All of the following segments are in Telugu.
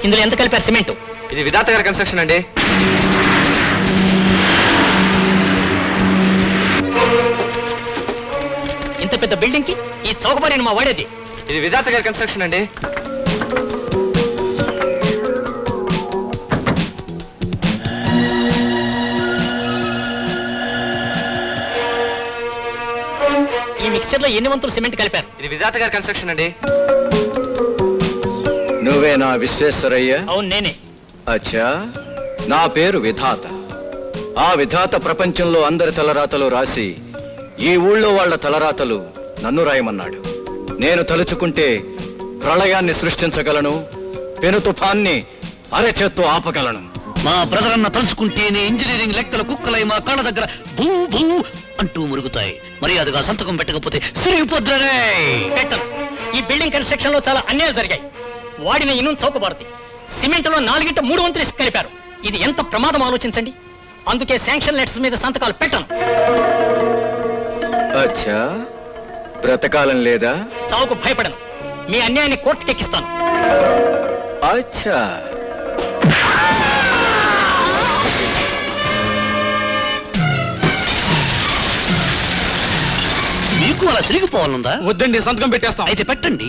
ఇందులో ఎంత కలిపారు సిమెంట్ ఇది విధాత గారి కన్స్ట్రక్షన్ అండి ఇంత పెద్ద బిల్డింగ్ కి ఈ చౌకబారిని మా వాడేది ఇది విధాత గారి కన్స్ట్రక్షన్ అండి ఈ మిక్చర్ లో ఎన్ని వంతులు సిమెంట్ కలిపారు ఇది విధాత గారి కన్స్ట్రక్షన్ అండి నువ్వేనా విశ్వేశ్వరయ్య అవును నేనే అచ్చా నా పేరు విధాత ఆ విధాత ప్రపంచంలో అందరి తలరాతలు రాసి ఈ ఊళ్ళో వాళ్ళ తలరాతలు నన్ను రాయమన్నాడు నేను తలుచుకుంటే ప్రళయాన్ని సృష్టించగలను పెను తుఫాన్ని అరచేత్తో ఆపగలను మా బ్రదర్ అన్న తలుచుకుంటేనే ఇంజనీరింగ్ లెక్కల కుక్కలై మా కాళ్ళ దగ్గర భూ భూ అంటూ మురుగుతాయి మర్యాదగా సంతకం పెట్టకపోతే శ్రీపుద్రనే పెట్టను ఈ బిల్డింగ్ కన్స్ట్రక్షన్ లో చాలా అన్యాయాలు జరిగాయి వాడిన ఇనుం చౌకబారుతి సిమెంట్ లో నాలుగింట మూడు వంతులు ఇసుక కలిపారు ఇది ఎంత ప్రమాదం ఆలోచించండి అందుకే శాంక్షన్ లెటర్స్ మీద సంతకాలు పెట్టను అచ్చా బ్రతకాలం లేదా చావుకు భయపడను మీ అన్యాయాన్ని కోర్టుకి ఎక్కిస్తాను అచ్చా మీకు అలా సిరిగిపోవాలనుందా వద్దండి సంతకం పెట్టేస్తాం అయితే పెట్టండి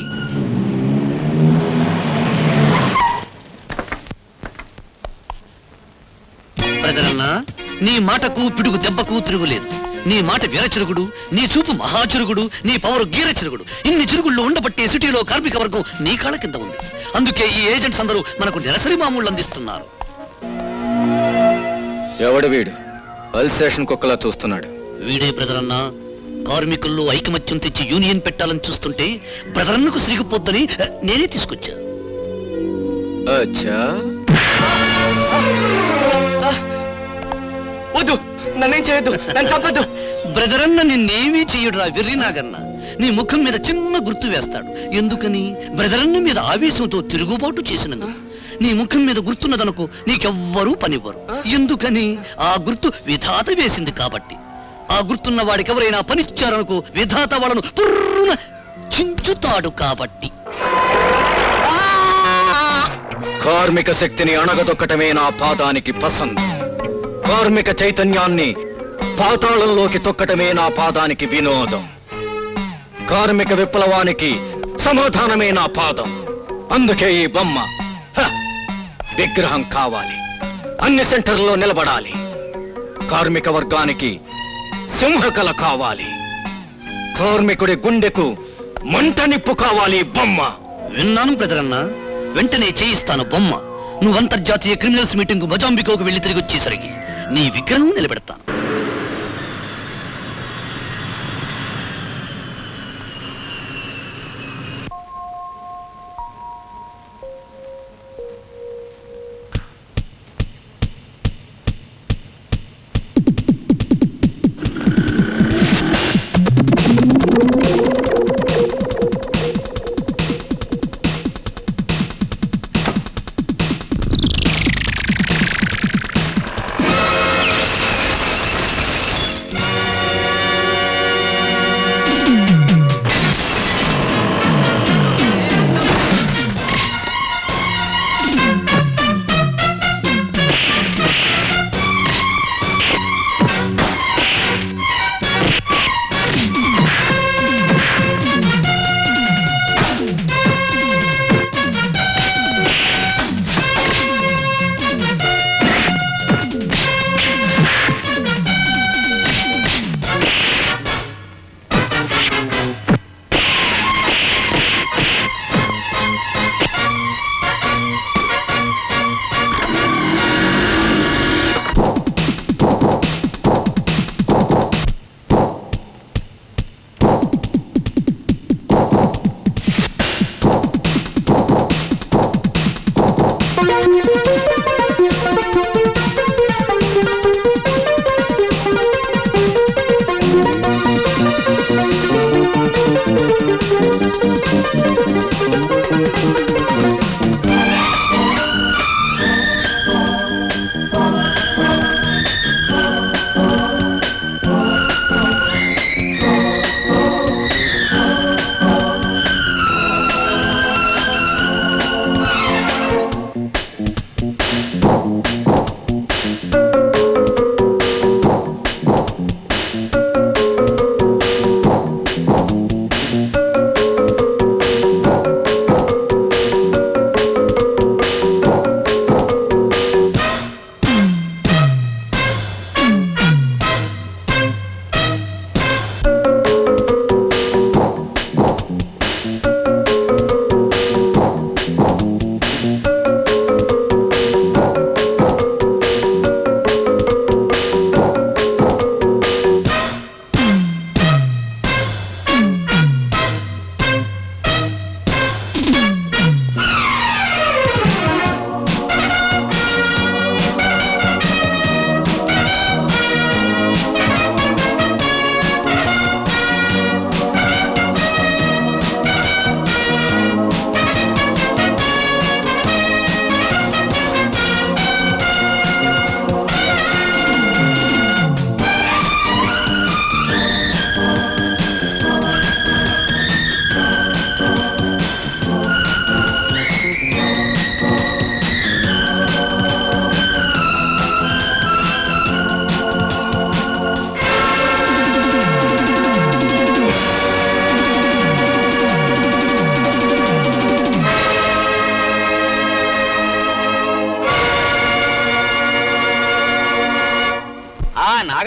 ప్రజలన్నా నీ మాటకు పిడుగు దెబ్బకు తిరుగులేదు నీ మాట వీరచిరుగుడు నీ చూపు మహాచురుగుడు నీ పవరు గీరచిరుగుడు ఇన్ని చిరుగుళ్ళు ఉండబట్టే సిటీలో కార్మిక వర్గం నీ కాళ్ళ కింద ఉంది అందుకే ఈ ఏజెంట్స్ అందరూ మనకు నెలసరి మామూళ్ళు అందిస్తున్నారు ఎవడు వీడు అల్సేషన్ కుక్కలా చూస్తున్నాడు వీడే బ్రదరన్నా కార్మికుల్లో ఐకమత్యం తెచ్చి యూనియన్ పెట్టాలని చూస్తుంటే బ్రదరన్నకు సిరిగిపోద్దని అ, నేనే తీసుకొచ్చా అచ్చా వద్దు నన్నేం చేయొద్దు నన్ను చంపొద్దు బ్రదరన్న నిన్నేమీ చెయ్యడురా వెర్రి నాగన్న నీ ముఖం మీద చిన్న గుర్తు వేస్తాడు ఎందుకని బ్రదరన్న మీద ఆవేశంతో తిరుగుబాటు చేసినందుకు నీ ముఖం మీద గుర్తున్నదనుకో నీకెవ్వరూ పనివ్వరు ఎందుకని ఆ గుర్తు విధాత వేసింది కాబట్టి ఆ గుర్తున్న వాడికి ఎవరైనా పనిచ్చారనుకో విధాత వాళ్ళను పుర్రున చించుతాడు కాబట్టి కార్మిక శక్తిని అణగదొక్కటమే నా పాదానికి పసంద్ కార్మిక చైతన్యాన్ని పాతాళంలోకి తొక్కటమే నా పాదానికి వినోదం కార్మిక విప్లవానికి సమాధానమే నా పాదం అందుకే ఈ బొమ్మ హ! విగ్రహం కావాలి అన్ని సెంటర్లో నిలబడాలి కార్మిక వర్గానికి సింహకల కావాలి కార్మికుడి గుండెకు మంట నిప్పు కావాలి ఈ బొమ్మ విన్నాను బ్రదరన్న వెంటనే చేయిస్తాను బొమ్మ నువ్వు అంతర్జాతీయ క్రిమినల్స్ మీటింగ్ మొజాంబికోకు వెళ్లి తిరిగి వచ్చేసరికి నీ విగ్రహం నిలబెడతాను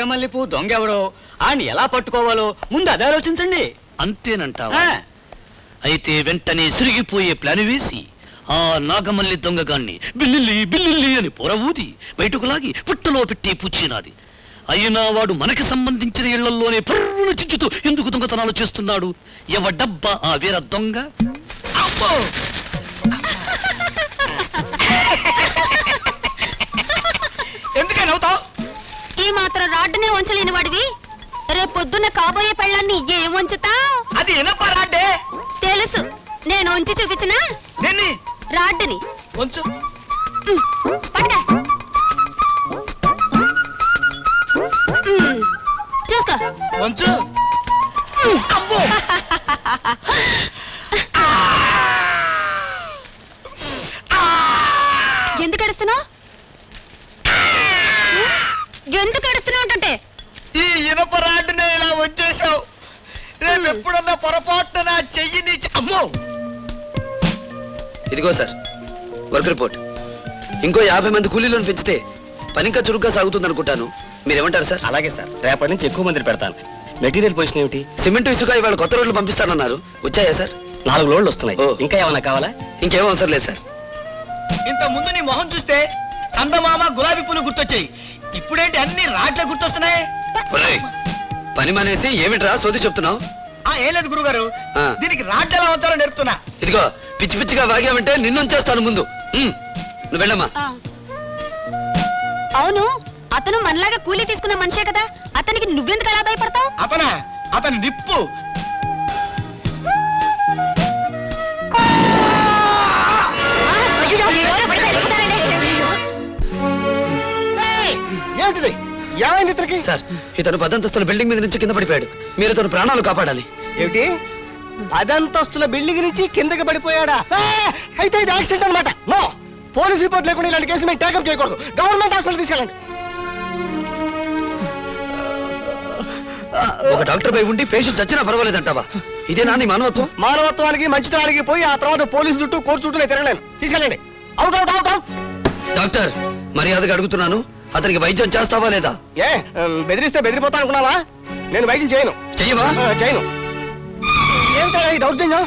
నాగమల్లి పువ్వు దొంగ ఎవరో ఆయన ఎలా పట్టుకోవాలో ముందు అదే ఆలోచించండి అంతేనంటావా అయితే వెంటనే సిరిగిపోయే ప్లాన్ వేసి ఆ నాగమల్లి దొంగగాన్ని బిల్లిల్లి బిల్లిల్లి అని పొరవూది బయటకు లాగి పుట్టలో పెట్టి పుచ్చినాది అయినా వాడు మనకి సంబంధించిన ఇళ్లలోనే పర్రున చించుతూ ఎందుకు దొంగతనాలు చేస్తున్నాడు ఎవ డబ్బా ఆ వీర దొంగ అబ్బో! ఎందుకని నవ్వుతావు ఈ మాత్రం రాడ్డునే వంచలేని వాడివి రేపు పొద్దున్న కాబోయే పెళ్ళాన్ని ఏం వంచుతా అది ఇనప రాడ్డే తెలుసు నేను వంచి చూపించినా నిన్ని రాడ్డుని కొంచెం ఉమ్, పట్టుకో. ఉమ్, చూసుకో కొంచెం అబ్బో ఎందుకు ఎడుస్తున్నావు ఎందుకు ఎడుస్తున్నావు అంటే ఈ ఇనప రాడ్డునే ఇలా వచ్చేసావు రేపు ఎప్పుడన్నా పొరపాటున నా చెయ్యి నీ చె- అమ్మో ఇదిగో సార్ వర్క్ రిపోర్ట్ ఇంకో యాభై మంది కూలీలను పెంచితే పని ఇంకా చురుగ్గా సాగుతుంది అనుకుంటాను మీరేమంటారు సార్ అలాగే సార్ రేపటి నుంచి ఎక్కువ మందిని పెడతాను మెటీరియల్ పొజిషన్ ఏమిటి సిమెంట్ ఇసుక ఇవాళ కొత్త రోడ్లు పంపిస్తానన్నారు వచ్చాయా సార్ నాలుగు లోడ్లు వస్తున్నాయి ఓ. ఇంకా ఏమైనా కావాలా ఇంకేం అవసరం లేదు సార్ ఇంత ముందు నీ మొహం చూస్తే చందమామ గులాబీ పూలు గుర్తొచ్చాయి ఇప్పుడేంటి అన్ని రాట్లే గుర్తొస్తున్నాయి ఒరేయ్, పని మానేసి ఏమిట్రా సోది చెప్తున్నావు ఆ ఏం లేదు గురుగారు ఆ. దీనికి రాట్లు ఎలా అవుతారో నేర్పుతున్నా ఇదిగో పిచ్చి పిచ్చిగా వాగామంటే నిన్నుంచేస్తాను ముందు ఉమ్, నువ్వు వెళ్ళమ్మా ఆ. అవును అతను మనలాగా కూలీ తీసుకున్న మనిషే కదా అతనికి నువ్వెందుకు అలా భయపడతావు అతనా అతని నిప్పు ఏమిటిది ఏమైంది ఇతనికి సార్ ఇతను పదంతస్తుల బిల్డింగ్ మీద నుంచి కింద పడిపోయాడు మీరు ఇతను ప్రాణాలు కాపాడాలి ఏమిటి పదంతస్తుల బిల్డింగ్ నుంచి కిందకి పడిపోయాడా ఆ, అయితే ఇది యాక్సిడెంట్ అనమాట నో పోలీస్ రిపోర్ట్ లేకుండా ఇలాంటి కేసు మేము టేకప్ చేయకూడదు గవర్నమెంట్ హాస్పిటల్ తీసుకెళ్ళండి ఒక డాక్టర్ పై ఉండి పేషెంట్ చచ్చినా పర్వాలేదంటావా ఇదే నాని మానవత్వం మానవత్వానికి మంచితనానికి పోయి ఆ తర్వాత పోలీసు చుట్టూ కోర్టు చుట్టూ నేను తిరగలేను తీసుకెళ్ళండి out out out out doctor మర్యాదగా అడుగుతున్నాను అతనికి వైద్యం చేస్తావా లేదా ఏ ఉమ్, బెదిరిస్తే బెదిరిపోతా అనుకున్నావా నేను వైద్యం చేయను చెయ్యవా ఆ, చేయను ఏమిటా ఈ దౌర్జన్యం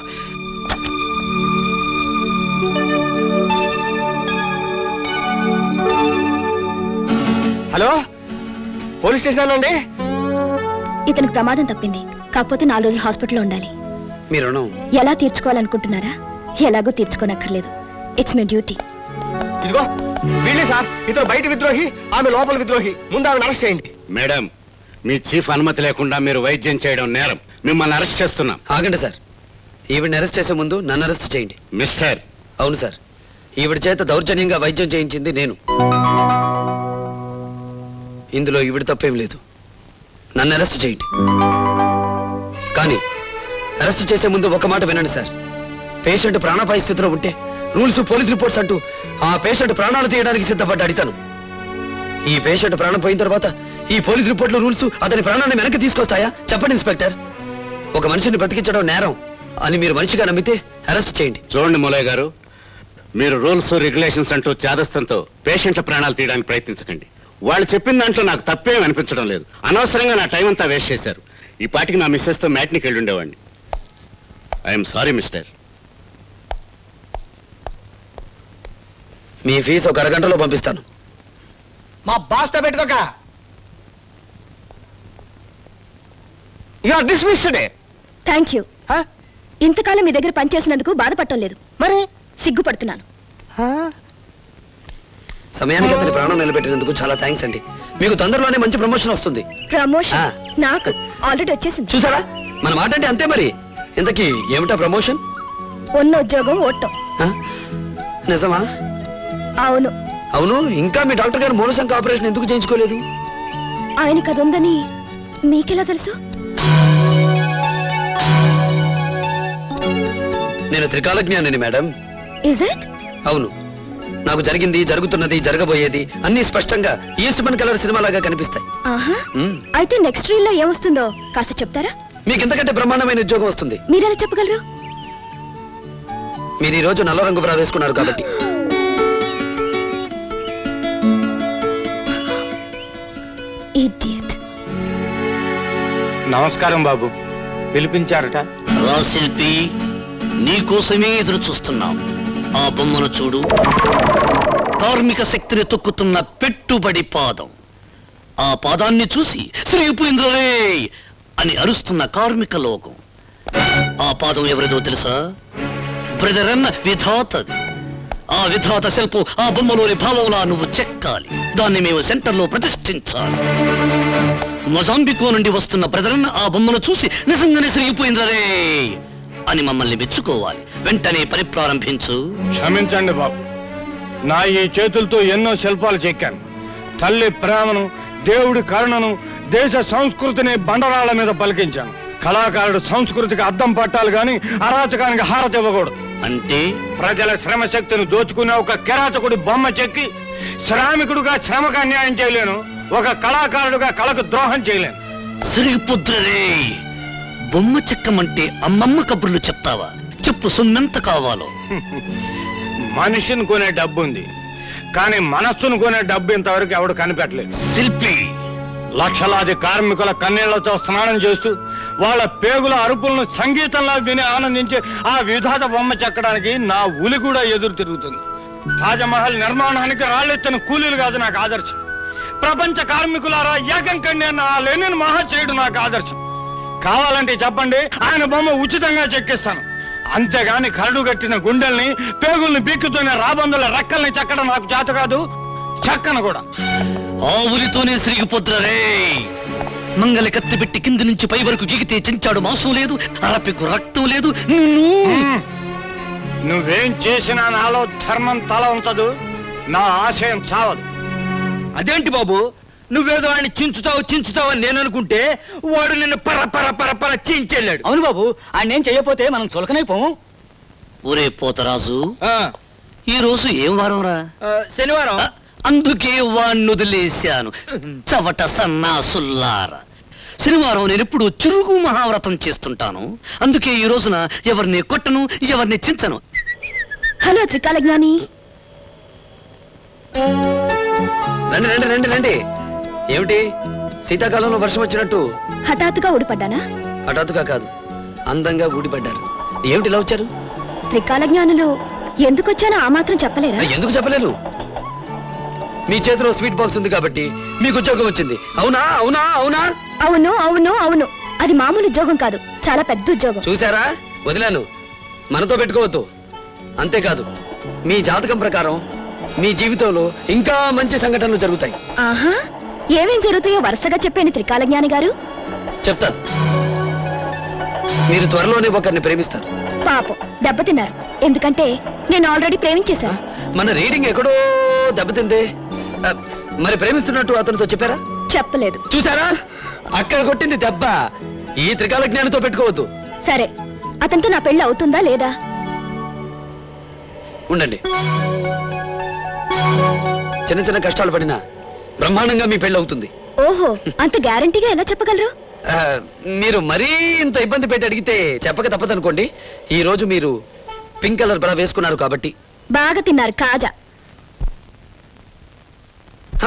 హలో పోలీస్ స్టేషన్ అండి ఇతనికి ప్రమాదం తప్పింది కాకపోతే నాలుగు రోజులు హాస్పిటల్లో ఉండాలి మీ రుణం ఎలా తీర్చుకోవాలనుకుంటున్నారా ఎలాగో తీర్చుకోనక్కర్లేదు ఇట్స్ మై డ్యూటీ ఇదిగో వీళ్ళే సార్ ఇతను బయట విద్రోహి ఆమె లోపల విద్రోహి ముందు ఆమెను అరెస్ట్ చేయండి మేడం మీ చీఫ్ అనుమతి లేకుండా మీరు వైద్యం చేయడం నేరం మిమ్మల్ని అరెస్ట్ చేస్తున్నాం ఆగండి సార్ ఈవిడ్ని అరెస్ట్ చేసే ముందు నన్ను అరెస్ట్ చేయండి మిస్టర్ అవును సార్ ఈవిడ చేత దౌర్జన్యంగా వైద్యం చేయించింది నేను ఇందులో ఈవిడ తప్పేం లేదు నన్ను అరెస్ట్ చేయండి కానీ అరెస్ట్ చేసే ముందు ఒక మాట వినండి సార్ పేషెంట్ ప్రాణాపాయ స్థితిలో ఉంటే రూల్స్ పోలీస్ రిపోర్ట్స్ అంటూ ఆ పేషెంట్ ప్రాణాలు తీయడానికి సిద్ధపడ్డాడు ఇతను ఈ పేషెంట్ ప్రాణం పోయిన తర్వాత ఈ పోలీస్ రిపోర్ట్లు రూల్స్ అతని ప్రాణాన్ని వెనక్కి తీసుకొస్తాయా చెప్పండి ఇన్స్పెక్టర్ ఒక మనిషిని బ్రతికించడం నేరం అని మీరు మనిషిగా నమ్మితే అరెస్ట్ చేయండి చూడండి మూలయ్య గారు మీరు రూల్స్ రెగ్యులేషన్స్ అంటూ చేదస్తంతో పేషెంట్ల ప్రాణాలు తీయడానికి ప్రయత్నించకండి వాళ్ళు చెప్పిన దాంట్లో నాకు తప్పేం అనిపించడం లేదు అనవసరంగా నా టైం అంతా వేస్ట్ చేశారు ఈ పాటికి నా మిస్సెస్ తో మ్యాట్నికి వెళ్ళి ఉండేవాడిని ఐఎమ్ సారీ మిస్టర్ మీ ఫీజు ఒక అరగంటలో పంపిస్తాను మా బాస్తో పెట్టుకోక యూఆర్ డిస్మిస్డ్ థ్యాంక్ యూ ఇంతకాలం మీ దగ్గర పనిచేసినందుకు బాధపడటం లేదు మరి సిగ్గుపడుతున్నాను సమయానికి అతని ప్రాణం నిలబెట్టినందుకు చాలా థ్యాంక్స్ అండి మీకు తొందరలోనే మంచి ప్రమోషన్ వస్తుంది ప్రమోషన్ ఆ. నాకు ఆల్రెడీ వచ్చేసింది చూసారా మన మాట అంటే అంతే మరి ఇంతకీ ఏమిటా ప్రమోషన్ ఉన్న ఉద్యోగం ఓటం ఆ? నిజమా అవును అవును ఇంకా మీ డాక్టర్ గారు మూలశంక ఆపరేషన్ ఎందుకు చేయించుకోలేదు ఆయనకి అది ఉందని మీకెలా తెలుసు నేను త్రికాలజ్ఞానిని మేడం ఇజ్ ఇట్ అవును నాకు జరిగింది జరుగుతున్నది జరగబోయేది అన్ని స్పష్టంగా ఈస్ట్ మన్ కలర్ సినిమా లాగా కనిపిస్తాయి ఆహా మ్మ్. అయితే నెక్స్ట్ రీల్ లో ఏమొస్తుందో కాస్త చెప్తారా మీకు ఇంతకంటే బ్రహ్మాండమైన ఉద్యోగం వస్తుంది మీరెలా చెప్పగలరు మీరు ఈ రోజు నల్ల రంగు బ్రా వేసుకున్నారు కాబట్టి ఇడియట్ నమస్కారం బాబు పిలిపించారట రా శిల్పి నీకోసమే ఎదురు చూస్తున్నాం ఆ బొమ్మను చూడు కార్మిక శక్తిని తొక్కుతున్న పెట్టుబడి పాదం ఆ పాదాన్ని చూసి శ్రీపుయింద్రరే అని అరుస్తున్న కార్మిక లోకం ఆ పాదం ఎవరిదో తెలుసా బ్రదర్ అన్న విధాతది ఆ విధాత శిల్పం ఆ బొమ్మలోని భావంలా నువ్వు చెక్కాలి దాన్ని మేము సెంటర్లో ప్రతిష్ఠించాలి మొజాంబికో నుండి వస్తున్న బ్రదరన్న ఆ బొమ్మను చూసి నిజంగానే శ్రీపోయిందరే అని మమ్మల్ని మెచ్చుకోవాలి వెంటనే పని ప్రారంభించు క్షమించండి బాబు నా ఈ చేతులతో ఎన్నో శిల్పాలు చెక్కాను తల్లి ప్రేమను దేవుడి కరుణను దేశ సంస్కృతిని బండరాళ్ల మీద పలికించాను కళాకారుడు సంస్కృతికి అద్దం పట్టాలి గాని అరాచకానికి హారతి ఇవ్వకూడదు అంటే ప్రజల శ్రమ శక్తిని దోచుకునే ఒక కిరాతకుడి బొమ్మ చెక్కి శ్రామికుడుగా శ్రమకు అన్యాయం చేయలేను ఒక కళాకారుడుగా కళకు ద్రోహం చేయలేను శ్రీపుత్రరే బొమ్మ చెక్కమంటే అమ్మమ్మ కబుర్లు చెప్తావా చెప్పు సొమ్మెంత కావాలో మనిషిని కొనే డబ్బు ఉంది కానీ మనస్సును కొనే డబ్బు ఇంతవరకు ఎవడు కనిపెట్టలేదు శిల్పి లక్షలాది కార్మికుల కన్నీళ్లతో స్నానం చేస్తూ వాళ్ళ పేగుల అరుపులను సంగీతంలా విని ఆనందించి ఆ విధాత బొమ్మ చెక్కడానికి నా ఉలి కూడా ఎదురు తిరుగుతుంది తాజ్మహల్ నిర్మాణానికి రాళ్ళెత్తిన కూలీలు కాదు నాకు ఆదర్శం ప్రపంచ కార్మికులారా ఏకం కండి అన్న ఆ లెనిన్ మహాశయుడు నాకు ఆదర్శం కావాలంటే చెప్పండి ఆయన బొమ్మ ఉచితంగా చెక్కిస్తాను అంతేగాని కరడు కట్టిన గుండెల్ని పేగుల్ని బీక్కుతూనే రాబందుల రెక్కల్ని చెక్కడం నాకు చేత కాదు చెక్కను కూడా ఆవులితోనే శ్రీపుత్రరే మంగళ కత్తి పెట్టి కింది నుంచి పై వరకు గీకితే చెంచాడు మాంసం లేదు అరపికు రక్తం లేదు నిన్ను హ్మ్. నువ్వేం చేసినా నాలో ధర్మం తల ఉంచదు నా ఆశయం చావదు అదేంటి బాబు నువ్వేదో ఆయన చించుతావు చించుతావు అని నేను అనుకుంటే వాడు నిన్ను పర పర పర పర చించెళ్ళాడు అవును బాబు ఆయన ఏం చెయ్యపోతే మనం చులకనైపోము ఒరే పోతరాజు ఆ, ఈ రోజు ఏం వారంరా ఆ, శనివారం ఆ, అందుకే వాణ్ణి వదిలేశాను చవట సన్నాసుల్లార శనివారం నేను ఎప్పుడు చురుగు మహావ్రతం చేస్తుంటాను అందుకే ఈ రోజున ఎవరిని కొట్టను ఎవరిని చించను హలో త్రికాల జ్ఞాని రండి రండి రండి రండి ఏమిటి శీతాకాలంలో వర్షం వచ్చినట్టు హఠాత్తుగా ఊడిపడ్డానా హఠాత్తుగా కాదు అందంగా ఊడిపడ్డారు ఏమిటి ఇలా వచ్చారు త్రికాల జ్ఞానులు ఎందుకొచ్చానో ఆ మాత్రం చెప్పలేరా ఎందుకు చెప్పలేను మీ చేతిలో స్వీట్ బాక్స్ ఉంది కాబట్టి మీకు ఉద్యోగం వచ్చింది అవునా అవునా అవునా అవును అవును అవును అది మామూలు ఉద్యోగం కాదు చాలా పెద్ద ఉద్యోగం చూసారా వదిలాను మనతో పెట్టుకోవద్దు అంతేకాదు మీ జాతకం ప్రకారం మీ జీవితంలో ఇంకా మంచి సంఘటనలు జరుగుతాయి ఆహా ఏమేం జరుగుతాయో వరుసగా చెప్పండి త్రికాల జ్ఞాని గారు చెప్తాను మీరు త్వరలోనే ఒకరిని ప్రేమిస్తారు పాపం దెబ్బతిన్నారు ఎందుకంటే నేను ఆల్రెడీ ప్రేమించేశాను మన రీడింగ్ ఎక్కడో దెబ్బతిందే ఆ, మరి ప్రేమిస్తున్నట్టు అతనితో చెప్పారా చెప్పలేదు చూసారా అక్కడ కొట్టింది దెబ్బ ఈ త్రికాల జ్ఞానితో పెట్టుకోవద్దు సరే అతనితో నా పెళ్లి అవుతుందా లేదా ఉండండి చిన్న చిన్న కష్టాలు పడినా బ్రహ్మాండంగా మీ పెళ్ళి అవుతుంది ఓహో అంత గ్యారంటీగా ఎలా చెప్పగలరు ఆ, మీరు మరీ ఇంత ఇబ్బంది పెట్టి అడిగితే చెప్పక తప్పదనుకోండి ఈ రోజు మీరు పింక్ కలర్ బల వేసుకున్నారు కాబట్టి బాగా తిన్నారు కాజా హ?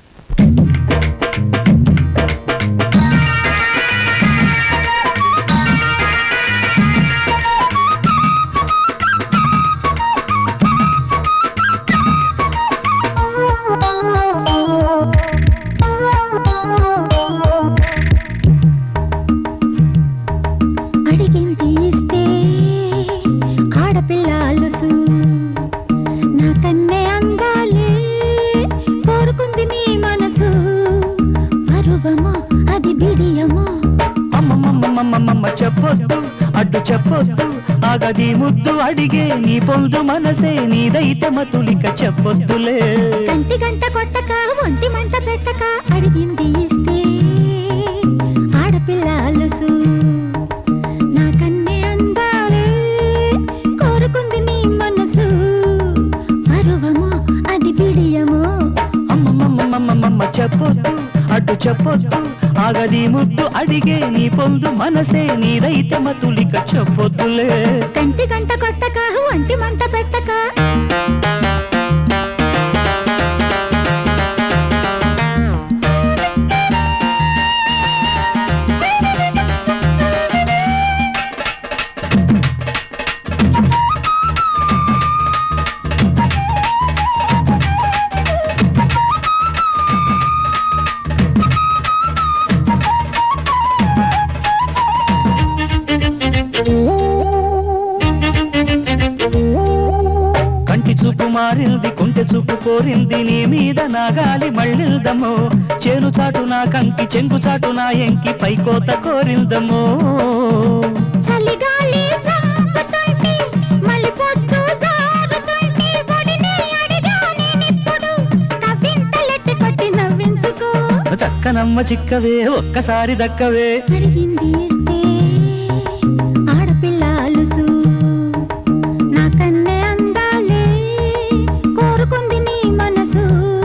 అడిగింది ఇస్తే ఆడపిల్ల అలుసు నా కన్నే అందాలే కోరుకుంది నీ మనసు పరువమా అది బిడియమా అమ్మమ్మమ్మమ్మమ్మ చెప్పొద్దు అడ్డు చెప్పొద్దు ఆగది ముద్దు అడిగే నీ పొందు మనసే నీదైతే మతులిక చెప్పొద్దులే కంటి గంట కొట్టక ఒంటి మంట పెట్టక అడిగింది ఇస్తే ఆడపిల్ల అలుసు నా కన్నే అందాలే కోరుకుంది నీ మనసు పరువమా అది బిడియమో అమ్మమ్మమ్మమ్మమ్మ చెప్పొద్దు అడ్డు చెప్పొద్దు ఆగది ముద్దు అడిగే నీ పొందు మనసే నీదైతే మతులిక చెప్పొద్దులే కంటి గంట కొట్టక ఒంటి మంట పెట్టక చూపు కోరింది నీ మీద నాగాలి మళ్ళిల్దమో చేను చాటు నా కంకి చెంగు చాటు నా ఎంకి పైకోత కోరిందమో చలిగాలి చంపుతుంటే మళ్ళీ పొద్దు జారుతుంటే ఒడిని అడిగా నేనిప్పుడు కవ్వింతలెట్టి కొట్టి నవ్వించుకో చక్కనమ్మ చిక్కవే ఒక్కసారి దక్కవే అడిగింది ఇస్తే ఆడపిల్ల అలుసు నాకన్నే అందాలే కోరుకుంది నీ మనసు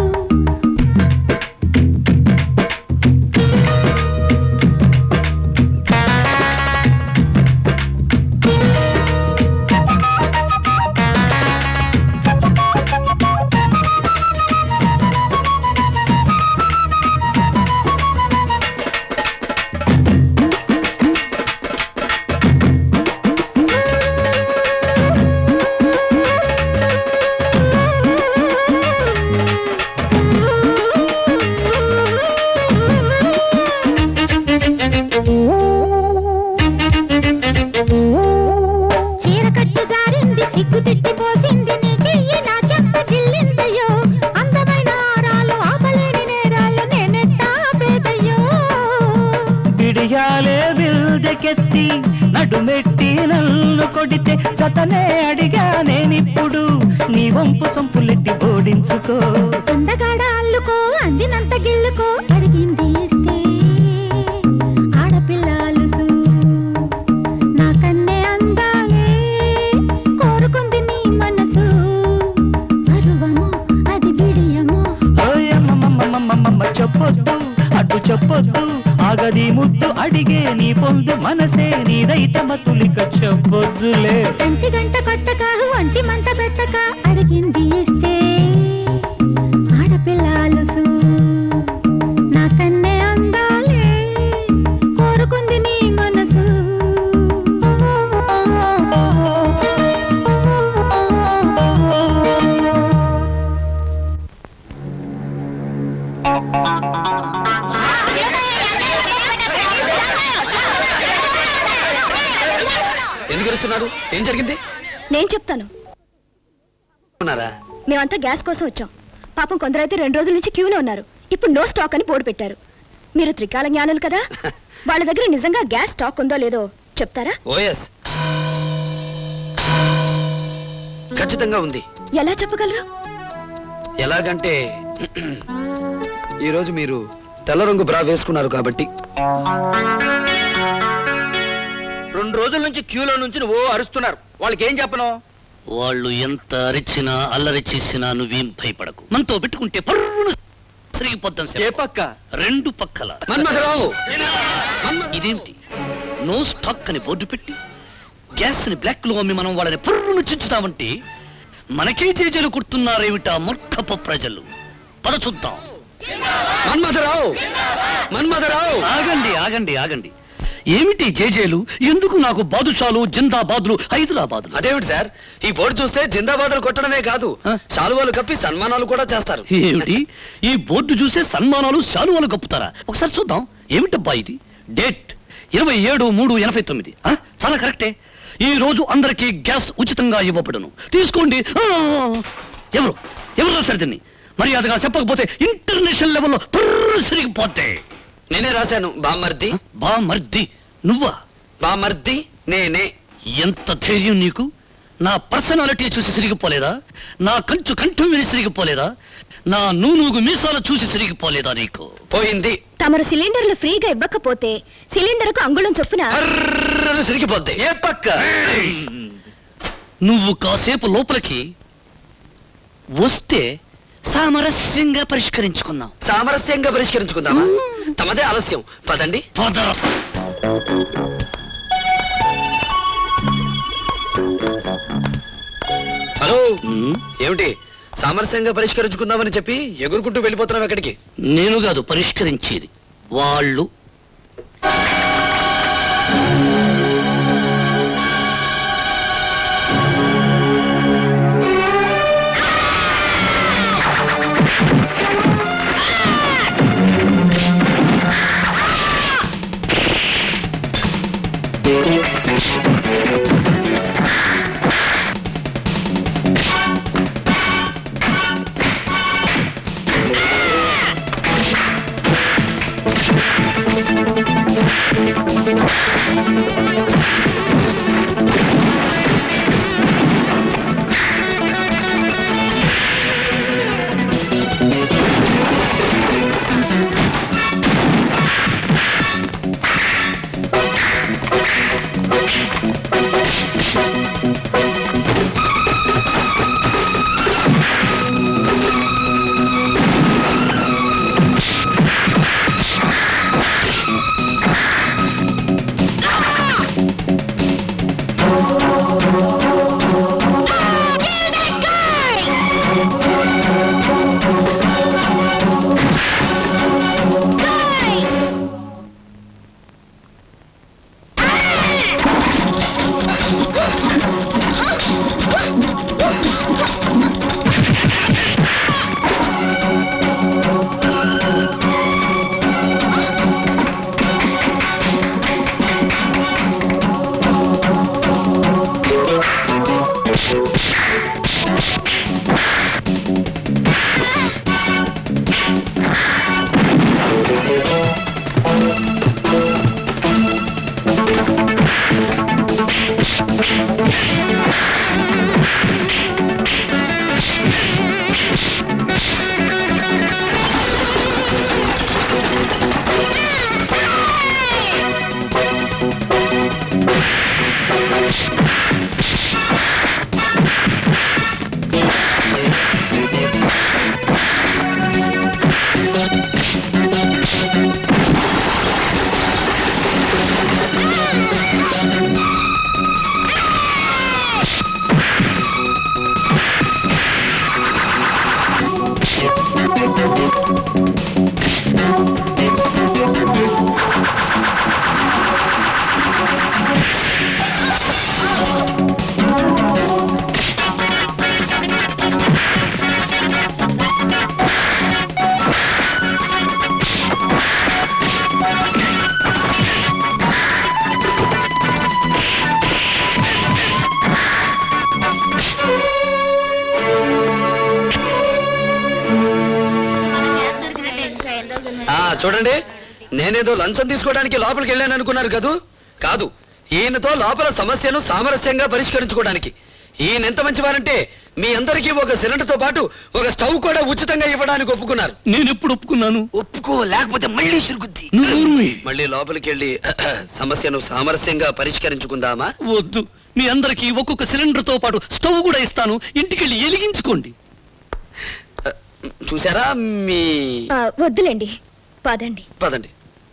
చీర కట్టు జారింది సిగ్గు తిట్టి పోసింది నీ చెయ్యి నా చెంప గిల్లిందయ్యో అందమైన ఆరాలు ఆపలేని నేరాలు నేనెట్టా పేదయ్యో పిడియాలే బిల్దెకెత్తి నడుమెట్టి నన్ను కొడితే జతనే అడిగా నేనిప్పుడు నీ వంపు సొంపులెట్టి ఓడించుకో అందగాడ అల్లుకో అందినంత గిల్లుకో అడిగింది ఇస్తే ఆడపిల్ల అలుసు నాకన్నే అందాలే కోరుకుంది నీ మనసు పరువము అది బిడియము ఓయమ్మమ్మమ్మమ్మమ్మ చెప్పొద్దు అడ్డు చెప్పొద్దు ఆగది ముద్దు అడిగే నీ పొందు మనసే నీదైతే మతులిక చెప్పొద్దులే కంటి గంట కొట్టక ఒంటి మంట పెట్టక అడిగింది ఇస్తే ఆడపిల్ల అలుసు నాకన్నే అందాలే కోరుకుంది నీ మనసు ఎందుకు అరుస్తున్నారు ఏం జరిగింది నేను చెప్తాను ఉన్నారా మేమంతా గ్యాస్ కోసం వచ్చాం పాపం కొందరైతే రెండు రోజుల నుంచి క్యూలో ఉన్నారు ఇప్పుడు నో స్టాక్ అని బోర్డు పెట్టారు మీరు త్రికాల జ్ఞానులు కదా వాళ్ళ దగ్గర నిజంగా గ్యాస్ స్టాక్ ఉందో లేదో చెప్తారా ఓఎస్ ఖచ్చితంగా ఉంది ఎలా చెప్పగలరు ఎలాగంటే ఈరోజు మీరు తెల్ల రంగు బ్రా వేసుకున్నారు కాబట్టి రెండు రోజుల నుంచి క్యూలో నుంచి ఓ అరుస్తున్నారు వాళ్ళకి ఏం చెప్పను వాళ్ళు ఎంత అరిచినా అల్లరి చేసినా నువ్వేం భయపడకు మనతో పెట్టుకుంటే పర్రును సరిగిపోద్దాం ఏ పక్క రెండు పక్కల మన్మథరావు ఇదేంటి నో స్టాక్ అని బోర్డు పెట్టి గ్యాస్ ని బ్లాక్ లో అమ్మి మనం వాళ్ళని పర్రును చించుతామంటే మనకే జేజేలు కుడుతున్నారేమిటా మూర్ఖపు ప్రజలు పద చూద్దాం మన్మథరావు మన్మథరావు ఆగండి ఆగండి ఆగండి ఏమిటి జేజేలు ఎందుకు నాకు బాదుషాలు జిందాబాదులు హైదరాబాదులు అదేమిటి సార్ ఈ బోర్డు చూస్తే జిందాబాదులు కొట్టడమే కాదు శాలువాలు కప్పి సన్మానాలు కూడా చేస్తారు ఏమిటి ఈ బోర్డు చూస్తే సన్మానాలు శాలువాలు కప్పుతారా ఒకసారి చూద్దాం ఏమిటబ్బా ఇది డేట్ ఇరవై ఏడు మూడు ఎనభై తొమ్మిది ఆ, చాలా కరెక్టే ఈ రోజు అందరికీ గ్యాస్ ఉచితంగా ఇవ్వబడును తీసుకోండి ఆ, ఎవరు ఎవరు రాశారు దీన్ని మర్యాదగా చెప్పకపోతే ఇంటర్నేషనల్ లెవెల్లో సరిగిపోతే నేనే రాశాను బామర్ది బా మర్ది నువ్వా బామర్ది నేనే ఎంత ధైర్యం నీకు నా పర్సనాలిటీ చూసి సిరిగిపోలేదా నా కంచు కంఠం విని సిరిగిపోలేదా నా నూనూగు మీసాలు చూసి సిరిగిపోలేదా నీకు పోయింది తమరు సిలిండర్లు ఫ్రీగా ఇవ్వకపోతే సిలిండర్కు అంగుళం చొప్పున సిరిగిపోద్ది ఏ పక్క నువ్వు కాసేపు లోపలికి వస్తే సామరస్యంగా పరిష్కరించుకుందాం సామరస్యంగా పరిష్కరించుకుందామా తమదే ఆలస్యం పదండి పద హలో ఏమిటి సామరస్యంగా పరిష్కరించుకుందామని చెప్పి ఎగురుకుంటూ వెళ్ళిపోతున్నాం ఎక్కడికి నేను కాదు పరిష్కరించేది వాళ్ళు ఆ చూడండి నేనేదో లంచం తీసుకోవడానికి లోపలికి వెళ్ళాను అనుకున్నారు కదూ కాదు ఈయనతో లోపల సమస్యను సామరస్యంగా పరిష్కరించుకోవడానికి ఈయన ఎంత మంచివారంటే మీ అందరికీ ఒక సిలిండర్తో పాటు ఒక స్టవ్ కూడా ఉచితంగా ఇవ్వడానికి ఒప్పుకున్నారు నేను ఎప్పుడు ఒప్పుకున్నాను ఒప్పుకో లేకపోతే మళ్ళీ సిరుగుద్ది మళ్ళీ లోపలికి వెళ్ళి సమస్యను సామరస్యంగా పరిష్కరించుకుందామా వద్దు మీ అందరికి ఒక్కొక్క సిలిండర్ తో పాటు స్టవ్ కూడా ఇస్తాను ఇంటికెళ్ళి ఎలిగించుకోండి చూసారా మీ ఆ, వద్దులేండి పదండి పదండి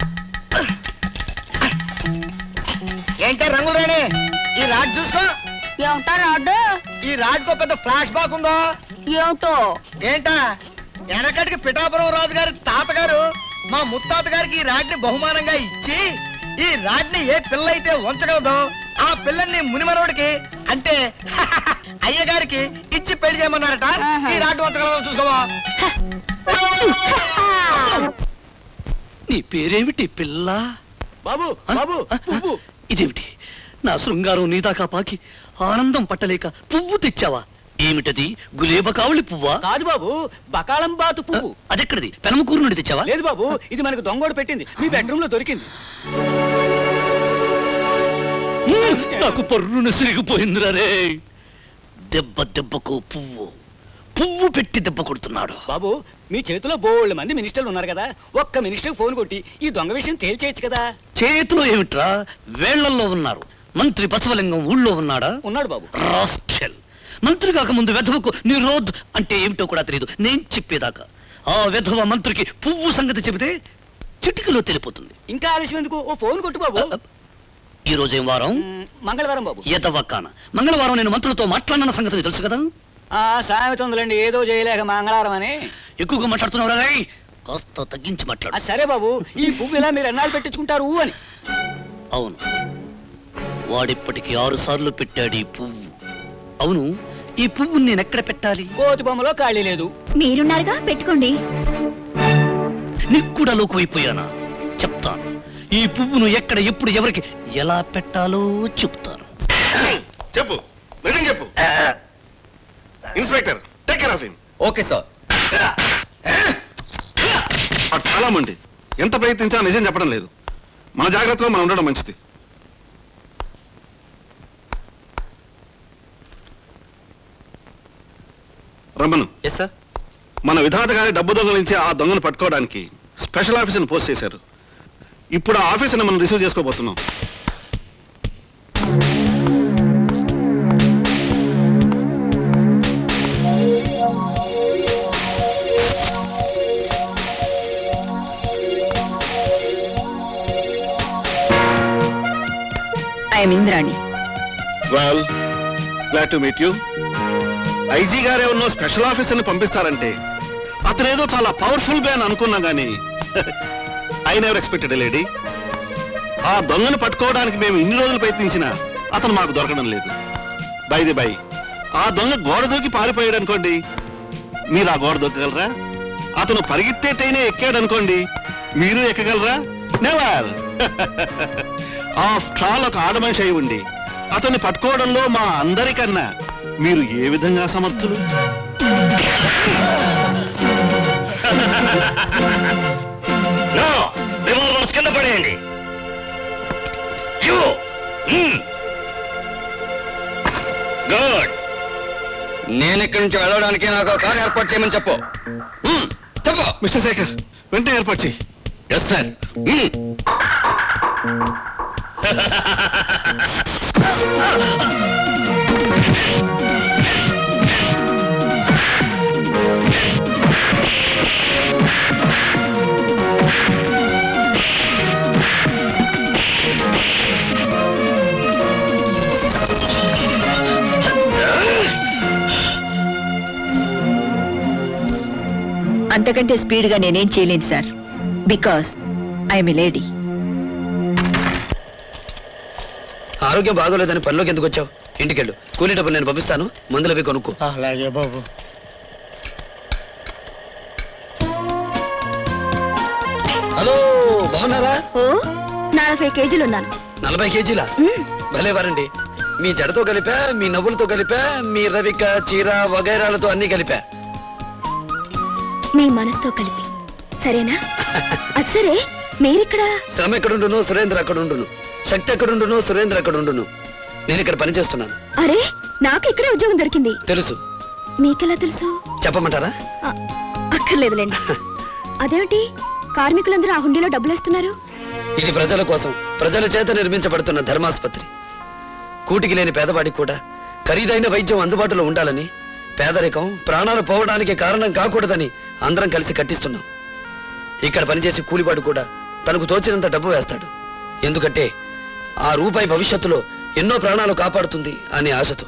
ఏంటే రంగురాణి ఈ రాడ్ చూసుకో ఏమిటా రాడ్ ఈ రాడ్ కో పెద్ద ఫ్లాష్ బాక్ ఉందో ఏమిటో ఏంటా వెనకటికి పిఠాపురం రాజు గారి తాతగారు మా ముత్తాత గారికి ఈ రాడ్ ని బహుమానంగా ఇచ్చి ఈ రాడ్ ని ఏ పిల్ల అయితే ఉంచగలదో ఆ పిల్లల్ని మునిమనోడికి అంటే అయ్య గారికి ఇచ్చి పెళ్లి చేయమన్నారట ఈ రాడ్ ఉంచగలదో చూసుకోవా నీ పేరేమిటి పిల్ల బాబు బాబు ఇదేమిటి నా శృంగారం నీదాకా పాకి ఆనందం పట్టలేక పువ్వు తెచ్చావా ఏమిటది గులేబ కావళి పువ్వా కాదు బాబు బకాళం బాతు పువ్వు అదెక్కడిది పెనమకూరు నుండి తెచ్చావా లేదు బాబు ఇది మనకు దొంగోడు పెట్టింది మీ బెడ్రూమ్ లో దొరికింది నాకు పర్రున సిరిగిపోయిందిరా రే దెబ్బ దెబ్బకు పువ్వు పువ్వు పెట్టి దెబ్బ కొడుతున్నాడు బాబు మీ చేతిలో బోల్డ్ మంది మినిస్టర్లు ఉన్నారు కదా ఒక్క మినిస్టర్ ఫోన్ కొట్టి ఈ దొంగ విషయం తేల్చేయచ్చు కదా చేతిలో ఏమిట్రా వేళ్లల్లో ఉన్నారు మంత్రి బసవలింగం ఊళ్ళో ఉన్నాడా ఉన్నాడు బాబు రాస్కెల్ మంత్రి కాకముందు వెధవకు నిరోధ్ అంటే ఏమిటో కూడా తెలియదు నేను చెప్పేదాకా ఆ వెధవ మంత్రికి పువ్వు సంగతి చెబితే చిటికలో తెలిపోతుంది ఇంకా ఆలస్యం ఎందుకు ఓ ఫోన్ కొట్టు బాబు ఈ రోజు ఏం వారం మంగళవారం బాబు ఎదవక్కాన మంగళవారం నేను మంత్రులతో మాట్లాడిన సంగతి తెలుసు కదా ఆ సామెత ఉందిలేండి ఏదో చేయలేక మంగళవారం అని ఎక్కువగా మాట్లాడుతున్నావు రా కాస్త తగ్గించి మాట్లాడు ఆ, సరే బాబు ఈ పువ్వు ఇలా మీరు ఎన్నాళ్ళు పెట్టించుకుంటారు అని అవును వాడిప్పటికి ఆరు సార్లు పెట్టాడు ఈ పువ్వు అవును ఈ పువ్వు నేను ఎక్కడ పెట్టాలి కోతి బొమ్మలో ఖాళీ లేదు మీరున్నారుగా పెట్టుకోండి నీకు కూడా లోకువైపోయానా చెప్తాను ఈ పువ్వును ఎక్కడ ఎప్పుడు ఎవరికి ఎలా పెట్టాలో చెప్తాను చెప్పు నిజం చెప్పు inspector take care of him okay sir చాలా మంది ఎంత ప్రయత్నించినా నిజం చెప్పడం లేదు మన జాగ్రత్తలో మనం ఉండడం మంచిది రమ్మను ఎస్ సార్ మన విధాత గారి డబ్బు దొంగలించి ఆ దొంగను పట్టుకోవడానికి స్పెషల్ ఆఫీసర్ని పోస్ట్ చేశారు ఇప్పుడు ఆ ఆఫీసర్ని మనం రిసీవ్ చేసుకోబోతున్నాం I'm Indrani well glad to meet you IG గారే ఉన్న స్పెషల్ ఆఫీసర్ని పంపిస్తారంటే అతనేదో చాలా పవర్ఫుల్ మ్యాన్ అనుకున్నా గానీ ఐ నెవర్ ఎక్స్పెక్టెడ్ లేడీ ఆ దొంగను పట్టుకోవడానికి మేము ఇన్ని రోజులు ప్రయత్నించినా అతను మాకు దొరకడం లేదు బైది బై ఆ దొంగ గోడ దూకి పారిపోయాడు అనుకోండి మీరు ఆ గోడ దూకగలరా అతను పరిగెత్తే ట్రైనే ఎక్కాడు అనుకోండి మీరు ఎక్కగలరా నెవర్ ఆఫ్టర్ ఆల్ ఒక ఆడమనిషి అయి ఉండి అతన్ని పట్టుకోవడంలో మా అందరికన్నా మీరు ఏ విధంగా సమర్థులు రివాల్వర్స్ కింద పడేయండి గుడ్ నేను ఇక్కడి నుంచి వెళ్ళడానికి నాకు ఒక కారు ఏర్పాటు చేయమని చెప్పు మ్మ్, చెప్పు మిస్టర్ శేఖర్ వెంటనే ఏర్పాటు చేయి ఎస్ సార్ అంతకంటే స్పీడ్గా నేనేం చేయలేను sir because I'm a lady ఆరోగ్యం బాగోలేదని పనిలోకి ఎందుకు వచ్చావు ఇంటికెళ్ళు కూలీ డబ్బులు నేను పంపిస్తాను మందులు అవి కొనుక్కో అలాగే బాబు హలో బాగున్నారా ఓ నలభై కేజీలు ఉన్నాను నలభై కేజీలా భలేవారండి మీ జడతో కలిపా మీ నవ్వులతో కలిపా మీ రవిక చీర వగైరాలతో అన్ని కలిపా మీ మనసుతో కలిపి సరేనా అది సరే మీరిక్కడ శ్రమ ఎక్కడుండును సురేంద్ర అక్కడ ఉండును శక్తి ఎక్కడుండును సురేంద్ర అక్కడ ఉండును నేను ఇక్కడ పని చేస్తున్నాను అరే నాకు ఇక్కడే ఉద్యోగం దొరికింది తెలుసు మీకెలా తెలుసు చెప్పమంటారా ఆ, అక్కర్లేదులేండి అదేమిటి కార్మికులందరూ ఆ హుండీలో డబ్బులేస్తున్నారు ఇది ప్రజల కోసం ప్రజల చేత నిర్మించబడుతున్న ధర్మాసుపత్రి కూటికి లేని పేదవాడికి కూడా ఖరీదైన వైద్యం అందుబాటులో ఉండాలని పేదరికం ప్రాణాలు పోవడానికి కారణం కాకూడదని అందరం కలిసి కట్టిస్తున్నాం ఇక్కడ పనిచేసి కూలివాడు కూడా తనకు తోచినంత డబ్బు వేస్తాడు ఎందుకంటే ఆ రూపాయి భవిష్యత్తులో ఎన్నో ప్రాణాలు కాపాడుతుంది అనే ఆశతో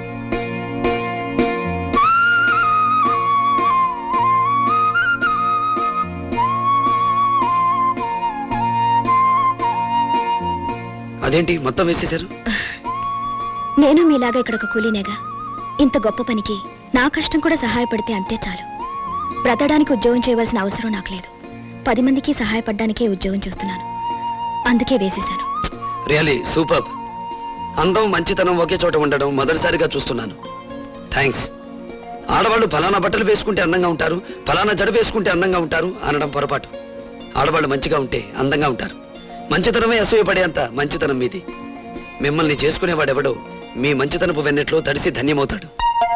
అదేంటి మొత్తం వేసేశారు నేను మీలాగా ఇక్కడ ఒక కూలీనేగా ఇంత గొప్ప పనికి నా కష్టం కూడా సహాయపడితే అంతే చాలు బ్రతడానికి ఉద్యోగం చేయవలసిన అవసరం నాకు లేదు పది మందికి సహాయపడడానికే ఉద్యోగం చేస్తున్నాను అందుకే వేసేశాను రియలీ సూపర్ అందం మంచితనం ఒకే చోట ఉండడం మొదటిసారిగా చూస్తున్నాను థ్యాంక్స్ ఆడవాళ్ళు ఫలానా బట్టలు వేసుకుంటే అందంగా ఉంటారు ఫలానా జడ వేసుకుంటే అందంగా ఉంటారు అనడం పొరపాటు ఆడవాళ్ళు మంచిగా ఉంటే అందంగా ఉంటారు మంచితనమే అసూయపడేంత మంచితనం మీది మిమ్మల్ని చేసుకునేవాడెవడో మీ మంచితనపు వెన్నెట్లో తడిసి ధన్యమవుతాడు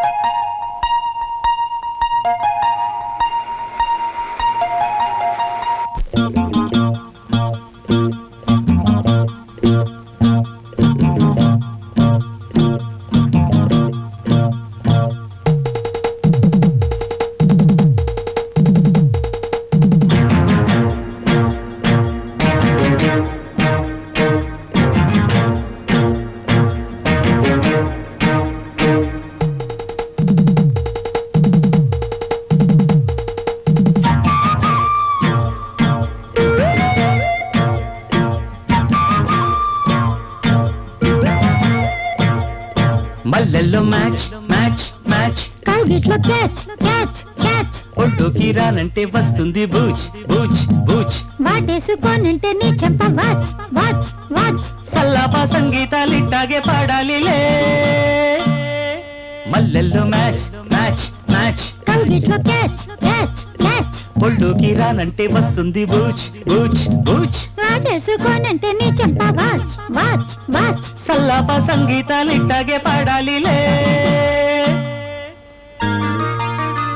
మల్లెల్లో మ్యాచ్ మ్యాచ్ మ్యాచ్ కౌగిట్లో క్యాచ్ క్యాచ్ క్యాచ్ ఒడ్డుకి రానంటే వస్తుంది బూచ్ బూచ్ బూచ్ వాటేసుకోనంటే నీ చెంప వాచ్ వాచ్ వాచ్ సల్లాపా సంగీతాలిట్టాగే పాడాలిలే మల్లెల్లో మ్యాచ్ మ్యాచ్ మ్యాచ్ కౌగిట్లో క్యాచ్ క్యాచ్ క్యాచ్ ఒళ్ళుకి రానంటే వస్తుంది బూచ్ బూచ్ బూచ్ వాటేసుకోనంటే నీ చెంప వాచ్ వాచ్ వాచ్ సల్లాపా సంగీతాలిట్టాగే పాడాలిలే మల్లెల్లో మ్యాచ్ మ్యాచ్ మ్యాచ్ కౌగిట్లో క్యాచ్ క్యాచ్ క్యాచ్ ఒడ్డుకి రానంటే నీ చెంప వాచ్ వాచ్ వాచ్ ఒళ్ళుకి రానంటే వస్తుంది బూచ్ బూచ్ బూచ్ సల్లాపా సంగీతాలిట్టాగే పాడాలిలే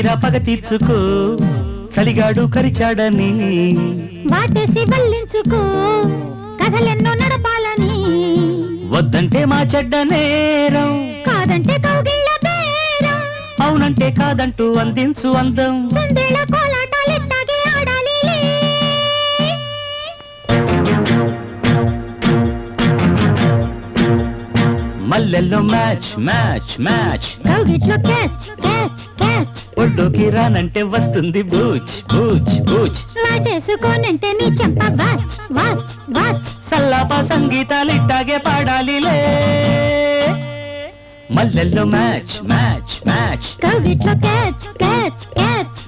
చక్కగా పగ తీర్చుకో చలిగాడు కరిచాడని వాటేసి వల్లించుకో కథలెన్నో నడపాలని వద్దంటే మా చెడ్డ నేరం కాదంటే కౌగిళ్ళ బేరం అవునంటే కాదంటూ అందించు అందం సందేళ కోలాటాలెట్టాగే ఆడాలిలే మల్లెల్లో మ్యాచ్ మ్యాచ్ మ్యాచ్ కౌగిట్లో క్యాచ్ క్యాచ్ క్యాచ్ ఒడ్డుకి రానంటే వస్తుంది బూచ్ బూచ్ బూచ్ వాటేసుకోనంటే నీ చెంప వాచ్ వాచ్ వాచ్ సల్లాప సంగీతాలు ఇట్టాగే పాడాలిలే మల్లెల్లో మ్యాచ్ మ్యాచ్ మ్యాచ్ కౌగిట్లో క్యాచ్ క్యాచ్ క్యాచ్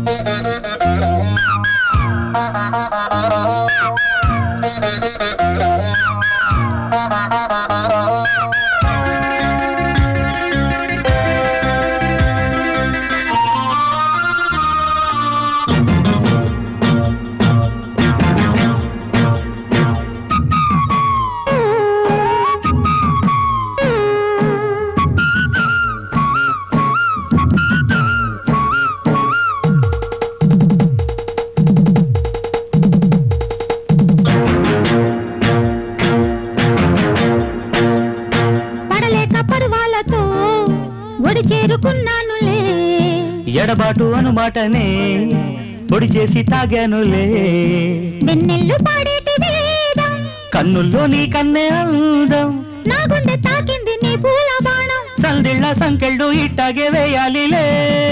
పడలేక పరువాలతో ఒడి చేరుకున్నానులే ఎడబాటు అనుమాటనే పొడి చేసి తాగానులే వెన్నెల్లు పాడేటి వేదం కన్నుల్లో నీ కన్నే అందం నా గుండె తాకింది నీ పూల బాణం సందిళ్ళ సంకెళ్ళు ఇట్టాగే వేయాలిలే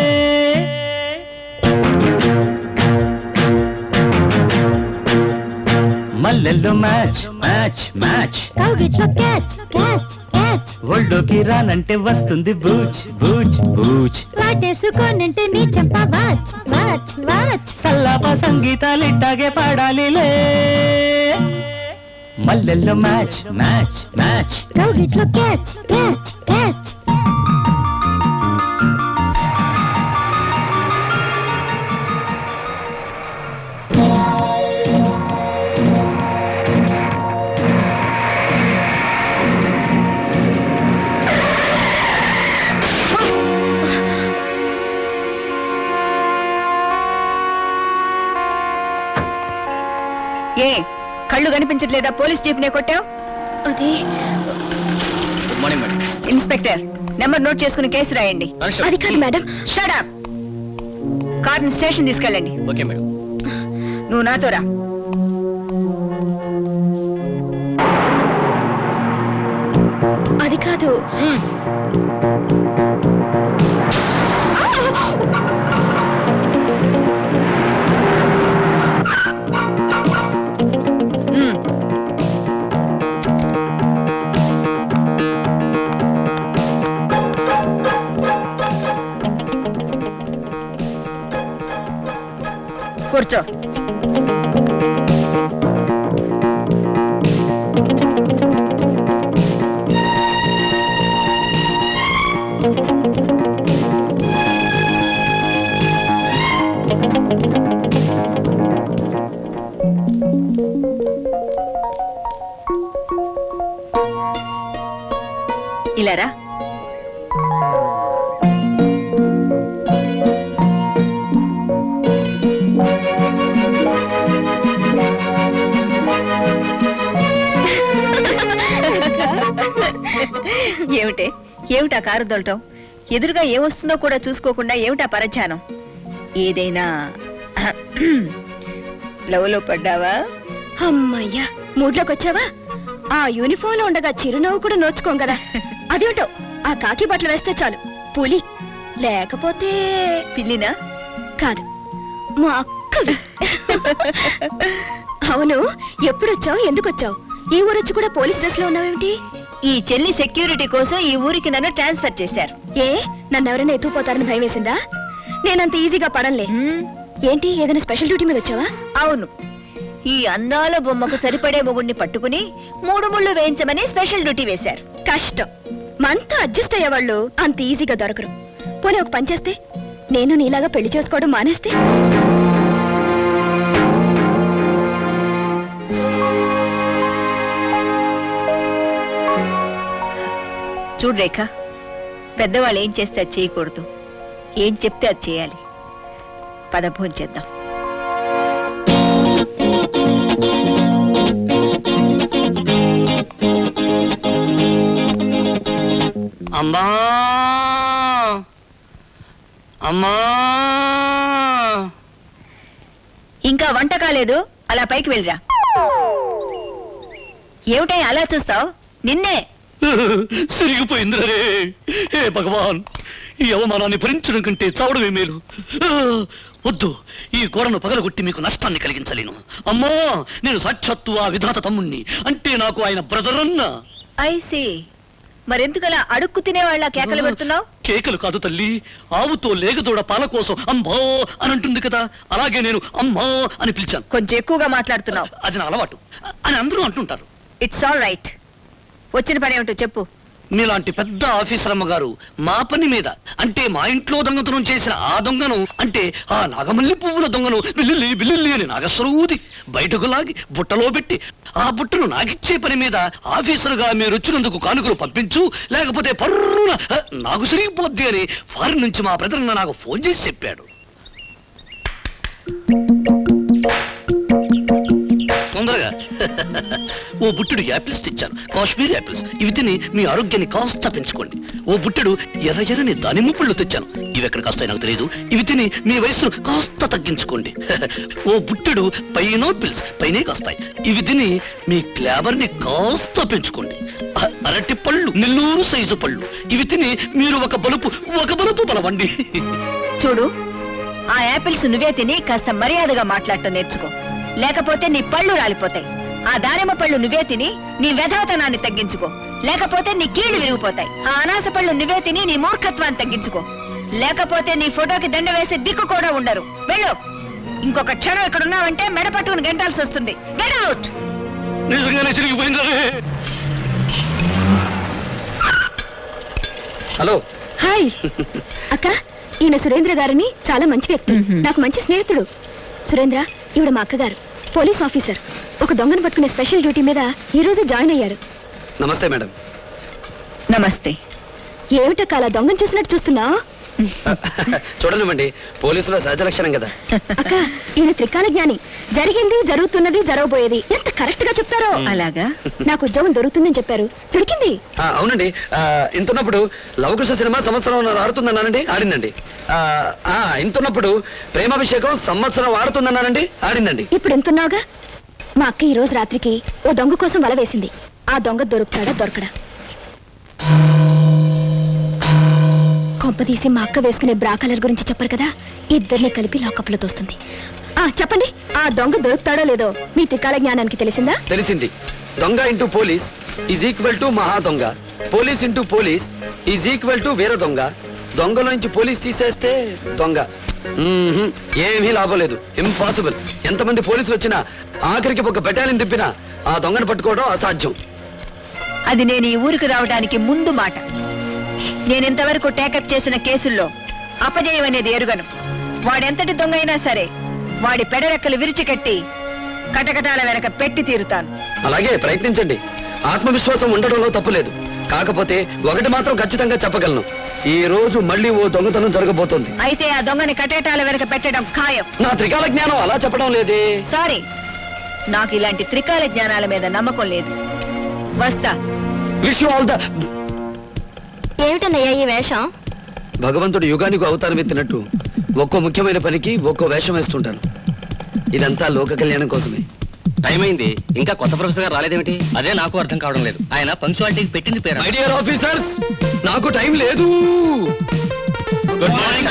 మల్లెల్లో మ్యాచ్ మ్యాచ్ మ్యాచ్ కౌగిట్లో క్యాచ్ క్యాచ్ క్యాచ్ ఒళ్ళోకి రానంటే వస్తుంది బూచ్ బూచ్ బూచ్ వాటేసుకోనంటే నీ చెంప వాచ్ వాచ్ వాచ్ సల్లాప సంగీతాలు ఇట్టాగే పాడాలిలే మల్లెల్లో మ్యాచ్ మ్యాచ్ మ్యాచ్ కౌగిట్లో క్యాచ్ క్యాచ్ క్యాచ్ ఏ కళ్ళు కనిపించట్లేదా పోలీస్ జీప్నే కొట్టావు అది good morning madam inspector number note చేసుకుని కేసు రాయండి అది కాదు మేడం షడప్ కార్ని స్టేషన్ తీసుకెళ్ళండి ఓకే మేడం నువ్వు నాతో రా అది కాదు కూర్చో ఇలా రా ఏమిటే ఏమిటా కారు దొలటం ఎదురుగా ఏమొస్తుందో కూడా చూసుకోకుండా ఏమిటా పరధ్యానం ఏదైనా లవ్లో పడ్డావా అమ్మయ్యా మూడ్లోకి వచ్చావా ఆ యూనిఫామ్ లో ఉండగా చిరునవ్వు కూడా నోచుకోం కదా అదేమిటో ఆ కాకి బట్టలు వేస్తే చాలు పులి లేకపోతే పిల్లినా కాదు మా అక్కవి అవును ఎప్పుడొచ్చావు ఎందుకు వచ్చావు ఈ ఊరొచ్చి కూడా పోలీస్ డ్రెస్ లో ఉన్నావేమిటి ఈ చెల్లి సెక్యూరిటీ కోసం ఈ ఊరికి నన్ను ట్రాన్స్ఫర్ చేశారు ఏ నన్ను ఎవరైనా ఎత్తుకుపోతారని భయం వేసిందా నేనంత ఈజీగా పడంలే ఏంటి ఏదైనా స్పెషల్ డ్యూటీ మీద వచ్చావా అవును ఈ అందాల బొమ్మకు సరిపడే మొగుడిని పట్టుకుని మూడు ముళ్ళు వేయించమని స్పెషల్ డ్యూటీ వేశారు కష్టం మనతో అడ్జస్ట్ అయ్యేవాళ్ళు అంత ఈజీగా దొరకరు పోనీ ఒక పని చేస్తే నేను నీలాగా పెళ్లి చేసుకోవడం మానేస్తే చూడు రేఖ పెద్దవాళ్ళు ఏం చేస్తే అది చేయకూడదు ఏం చెప్తే అది చేయాలి పద భోంచేద్దాం అమ్మా అమ్మా ఇంకా వంట కాలేదు అలా పైకి వెళ్ళిరా ఏమిటై అలా చూస్తావు నిన్నే సిరిగిపోయింది రే హే భగవాన్ ఈ అవమానాన్ని భరించడం కంటే చావడమే మేలు ఆ, వద్దు ఈ కూరను పగలగొట్టి మీకు నష్టాన్ని కలిగించలేను అమ్మా నేను సాక్షాత్తు ఆ విధాత తమ్ముణ్ణి అంటే నాకు ఆయన బ్రదర్ అన్నా ఐసి మరెందుకలా అడుక్కు తినేవాళ్ళ కేకలు పెడుతున్నావు కేకలు కాదు తల్లి ఆవుతో లేగదోడ పాల కోసం అంబా అని అంటుంది కదా అలాగే నేను అమ్మా అని పిలిచాను కొంచెం ఎక్కువగా మాట్లాడుతున్నావు అది నా అలవాటు అని అందరూ అంటుంటారు ఇట్స్ ఆల్ రైట్ వచ్చిన పని ఏమిటో చెప్పు మీలాంటి పెద్ద ఆఫీసర్ అమ్మగారు మా పని మీద అంటే మా ఇంట్లో దొంగతనం చేసిన ఆ దొంగను అంటే ఆ నాగమల్లి పువ్వుల దొంగను బిల్లిల్లి బిల్లిల్లి అని నాగస్వరూది బయటకు లాగి బుట్టలో పెట్టి ఆ బుట్టను నాకిచ్చే పని మీద ఆఫీసర్గా మీరు వచ్చినందుకు కానుకలు పంపించు లేకపోతే పర్రున "హ, నాకు సిరిగిపోద్ది అని ఫారిన్ నుంచి మా బ్రదర్ నాకు ఫోన్ చేసి చెప్పాడు తొందరగా ఓ బుట్టెడు యాపిల్స్ తెచ్చాను కాశ్మీర్ యాపిల్స్ ఇవి తిని మీ ఆరోగ్యాన్ని కాస్త పెంచుకోండి ఓ బుట్టెడు ఎర్ర ఎర్రని దానిమ్మ పళ్ళు తెచ్చాను ఇవి ఎక్కడ కాస్తాయి నాకు తెలియదు ఇవి తిని మీ వయసును కాస్త తగ్గించుకోండి ఓ బుట్టెడు పైనాపిల్స్ పైనే కాస్తాయి ఇవి తిని మీ క్లాబర్ ని కాస్త పెంచుకోండి అ- అరటి పళ్ళు నెల్లూరు సైజు పళ్ళు ఇవి తిని మీరు ఒక బలుపు ఒక బలుపు బలవండి చూడు ఆ యాపిల్స్ నువ్వే తిని కాస్త మర్యాదగా మాట్లాడటం నేర్చుకో లేకపోతే నీ పళ్ళు రాలిపోతాయి ఆ దానిమ్మ పళ్ళు నువ్వే తిని నీ వెధవతనాన్ని తగ్గించుకో లేకపోతే నీ కీళ్లు విరిగిపోతాయి ఆ అనాస పళ్ళు నువ్వే తిని నీ మూర్ఖత్వాన్ని తగ్గించుకో లేకపోతే నీ ఫోటోకి దండ వేసే దిక్కు కూడా ఉండరు వెళ్ళు ఇంకొక క్షణం ఇక్కడ ఉన్నావంటే మెడ పట్టుకుని గంటాల్సి వస్తుంది గెట్ అవుట్ నిజంగానే చిరిగిపోయిందా హలో హాయ్ అక్క ఈయన సురేంద్ర గారిని చాలా మంచి వ్యక్తి నాకు మంచి స్నేహితుడు సురేంద్ర ఈవిడ మా అక్కగారు పోలీస్ ఆఫీసర్ ఒక దొంగను పట్టుకునే స్పెషల్ డ్యూటీ మీద ఈ రోజు జాయిన్ అయ్యారు నమస్తే మేడం నమస్తే ఏమిటక్క అలా దొంగను చూసినట్టు చూస్తున్నావు చూడనివ్వండి పోలీసులో సహజ లక్షణం కదా అక్క ఈయన త్రికాల జ్ఞాని జరిగింది జరుగుతున్నది జరగబోయేది ఎంత కరెక్ట్ గా చెప్తారో అలాగా నాకు ఉద్యోగం దొరుకుతుందని చెప్పారు దొరికింది ఆ, అవునండి ఆ, ఇంతున్నప్పుడు లవకుశ సినిమా సంవత్సరం ఆడుతుందన్నానండి ఆడిందండి ఆ, ఆ, ఇంతున్నప్పుడు ప్రేమాభిషేకం సంవత్సరం ఆడుతుందన్నానండి ఆడిందండి ఇప్పుడు ఎంతున్నావుగా మా అక్క ఈ రోజు రాత్రికి ఓ దొంగ కోసం వల వేసింది ఆ దొంగ దొరుకుతాడా దొరకడా కొంపదీసి మా అక్క వేసుకునే బ్రా కలర్ గురించి చెప్పరు కదా ఇద్దరిని కలిపి లాకప్లో తోస్తుంది ఆ చెప్పండి ఆ దొంగ దొరుకుతాడో లేదో మీ త్రికాల జ్ఞానానికి తెలిసిందా తెలిసింది దొంగ into police is equal to మహా దొంగ police into police is equal to వీర దొంగ దొంగలో నుంచి పోలీస్ తీసేస్తే దొంగ మ్మ్హ్మ్. ఏమీ లాభం లేదు ఇంపాసిబుల్ ఎంతమంది పోలీసులు వచ్చినా ఆఖరికి ఒక బెటాలియన్ తిప్పినా ఆ దొంగను పట్టుకోవడం అసాధ్యం అది నేను ఈ ఊరికి రావడానికి ముందు మాట నేనింతవరకు టేకప్ చేసిన కేసుల్లో అపజయం అనేది ఎరుగను వాడెంతటి దొంగ అయినా సరే వాడి పెడరెక్కలు విరిచికట్టి కటకటాల వెనక పెట్టి తీరుతాను అలాగే ప్రయత్నించండి ఆత్మవిశ్వాసం ఉండడంలో తప్పులేదు కాకపోతే ఒకటి మాత్రం ఖచ్చితంగా చెప్పగలను ఈ రోజు మళ్ళీ ఓ దొంగతనం జరగబోతోంది అయితే ఆ దొంగని కటకటాల వెనక పెట్టడం ఖాయం నా త్రికాల జ్ఞానం అలా చెప్పడం లేదే సారీ నాకు ఇలాంటి త్రికాల జ్ఞానాల మీద నమ్మకం లేదు వస్తా విష్ ఆల్ ద ఏమిటన్నయ్యా ఈ వేషం భగవంతుడు యుగానికి అవతారం ఎత్తినట్టు ఒక్కో ముఖ్యమైన పనికి ఒక్కో వేషం వేస్తుంటాను ఇదంతా లోక కళ్యాణం కోసమే టైం అయింది ఇంకా కొత్త ప్రొఫెసర్ గారు రాలేదేమిటి అదే నాకు అర్థం కావడం లేదు ఆయన పంక్చువాలిటీకి పెట్టింది పేరు మై డియర్ ఆఫీసర్స్ నాకు టైం లేదు గుడ్ మార్నింగ్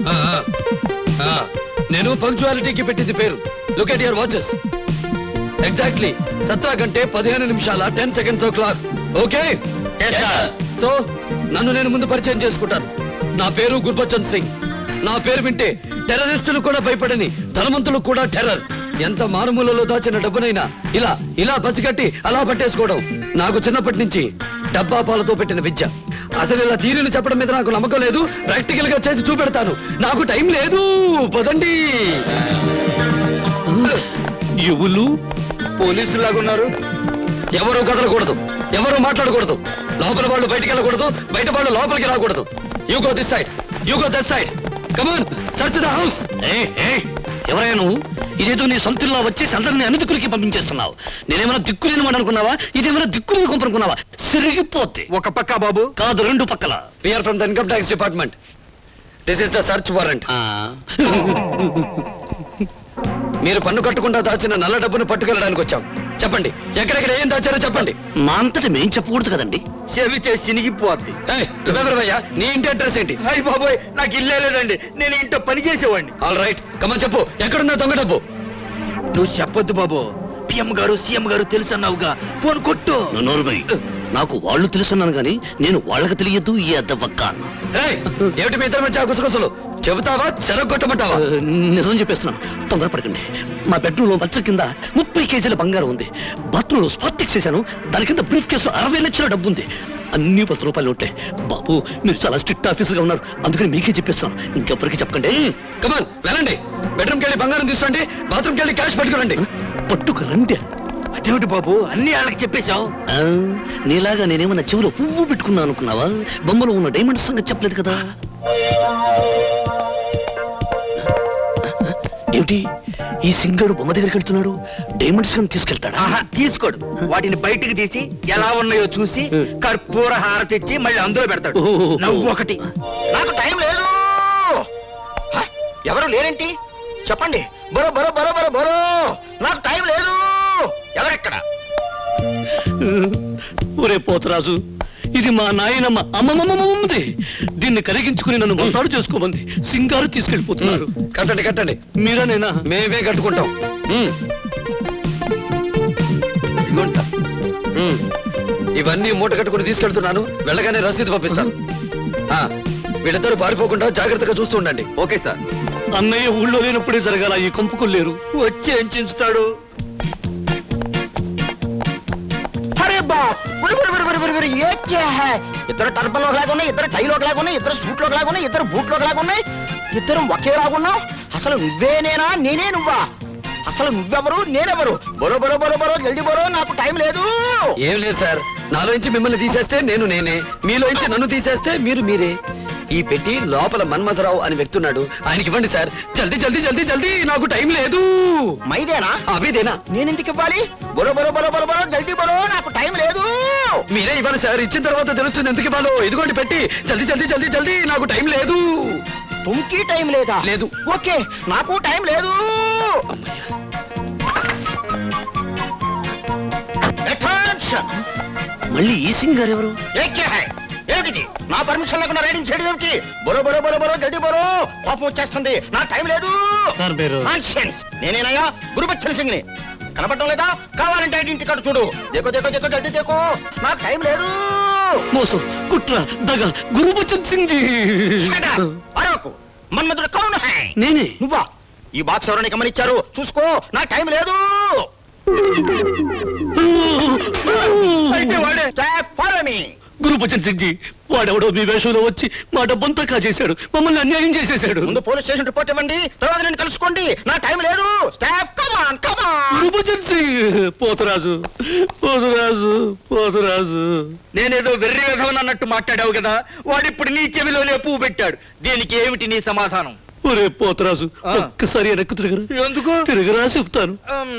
నేను పంక్చువాలిటీకి పెట్టింది పేరు look at your watches exactly సత్తా గంటే పదిహేను నిమిషాల ten seconds o'clock okay so నన్ను నేను ముందు పరిచయం చేసుకుంటాను నా పేరు గుర్బచ్చన్ సింగ్ నా పేరు వింటే టెర్రరిస్టులు కూడా భయపడని ధనవంతులు కూడా టెర్రర్ ఎంత మారుమూలలో దాచిన డబ్బునైనా ఇలా ఇలా పసిగట్టి అలా పట్టేసుకోవడం నాకు చిన్నప్పటి నుంచి డబ్బా పాలతో పెట్టిన విద్య అసలు ఇలా తీరుని చెప్పడం మీద నాకు నమ్మకం లేదు ప్రాక్టికల్ గా చేసి చూపెడతాను నాకు టైం లేదు పదండి ఎవరు పోలీసులు లాగున్నారు ఎవరు కదలకూడదు ఎవరు మాట్లాడకూడదు లోపల వాళ్ళు బయటికి వెళ్ళకూడదు బయట వాళ్ళు లోపలికి రాకూడదు you go this side you go that side come on search the house ఎవరైనా నువ్వు ఇదేదో నీ సొంతల్లో వచ్చి అందరిని అన్ని దిక్కులకి పంపించేస్తున్నావు నేనేమైనా దిక్కు లేని వాడు అనుకున్నావా ఇదేమైనా దిక్కు లేని కొంపనుకున్నావా సిరిగిపోతే ఒక పక్క బాబు కాదు రెండు పక్కల we're from the income tax department this is the search warrant మీరు పన్ను కట్టకుండా దాచిన నల్ల డబ్బును పట్టుకెళ్ళడానికి వచ్చాం చెప్పండి ఎక్కడెక్కడ ఏం దాచారో చెప్పండి మా అంతటి మేం చెప్పకూడదు కదండి చెబితే సినిగిపోద్ది భయ్యా నీ ఇంటి అడ్రస్ ఏంటి అయ్యి బాబోయ్ నాకు ఇల్లే లేదండి నేను ఇంట్లో పని చేసేవాడిని ఆల్ రైట్ కమన్ చెప్పు ఎక్కడున్నా దొంగ డబ్బు నువ్వు చెప్పొద్దు బాబు పిఎం గారు సీఎం గారు తెలుసు అన్నావుగా ఫోన్ కొట్టు నోరుమై నాకు వాళ్ళు తెలుసున్నాను గాని నేను వాళ్ళకి తెలియదు ఈ అద్దవక్క అన్న ఏయ్, ఏమిటి మీ ఇద్దరి మధ్య ఆ గుసగుసలు చెబుతావా చెరగొట్టమంటావా నిజం చెప్పేస్తున్నాను తొందరపడకండి మా బెడ్రూమ్ లో మచ్చ కింద ముప్పై కేజీల బంగారం ఉంది బాత్రూమ్ లో స్పాటిక్ చేశాను దాని కింద బ్రీఫ్ కేసులో అరవై లక్షల డబ్బు ఉంది అన్ని పది రూపాయలు ఉంటాయి బాబు మీరు చాలా స్ట్రిక్ట్ ఆఫీసర్ గా ఉన్నారు అందుకని మీకే చెప్పేస్తున్నాను ఇంకెప్పటికీ చెప్పకండి కమాన్ వెళ్ళండి బెడ్రూమ్కి వెళ్ళి బంగారం తీసుకోండి బాత్రూమ్కి వెళ్ళి క్యాష్ పట్టుకురండి పట్టుకు రండి అదేమిటి బాబు అన్ని వాళ్ళకి చెప్పేశావు ఆ, నీలాగా నేనేమన్నా చెవులో పువ్వు పెట్టుకున్నా అనుకున్నావా బొమ్మలో ఉన్న డైమండ్స్ సంగతి చెప్పలేదు కదా ఏమిటి ఈ సింగడు బొమ్మ దగ్గరికి వెళ్తున్నాడు డైమండ్స్ కానీ తీసుకెళ్తాడా ఆహా, తీసుకోడు వాటిని బయటికి తీసి ఎలా ఉన్నాయో చూసి కర్పూర హారతి ఇచ్చి మళ్ళీ అందులో పెడతాడు ఓహో. నవ్వు ఒకటి నాకు టైం లేదు హ? ఎవరు లేరేంటి చెప్పండి బరో బరో బరో బరో బరో నాకు టైం లేదు ఎవరెక్కడ ఒరే పోతరాజు ఇది మా నాయనమ్మ అమ్మమ్మమ్మమ్మది దీన్ని కరిగించుకుని నన్ను మొత్తాడు చేసుకోమంది సింగారు తీసుకెళ్ళిపోతున్నారు కట్టండి కట్టండి మీరేనేనా మేమే కట్టుకుంటాం ఉమ్. ఇదిగోండి సార్. ఉమ్. ఇవన్నీ మూట కట్టుకుని తీసుకెళ్తున్నాను వెళ్ళగానే రసీదు పంపిస్తాను ఆ, వీళ్ళిద్దరూ పారిపోకుండా జాగ్రత్తగా చూస్తూ ఉండండి ఓకే సార్ అన్నయ్య ఊళ్ళో లేనప్పుడే జరగాల ఈ కొంపుకొల్లేరు వచ్చి ఏం చించుతాడు అరే బాప్ బురి బురి బురి బురి బురి బురి ఏ క్యా హై ఇద్దరు టర్బన్ ఒకలాగా ఉన్నాయి ఇద్దరు టైలు ఒకలాగా ఉన్నాయి ఇద్దరు సూట్లు ఒకలాగా ఉన్నాయి ఇద్దరు బూట్లు ఒకలాగా ఉన్నాయి ఇద్దరు ఒకేలాగా ఉన్నావు అసలు నువ్వే నేనా నేనే నువ్వా అసలు నువ్వెవరు నేనెవరు బరో బరో బరో బరో జల్దీ బరో నాకు టైం లేదు ఏం లేదు సార్ నాలో నుంచి మిమ్మల్ని తీసేస్తే నేను నేనే మీలో నుంచి నన్ను తీసేస్తే మీరు మీరే ఈ పెట్టి లోపల మన్మథరావు అని వ్యక్తి ఉన్నాడు ఆయనకి ఇవ్వండి సార్ జల్దీ జల్దీ జల్దీ జల్దీ నాకు టైం లేదు మైదేనా అభిదేనా నేను ఎందుకు ఇవ్వాలి బరో బరో బరో బరో బరో జల్దీ బరో నాకు టైం లేదు మీరే ఇవ్వాలి సార్ ఇచ్చిన తర్వాత తెలుస్తుంది ఎందుకు ఇవ్వాలో ఇదిగోండి పెట్టి జల్దీ జల్దీ జల్దీ జల్దీ నాకు టైం లేదు తుమ్కి టైం లేదా లేదు ఓకే నాకు టైం లేదు Attention! మళ్ళీ ఈ సింగారు ఎవరు ఏ క్యా హై? ఏమిటిది నా పర్మిషన్ లేకుండా రైడింగ్ చేయడం ఏమిటి బరో బరో బరో బరో జల్దీ బరో కోపం వచ్చేస్తుంది నా టైం లేదు సార్ మీరు Nonsense! నేనేనయ్యా గురుబచ్చన్ సింగ్ ని కనపడటం లేదా కావాలంటే ఐడెంటిటీ కార్డు చూడు దేకో దేకో దేకో జల్దీ దేకో నాకు టైం లేదు మోసం కుట్ర దగ గురుబచ్చన్ సింగ్ జీ Shut up! అరవకు మన్మధుడు కౌన్ హై నేనే నువ్వా ఈ బాక్స్ ఎవరైనా గమనించారు చూసుకో నాకు టైం లేదు అయితే వాడే ఫాలో మీ గురుబచ్చన్ సింగ్ జీ వాడెవడో మీ వేషంలో వచ్చి మా డబ్బంతా కాజేశాడు మమ్మల్ని అన్యాయం చేసేశాడు ముందు పోలీస్ స్టేషన్ రిపోర్ట్ ఇవ్వండి తర్వాత నేను కలుసుకోండి నా టైం లేదు staff come on come on Gurubachan Singh Potharaju Potharaju Potharaju నేనేదో వెర్రి విధవన్ అన్నట్టు మాట్లాడావు కదా వాడిప్పుడు నీ చెవిలోనే పువ్వు పెట్టాడు దీనికి ఏమిటి నీ సమాధానం ఒరే పోతరాజు ఆ. ఒక్కసారి వెనక్కు తిరగరా ఎందుకు తిరగరా చెప్తాను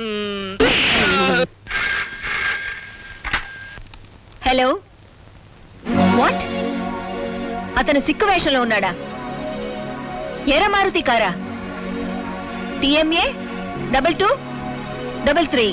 హలో వాట్ అతను సిక్కు వేషంలో ఉన్నాడా ఎర మారుతి కారా TMA double two double three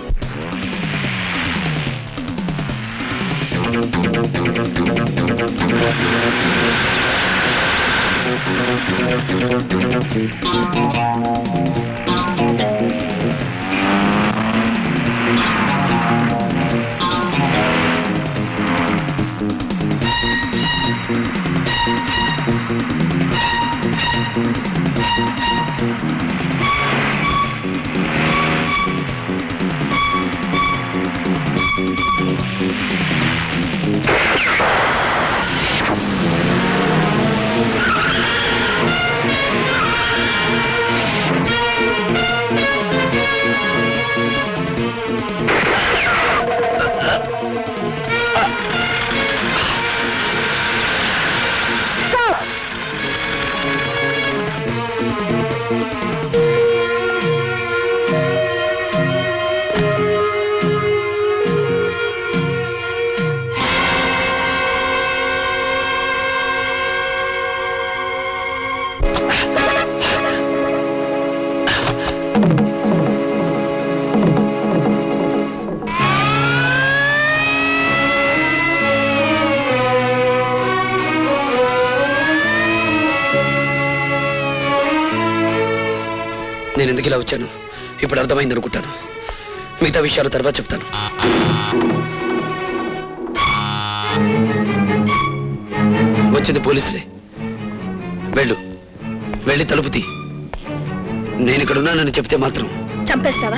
ఆ నేను ఎందుకు ఇలా వచ్చాను ఇప్పుడు అర్థమైంది అనుకుంటాను మిగతా విషయాలు తర్వాత చెప్తాను వచ్చింది పోలీసులే వెళ్ళు వెళ్ళి తలుపు తీ నేను ఇక్కడ ఉన్నానని చెప్తే మాత్రం చంపేస్తావా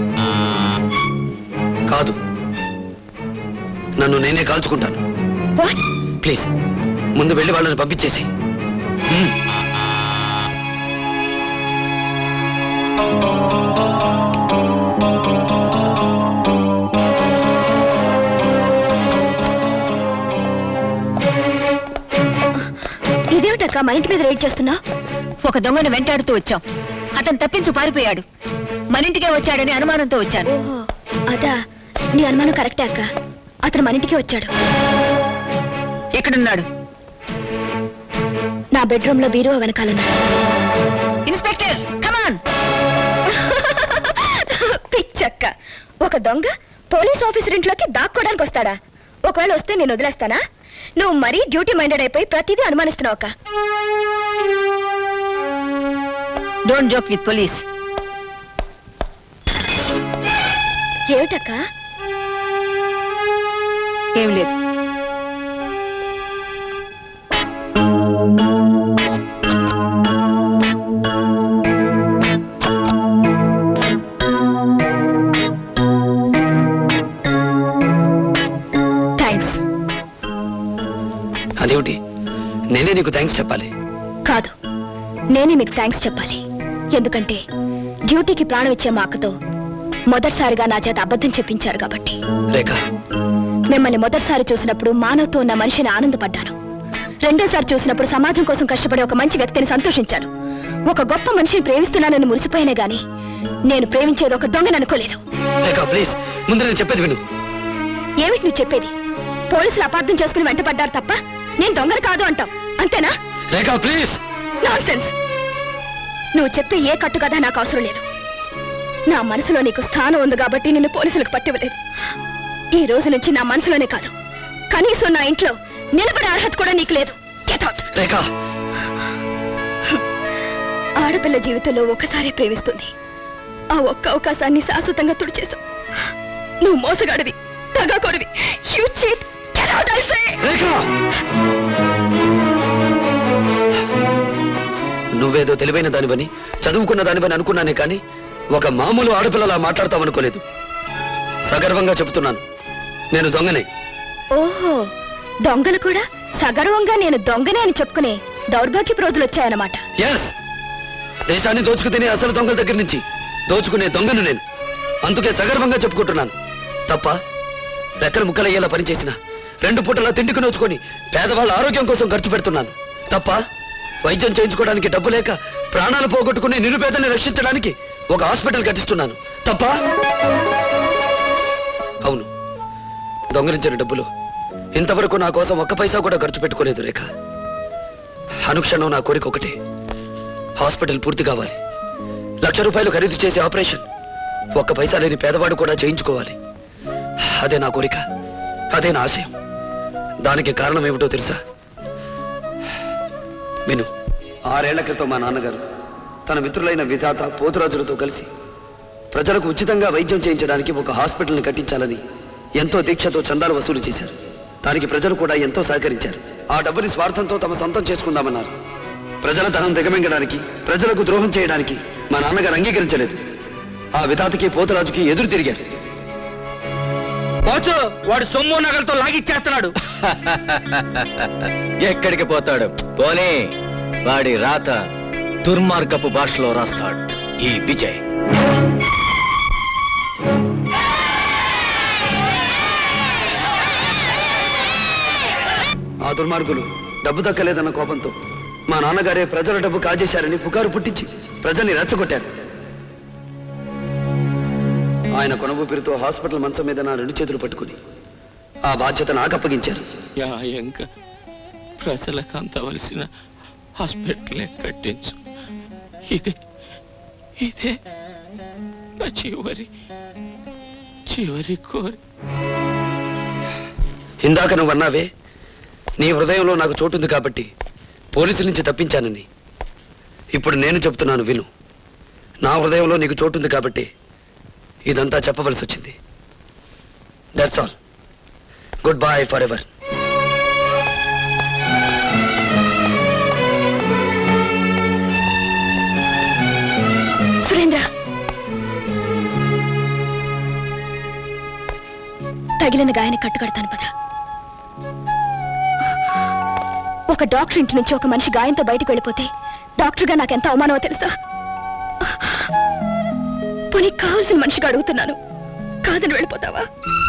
కాదు నన్ను నేనే కాల్చుకుంటాను వాట్ ప్లీజ్ ముందు వెళ్ళి వాళ్ళని పంపించేసి ఇదేమిటక్క మన ఇంటి మీద రైడ్ చేస్తున్నా ఒక దొంగను వెంటాడుతూ వచ్చాం అతను తప్పించు పారిపోయాడు మన ఇంటికే వచ్చాడని అనుమానంతో వచ్చాను ఓహో అదా నీ అనుమానం కరెక్టే అక్క అతను మన ఇంటికి వచ్చాడు ఎక్కడున్నాడు నా బెడ్రూమ్ లో బీరువా వెనకాలన్నాడు ఇన్స్పెక్టర్ కమాన్ పిచ్చక్క ఒక దొంగ పోలీస్ ఆఫీసర్ ఇంట్లోకి దాక్కోడానికి వస్తాడా ఒకవేళ వస్తే నేను వదిలేస్తానా నువ్వు మరీ డ్యూటీ మైండెడ్ అయిపోయి ప్రతిదీ అనుమానిస్తున్నావు అక్క డోంట్ జోక్ విత్ పోలీస్ ఏమిటక్క ఏం లేదు థ్యాంక్స్ అదేమిటి నేనే నీకు థ్యాంక్స్ చెప్పాలి కాదు నేనే మీకు థ్యాంక్స్ చెప్పాలి ఎందుకంటే డ్యూటీకి ప్రాణం ఇచ్చే మా అక్కతో మొదటిసారిగా నా చేత అబద్ధం చెప్పించారు కాబట్టి రేఖ మిమ్మల్ని మొదటిసారి చూసినప్పుడు మానవతో ఉన్న మనిషిని ఆనందపడ్డాను రెండోసారి చూసినప్పుడు సమాజం కోసం కష్టపడే ఒక మంచి వ్యక్తిని సంతోషించాను ఒక గొప్ప మనిషిని ప్రేమిస్తున్నానని మురిసిపోయినా గాని నేను ప్రేమించేది ఒక దొంగని అనుకోలేదు రేఖ ప్లీజ్ ముందు నేను చెప్పేది విను ఏమిటి నువ్వు చెప్పేది పోలీసులు అపార్థం చేసుకుని వెంటపడ్డారు తప్ప నేను దొంగను కాదు అంటాం అంతేనా రేఖ ప్లీజ్ నాన్సెన్స్ నువ్వు చెప్పే ఏ కట్టు కదా నాకు అవసరం లేదు నా మనసులో నీకు స్థానం ఉంది కాబట్టి నిన్ను పోలీసులకు పట్టివ్వలేదు ఈ రోజు నుంచి నా మనసులోనే కాదు కనీసం నా ఇంట్లో నిలబడే అర్హత కూడా నీకు లేదు Get out. రేఖ ఆడపిల్ల జీవితంలో ఒకసారి ప్రేమిస్తుంది ఆ ఒక్క అవకాశాన్ని శాశ్వతంగా తుడిచేశావు నువ్వు మోసగాడివి తగాకొడివి you cheat Get out, I say! నువ్వేదో తెలివైన దానివని చదువుకున్న దానివని అనుకున్నానే కానీ ఒక మామూలు ఆడపిల్లలా మాట్లాడతావనుకోలేదు సగర్వంగా చెబుతున్నాను నేను దొంగనే ఓహో దొంగలు కూడా సగర్వంగా నేను దొంగనే అని చెప్పుకునే దౌర్భాగ్యపు రోజులు వచ్చాయన్నమాట ఎస్ దేశాన్ని దోచుకు తినే అసలు దొంగల దగ్గర నుంచి దోచుకునే దొంగను నేను అందుకే సగర్వంగా చెప్పుకుంటున్నాను తప్ప రెక్కల ముక్కలయ్యేలా పనిచేసిన రెండు పూటలా తిండికి నోచుకొని పేదవాళ్ళ ఆరోగ్యం కోసం ఖర్చు పెడుతున్నాను తప్ప వైద్యం చేయించుకోవడానికి డబ్బు లేక ప్రాణాలు పోగొట్టుకుని నిరుపేదల్ని రక్షించడానికి ఒక హాస్పిటల్ కట్టిస్తున్నాను తప్ప అవును దొంగలించిన డబ్బులు ఇంతవరకు నా కోసం ఒక్క పైసా కూడా ఖర్చు పెట్టుకోలేదు రేఖ అనుక్షణం నా కోరిక ఒకటే హాస్పిటల్ పూర్తి కావాలి లక్ష రూపాయలు ఖరీదు చేసే ఆపరేషన్ ఒక్క పైసా లేని పేదవాడు కూడా చేయించుకోవాలి అదే నా కోరిక అదే నా ఆశయం దానికి కారణం ఏమిటో తెలుసా విను ఆరేళ్ల క్రితం మా నాన్నగారు తన మిత్రులైన విధాత పోతురాజులతో కలిసి ప్రజలకు ఉచితంగా వైద్యం చేయించడానికి ఒక హాస్పిటల్ని కట్టించాలని ఎంతో దీక్షతో చందాలు వసూలు చేశారు దానికి ప్రజలు కూడా ఎంతో సహకరించారు ఆ డబ్బుని స్వార్థంతో తమ సొంతం చేసుకుందామన్నారు ప్రజల ధనం దిగమింగడానికి ప్రజలకు ద్రోహం చేయడానికి మా నాన్నగారు అంగీకరించలేదు ఆ విధాతకి పోతురాజుకి ఎదురు తిరిగారు పోచు వాడు సొమ్ము నగలతో లాగిచ్చేస్తున్నాడు ఎక్కడికి పోతాడు పోనీ వాడి రాత దుర్మార్గపు భాషలో రాస్తాడు ఈ విజయ్ ఆ దుర్మార్గులు డబ్బు దక్కలేదన్న కోపంతో మా నాన్నగారే ప్రజల డబ్బు కాజేశారని పుకారు పుట్టించి ప్రజల్ని రెచ్చగొట్టారు ఆయన కొనబూపిరితో హాస్పిటల్ మంచం మీద నా రెండు చేతులు పట్టుకుని ఆ బాధ్యత నాకు అప్పగించారు న్యాయంగా ప్రజలకు అందవలసిన హాస్పిటలే కట్టించు ఇదే ఇదే నా చివరి చివరి కోరి ఇందాక నువ్వు అన్నావే నీ హృదయంలో నాకు చోటుంది కాబట్టి పోలీసుల నుంచి తప్పించానని ఇప్పుడు నేను చెప్తున్నాను విను నా హృదయంలో నీకు చోటుంది కాబట్టి ఇదంతా చెప్పవలసి వచ్చింది that's all good bye forever Surendra తగిలిన గాయాన్ని కట్టుకడతాను పద ఒక డాక్టర్ ఇంటి నుంచి ఒక మనిషి గాయంతో బయటకు వెళ్ళిపోతే డాక్టర్గా నాకెంత అవమానమో తెలుసా పోనీ కావలసిన మనిషిగా అడుగుతున్నాను కాదని వెళ్ళిపోతావా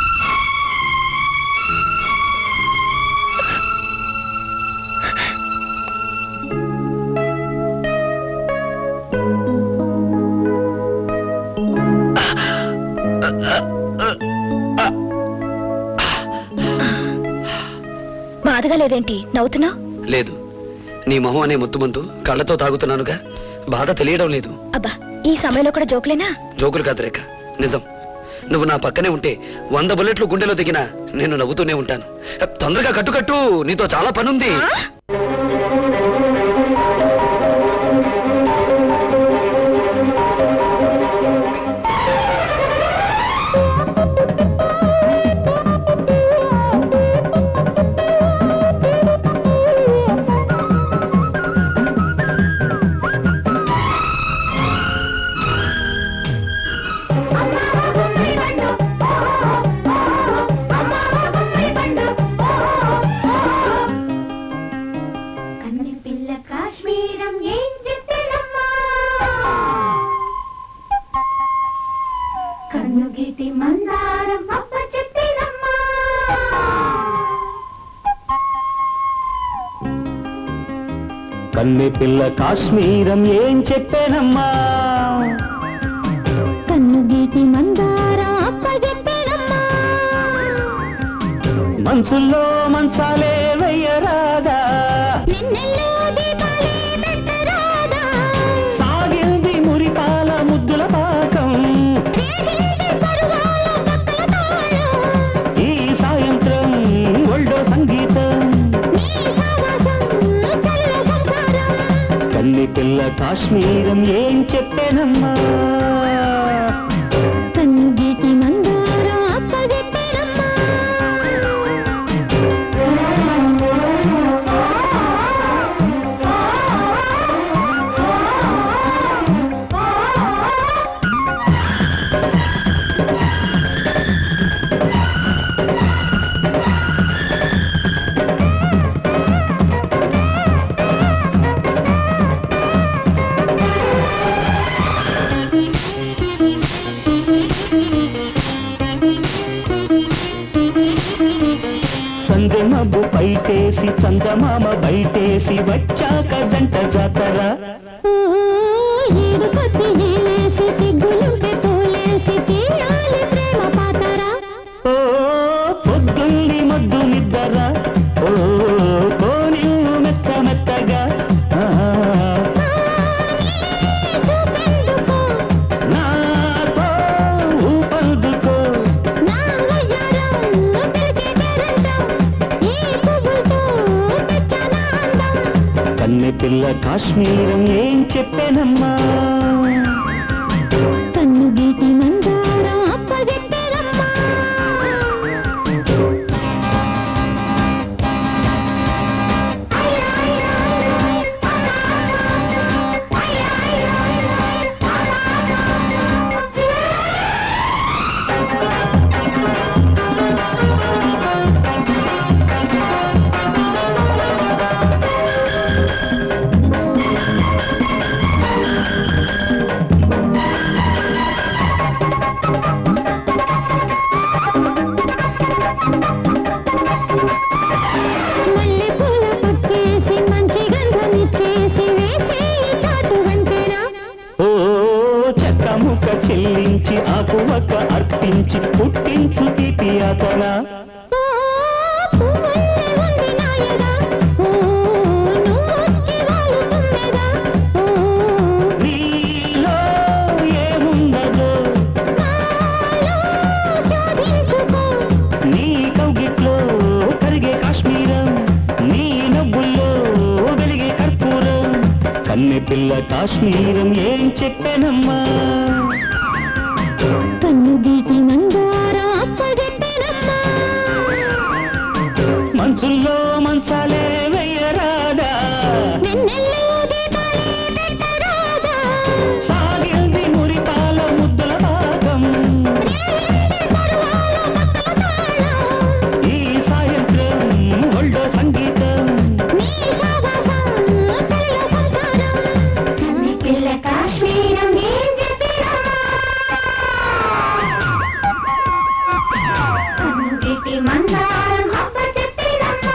బాధగా లేదేంటి నవ్వుతున్నావు లేదు నీ మొహం అనే ముద్దు ముందు కళ్ళతో తాగుతున్నానుగా బాధ తెలియడం లేదు అబ్బా ఈ సమయంలో కూడా జోకులేనా జోకులు కాదు రేఖ నిజం నువ్వు నా పక్కనే ఉంటే వంద బుల్లెట్లు గుండెలో దిగినా నేను నవ్వుతూనే ఉంటాను తొందరగా కట్టు కట్టు నీతో చాలా పనుంది కన్నె పిల్ల కాశ్మీరం ఏం చెప్పేనమ్మా కన్ను గీటి మందారం అప్ప చెప్పేనమ్మా కన్నె పిల్ల కాశ్మీరం ఏం చెప్పానమ్మా కన్ను గీటి మందారం అప్ప చెప్పేనమ్మా మనసుల్లో మంచాలే వెయ్యరాదా నిన్నెల్లో దీపాలే పెట్టరాదా సాగింది మురిపాల ముద్దుల పాకం ఈ సాయంత్రం ఒళ్ళో సంగీతం కన్నె పిల్ల కాశ్మీరం ఏం చెప్పానమ్మా కన్ను గీటి మందారం అప్ప చెప్పేనమ్మా సందె మబ్బు పైటేసి చందమామ బయటేసి వచ్చాక జంట జాతర ఏడు కొద్ది ఏలేసి సిగ్గులుంటే తోలేసి తీయాలి ప్రేమ పాతరా ఓ పొద్దుంది మొద్దు నిద్దర ఓ కోని మెత్త మెత్తగా ఆ, నాతో ఊపందుకో కన్నె పిల్ల కాశ్మీరం ఏం చెప్పానమ్మా కన్ను గీటి మందారం అప్ప చెప్పేనమ్మా మల్లె పూల పక్కేసి మంచి గంధం ఇచ్చేసి వేసే చాటు వంతెనా ఓ చెక్క ముక్క చెల్లించి ఆకు ఒక్క అర్పించి పుట్టించు తీపి అతన నీలో ఏముండదో నీ కౌగిట్లో కరిగే కాశ్మీరం నీ నవ్వుల్లో వెలిగే కర్పూరం కన్నె పిల్ల కాశ్మీరం ఏం చెప్పానమ్మా కన్ను గీటి మందారం అప్పజెప్పినమ్మా మంచుల్లో మంచాలే వెయ్యరాదా వెన్నెల్లో దీపాలే పెట్టరాదా సాగింది మురిపాల ముద్దుల భాగం ఈ సాయంత్రం ఒళ్ళో సంగీతం నీ సావాసం చలిలో సంసారం కన్నె పిల్ల కాశ్మీరం ఏం చెప్పినమ్మా కన్ను గీటి మందారం అప్పజెప్పినమ్మా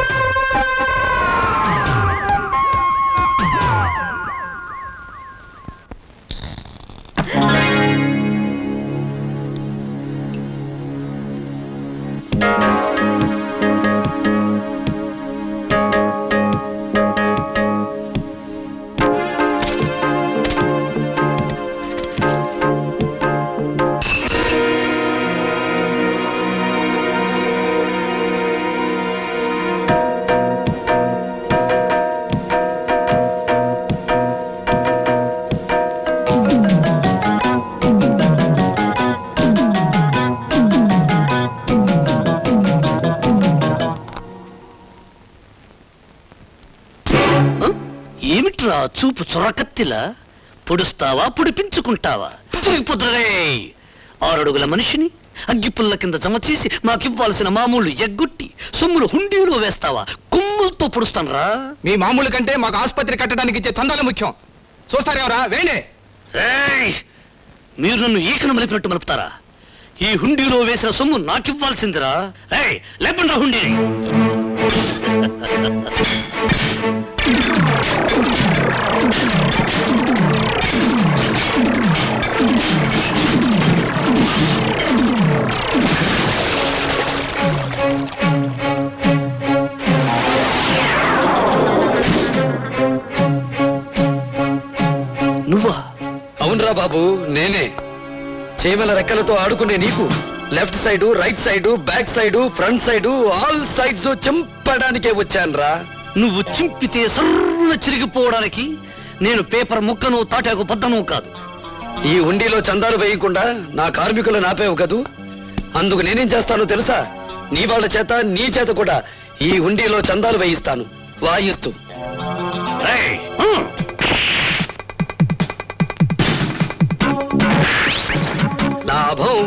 ఏమిట్రా చూపు చొరకత్తిలా పొడుస్తావా పొడిపించుకుంటావా తిరిగిపోతురే ఆరడుగుల మనిషిని అగ్గిపుల్ల కింద జమ చేసి మాకివ్వాల్సిన మామూలు ఎగ్గొట్టి సొమ్ములు హుండీలో వేస్తావా కుమ్ములతో పొడుస్తానరా మీ మామూలు కంటే మాకు ఆసుపత్రి కట్టడానికి ఇచ్చే చందాలు ముఖ్యం చూస్తారేవరా వేణే ఏయ్! మీరు నన్ను ఈకను మలిపినట్టు మలుపుతారా ఈ హుండీలో వేసిన సొమ్ము నాకివ్వాల్సిందిరా ఏయ్, లేపండ్రా హుండీని నువ్వా అవునరా బాబు నేనే చేమల రెక్కలతో ఆడుకునే నీకు left side right side back side front side all sides చంపడానికే వచ్చానురా నువ్వు చింపితే సర్రున చిరిగిపోవడానికి నేను పేపర్ ముక్కను తాటాకు బద్దను కాదు ఈ ఉండిలో చందాలు వేయకుండా నా కార్మికులు నాపేవు కదూ అందుకు నేనేం చేస్తానో తెలుసా నీ వాళ్ళ చేత నీ చేత కూడా ఈ ఉండిలో చందాలు వేయిస్తాను వాయిస్తూ లాభం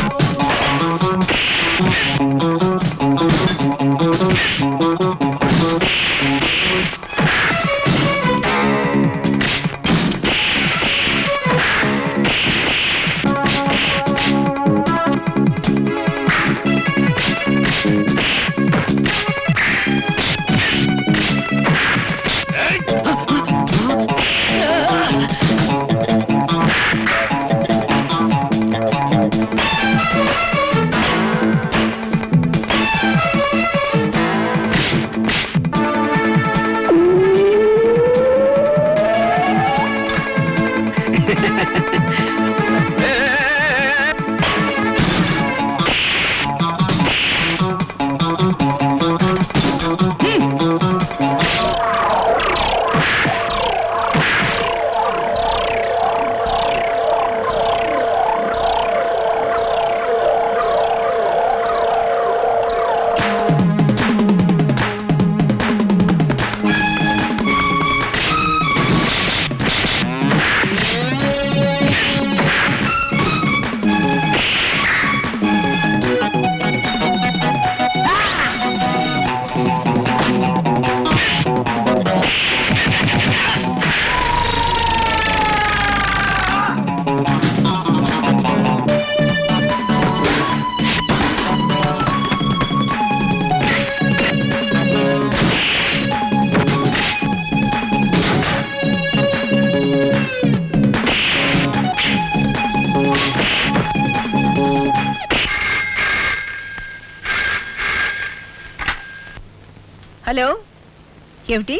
హలో ఏమిటి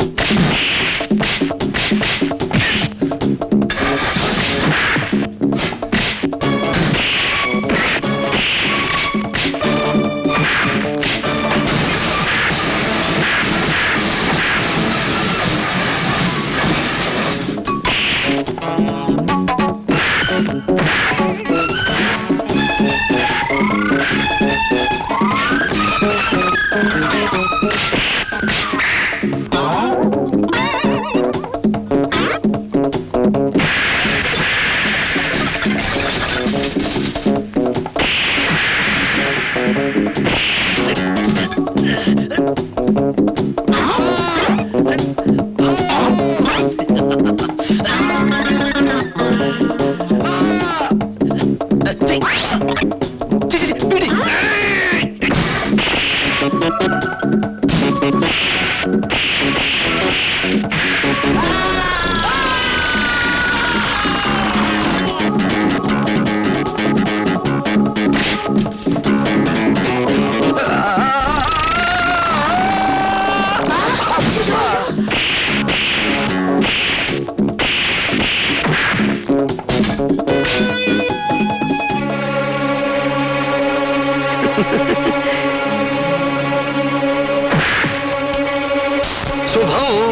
శుభం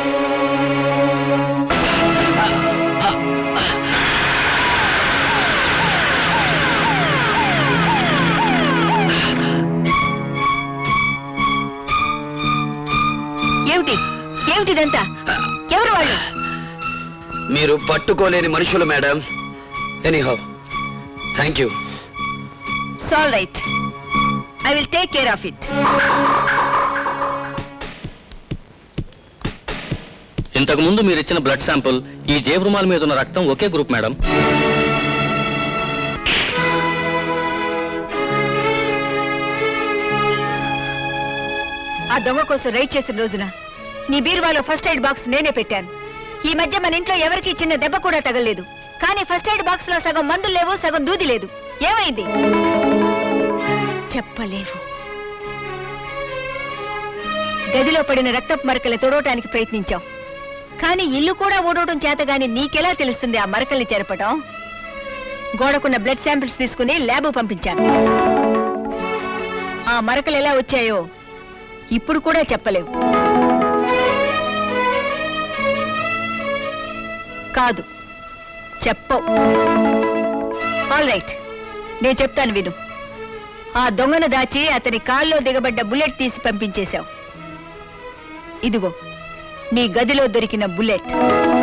ఏమిటి ఏమిటిదంతా ఎవరు వాళ్ళు మీరు పట్టుకోలేని మనుషులు మేడం ఎనీహౌ థ్యాంక్ యూ సాల్ right I will take care of it ఇంతకు ముందు మీరు ఇచ్చిన బ్లడ్ శాంపుల్ ఈ జేబురుమాల మీద ఉన్న రక్తం ఒకే గ్రూప్ మేడం ఆ దొంగ కోసం రైడ్ చేసిన రోజున నీ బీరువాలో ఫస్ట్ ఎయిడ్ బాక్స్ నేనే పెట్టాను ఈ మధ్య మన ఇంట్లో ఎవరికి చిన్న దెబ్బ కూడా తగలేదు కానీ ఫస్ట్ ఎయిడ్ బాక్స్ లో సగం మందులు లేవు సగం దూది లేదు ఏమైంది చెప్పలేవు గదిలో పడిన రక్తపు మరకలు తొడవటానికి ప్రయత్నించావు కానీ ఇల్లు కూడా ఓడవడం చేత గాని నీకెలా తెలుస్తుంది ఆ మరకల్ని చెరపటం గోడకున్న బ్లడ్ శాంపిల్స్ తీసుకుని ల్యాబ్ పంపించాను ఆ మరకలు ఎలా వచ్చాయో ఇప్పుడు కూడా చెప్పలేవు కాదు చెప్పవు ఆల్ రైట్ నేను చెప్తాను విను ఆ దొంగను దాచి అతని కాల్లో దిగబడ్డ బుల్లెట్ తీసి పంపించేశావు ఇదిగో నీ గదిలో దొరికిన బుల్లెట్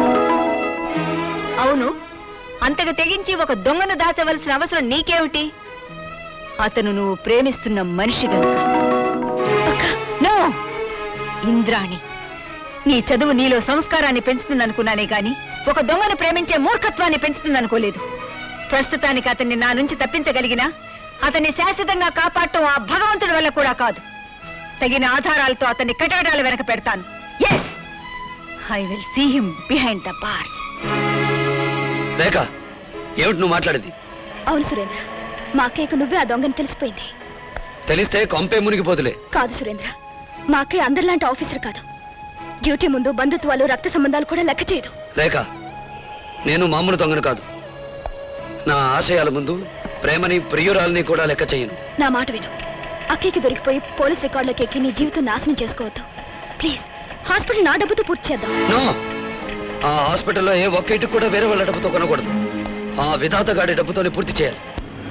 అవును అంతకు తెగించి ఒక దొంగను దాచవలసిన అవసరం నీకేమిటి అతను నువ్వు ప్రేమిస్తున్న మనిషి గనుక నో ఇంద్రాణి నీ చదువు నీలో సంస్కారాన్ని పెంచుతుందనుకున్నానే గాని ఒక దొంగను ప్రేమించే మూర్ఖత్వాన్ని పెంచుతుందనుకోలేదు ప్రస్తుతానికి అతన్ని నా నుంచి తప్పించగలిగినా అతన్ని శాశ్వతంగా కాపాడటం ఆ భగవంతుడి వల్ల కూడా కాదు తగిన ఆధారాలతో అతన్ని కటకటాల వెనక పెడతాను yes I will see him behind the bars Rekha ఏమిటి నువ్వు మాట్లాడేది అవును సురేంద్ర మా అక్కయ్యకు నువ్వే ఆ దొంగని తెలిసిపోయింది తెలిస్తే కొంపే మునిగిపోతులే కాదు సురేంద్ర మా అక్కయ్య అందరిలాంటి ఆఫీసర్ కాదు డ్యూటీ ముందు బంధుత్వాలు రక్త సంబంధాలు కూడా లెక్క చేయదు రేఖ నేను మామూలు దొంగను కాదు నా ఆశయాల ముందు ప్రేమని ప్రియురాల్ని కూడా లెక్క చేయను నా మాట విను అక్కయ్యకి దొరికిపోయి పోలీస్ రికార్డులోకి ఎక్కి నీ జీవితం నాశనం చేసుకోవద్దు ప్లీజ్ హాస్పిటల్ నా డబ్బుతో పూర్తి చేద్దాం నో ఆ హాస్పిటల్లో ఏ ఒక్క ఇటుకు కూడా వేరే వాళ్ళ డబ్బుతో కొనకూడదు ఆ విధాత గాడి డబ్బుతోనే పూర్తి చేయాలి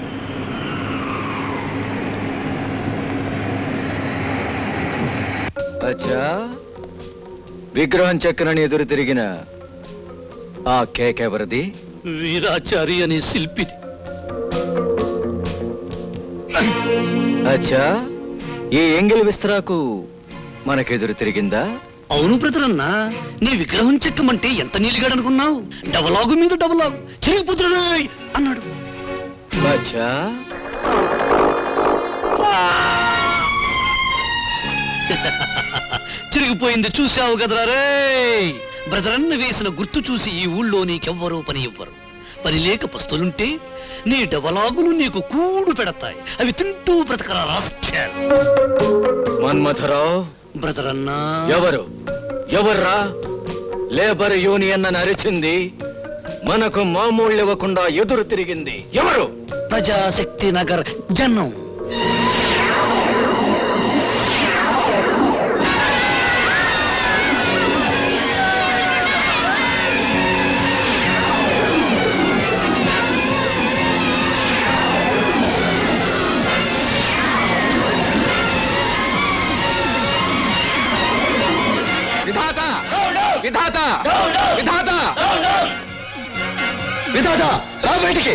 అచ్చా విగ్రహం చక్రని ఎదురు తిరిగిన ఆ కేక్ ఎవరిది వీరాచారి అనే శిల్పిని అచ్చా ఈ ఎంగిల్ విస్తరాకు మనకెదురు తిరిగిందా అవును బ్రదరన్నా నీ విగ్రహం చెక్కమంటే ఎంత నీలిగాడనుకున్నావు డబలాగు మీద డబలాగు చిరిగిపోతున్నాడు అన్నాడు అచ్చా చిరిగిపోయింది చూసావు కదరా రే బ్రదరన్న వేసిన గుర్తు చూసి ఈ ఊళ్ళో నీకెవ్వరూ పని ఇవ్వరు పని లేక పస్తులుంటే నీ డబలాగులు నీకు కూడు పెడతాయి అవి తింటూ బ్రతకరా రాస్కెల్. మన్మథరావు బ్రదరన్నా ఎవరు ఎవర్రా లేబర్ యూనియన్ అని అరిచింది మనకు మామూళ్ళు ఇవ్వకుండా ఎదురు తిరిగింది ఎవరు ప్రజాశక్తి నగర్ జనం విధాత విధాత విధాత రా బయటికి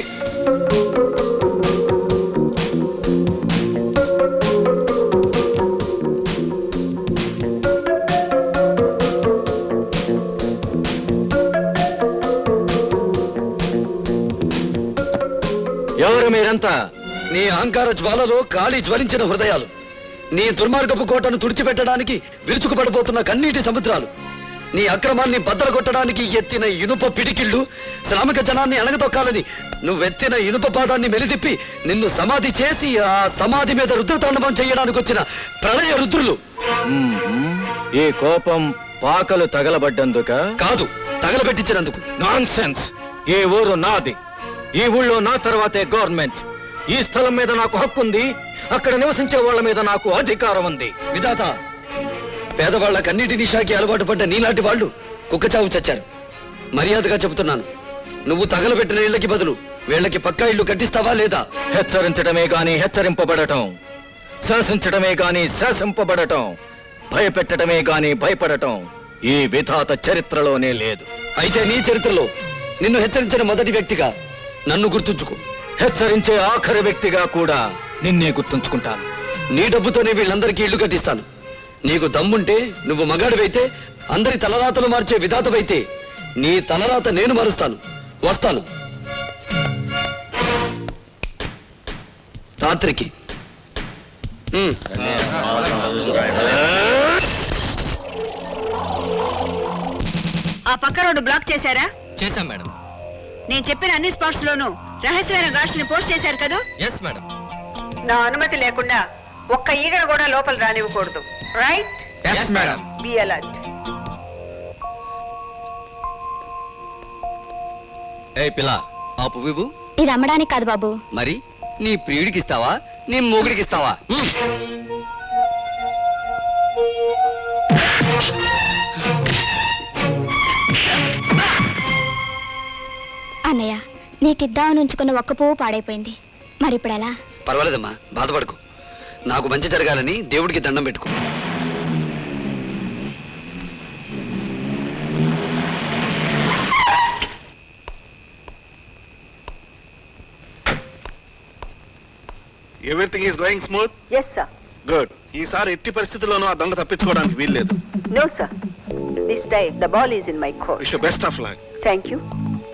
ఎవరు మీరంతా నీ అహంకార జ్వాలలో కాలి జ్వలించిన హృదయాలు నీ దుర్మార్గపు కోటను తుడిచిపెట్టడానికి విరుచుకుపడిపోతున్న కన్నీటి సముద్రాలు నీ అక్రమాన్ని బద్దలగొట్టడానికి ఎత్తిన ఇనుప పిడికిళ్ళు శ్రామిక జనాన్ని అణగదొక్కాలని నువ్వెత్తిన ఇనుప పాదాన్ని మెలితిప్పి నిన్ను సమాధి చేసి ఆ సమాధి మీద రుద్రతాండవం చేయడానికి వచ్చిన ప్రళయ రుద్రులు ఈ కోపం పాకలు తగలబడ్డందుక కాదు తగలబెట్టించినందుకు నాన్ సెన్స్ ఈ ఊరు నాది ఈ ఊళ్ళో నా తర్వాతే గవర్నమెంట్ ఈ స్థలం మీద నాకు హక్కు ఉంది అక్కడ నివసించే వాళ్ళ మీద నాకు అధికారం ఉంది విధాత పేదవాళ్ల కన్నీటి నిషాకి అలవాటు పడ్డ నీలాంటి వాళ్ళు కుక్కచావు చచ్చారు మర్యాదగా చెబుతున్నాను నువ్వు తగలబెట్టిన ఇళ్ళకి బదులు వీళ్ళకి పక్కా ఇల్లు కట్టిస్తావా లేదా హెచ్చరించడమే గాని హెచ్చరింపబడటం శాసించడమే గాని శాసింపబడటం భయపెట్టడమే గాని భయపడటం ఈ విధాత చరిత్రలోనే లేదు అయితే నీ చరిత్రలో నిన్ను హెచ్చరించిన మొదటి వ్యక్తిగా నన్ను గుర్తుంచుకో హెచ్చరించే ఆఖరి వ్యక్తిగా కూడా నిన్నే గుర్తుంచుకుంటాను నీ డబ్బుతోనే వీళ్ళందరికీ ఇల్లు కట్టిస్తాను నీకు దమ్ముంటే నువ్వు మగాడివైతే అందరి తలరాతలు మార్చే విధాతవైతే నీ తలరాత నేను మారుస్తాను వస్తాను రాత్రికి ఉమ్. ఆ పక్క రోడ్డు బ్లాక్ చేశారా చేశాం మేడం నేను చెప్పిన అన్ని స్పాట్స్ లోనూ రహస్యమైన గార్డ్స్ ని పోస్ట్ చేశారు కదా ఎస్ మేడం నా అనుమతి లేకుండా ఒక్క ఈగను కూడా లోపల రానివ్వకూడదు right yes madam be alert ఏ పిల్ల ఆ పువ్వు ఇది అమ్మడానికి కాదు బాబు మరి నీ ప్రియుడికి ఇస్తావా నీ మొగుడికి ఇస్తావా ఉమ్. అన్నయ్య నీకిద్దామని ఉంచుకున్న ఒక్క పువ్వు పాడైపోయింది మరి ఇప్పుడు ఎలా పర్వాలేదమ్మా బాధపడకు నాకు మంచి జరగాలని దేవుడికి దండం పెట్టుకో everything is going smooth yes sir good ఈసారి ఎట్టి పరిస్థితుల్లోనూ ఆ దొంగ తప్పించుకోవడానికి వీల్లేదు no sir this time the ball is in my court wish best of luck thank you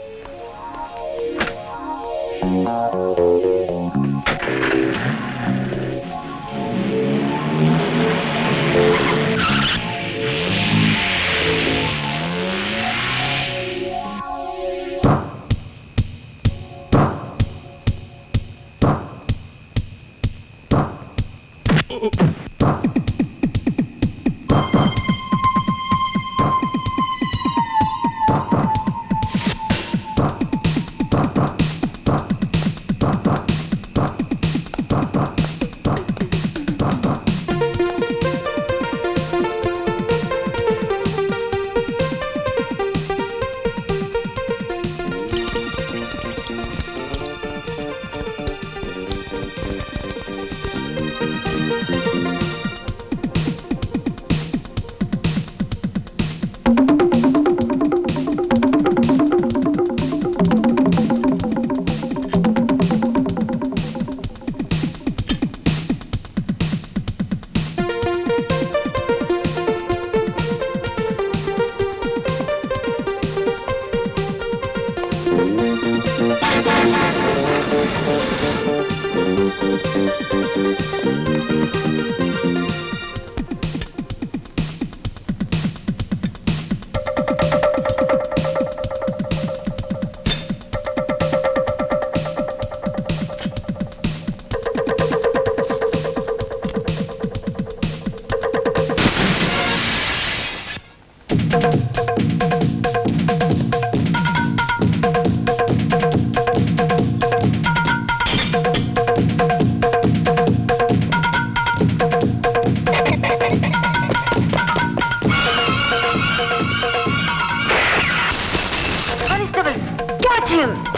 Constables, catch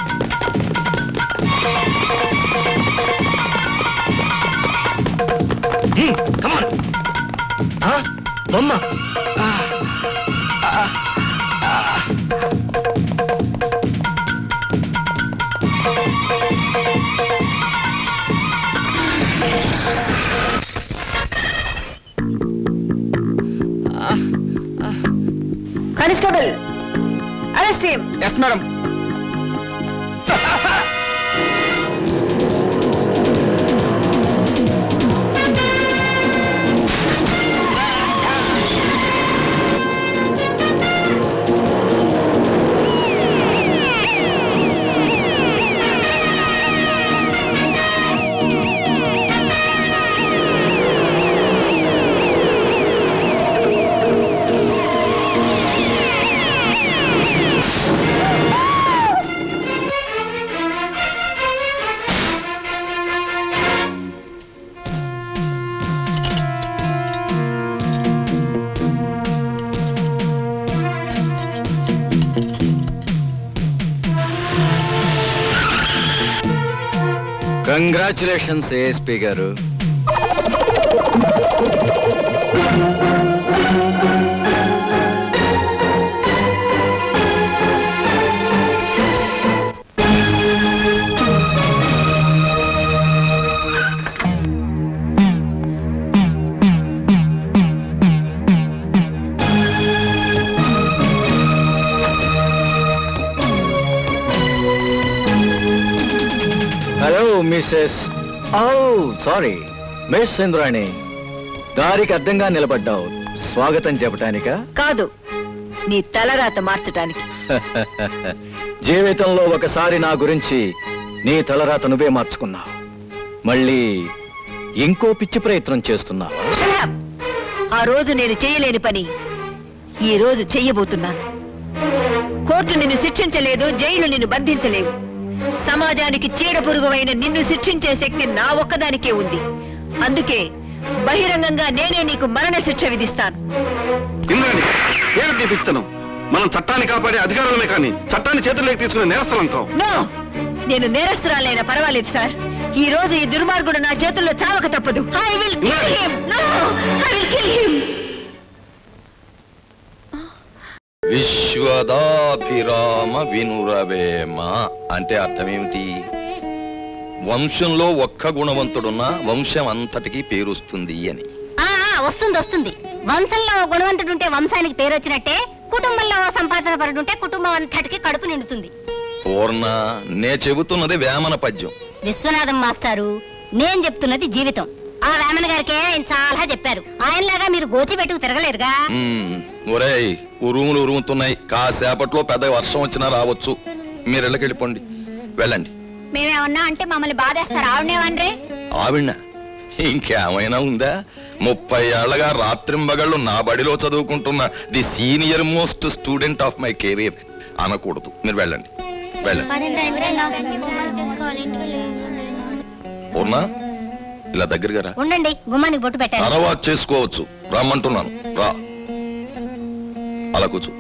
him! బొమ్మ constable arrest him yes madam congratulations ASP garu hello Mrs oh sorry miss Indrani దారికి అడ్డంగా నిలబడ్డావు స్వాగతం చెప్పటానికా కాదు నీ తలరాత మార్చటానికి జీవితంలో ఒకసారి నా గురించి నీ తలరాత నువ్వే మార్చుకున్నావు మళ్ళీ ఇంకో పిచ్చి ప్రయత్నం చేస్తున్నావు Shut up! ఆ రోజు నేను చేయలేని పని ఈ రోజు చెయ్యబోతున్నాను కోర్టు నిన్ను శిక్షించలేదు జైలు నిన్ను బంధించలేవు సమాజానికి చీడ పురుగువైన నిన్ను శిక్షించే శక్తి నా ఒక్కదానికే ఉంది అందుకే బహిరంగంగా నేనే నీకు మరణ శిక్ష విధిస్తాను ఇంద్రాణి ఏమిటి పిచ్చితనం మనం చట్టాన్ని కాపాడే అధికారులమే కానీ చట్టాన్ని చేతుల్లోకి తీసుకునే నేరస్తులం కావు నో నేను నేరస్తురాలైనా పర్వాలేదు సార్ ఈ రోజు ఈ దుర్మార్గుడు నా చేతుల్లో చావక తప్పదు I will kill him no I will kill him విశ్వదాభిరామ వినురవేమ అంటే అర్థమేమిటి వంశంలో ఒక్క గుణవంతుడున్న వంశం అంతటికి పేరుస్తుంది అని ఆ ఆ, వస్తుంది వస్తుంది వంశంలో ఓ గుణవంతుడు ఉంటే వంశానికి పేరు వచ్చినట్టే కుటుంబంలో ఓ సంపాదన పరుడుంటే కుటుంబం అంతటికి కడుపు నిండుతుంది పూర్ణ నే చెబుతున్నది వేమన పద్యం విశ్వనాథం మాస్టారు నేను చెప్తున్నది జీవితం ఆ వేమన గారికి ఆయన చాలా చెప్పారు ఆయనలాగా మీరు గోచి పెట్టుకు తిరగలేరుగా మ్మ్. ఒరేయ్ ఉరుములు ఉరుముతున్నాయి కాసేపట్లో పెద్ద వర్షం వచ్చినా రావచ్చు మీరు ఇళ్ళకెళ్ళిపోండి వెళ్ళండి మేమేమన్నా అంటే మమ్మల్ని బాధేస్తారు ఆవిడనేవన్రే ఆవిడ ఇంకేమైనా ఉందా ముప్పై ఏళ్లగా రాత్రింబగళ్ళు నా బడిలో చదువుకుంటున్న the senior most student of my career అనకూడదు మీరు వెళ్ళండి వెళ్ళండి పూర్ణ ఇలా దగ్గరగా రా ఉండండి గుమ్మానికి బొట్టు పెట్టారు తర్వాత చేసుకోవచ్చు రమ్మంటున్నాను రా అలా కూర్చో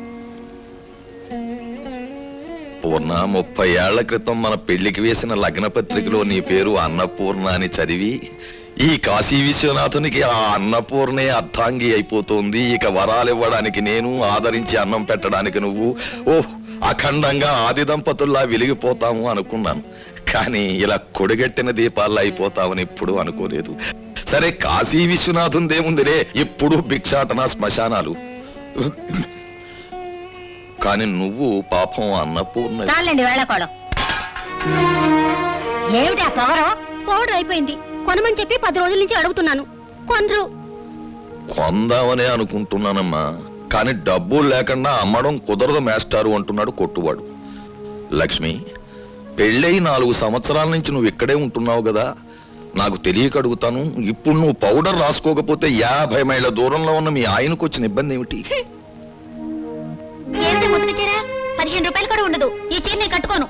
పూర్ణ ముప్పై ఏళ్ల క్రితం మన పెళ్లికి వేసిన లగ్న పత్రికలో నీ పేరు అన్నపూర్ణ అని చదివి ఈ కాశీ విశ్వనాథునికి ఆ అన్నపూర్ణే అర్థాంగి అయిపోతుంది ఇక వరాలు ఇవ్వడానికి నేను ఆదరించి అన్నం పెట్టడానికి నువ్వు ఓహ్ అఖండంగా ఆది దంపతుల్లా వెలిగిపోతాము అనుకున్నాను కానీ ఇలా కొడిగట్టిన దీపాల్లో అయిపోతామని ఎప్పుడు అనుకోలేదు సరే కాశీ విశ్వనాథుందేముందిరే ఇప్పుడు భిక్షాటన శ్మశానాలు కానీ నువ్వు పాపం అన్నపూర్ణ చాలండి వేళకోళం ఏమిటి ఆ పొగరం పౌడర్ అయిపోయింది కొనమని చెప్పి పది రోజుల నుంచి అడుగుతున్నాను కొనరు కొందామనే అనుకుంటున్నానమ్మా కానీ డబ్బులు లేకుండా అమ్మడం కుదరదు మేస్టారు అంటున్నాడు కొట్టువాడు లక్ష్మి పెళ్ళై నాలుగు సంవత్సరాల నుంచి నువ్వు ఇక్కడే ఉంటున్నావు కదా నాకు తెలియక అడుగుతాను ఇప్పుడు నువ్వు పౌడర్ రాసుకోకపోతే యాభై మైళ్ళ దూరంలో ఉన్న మీ ఆయనకు వచ్చిన ఇబ్బంది ఏమిటి ఏమిటి ముద్దు చీర పదిహేను రూపాయలు కూడా ఉండదు ఈ చీర నేను కట్టుకోను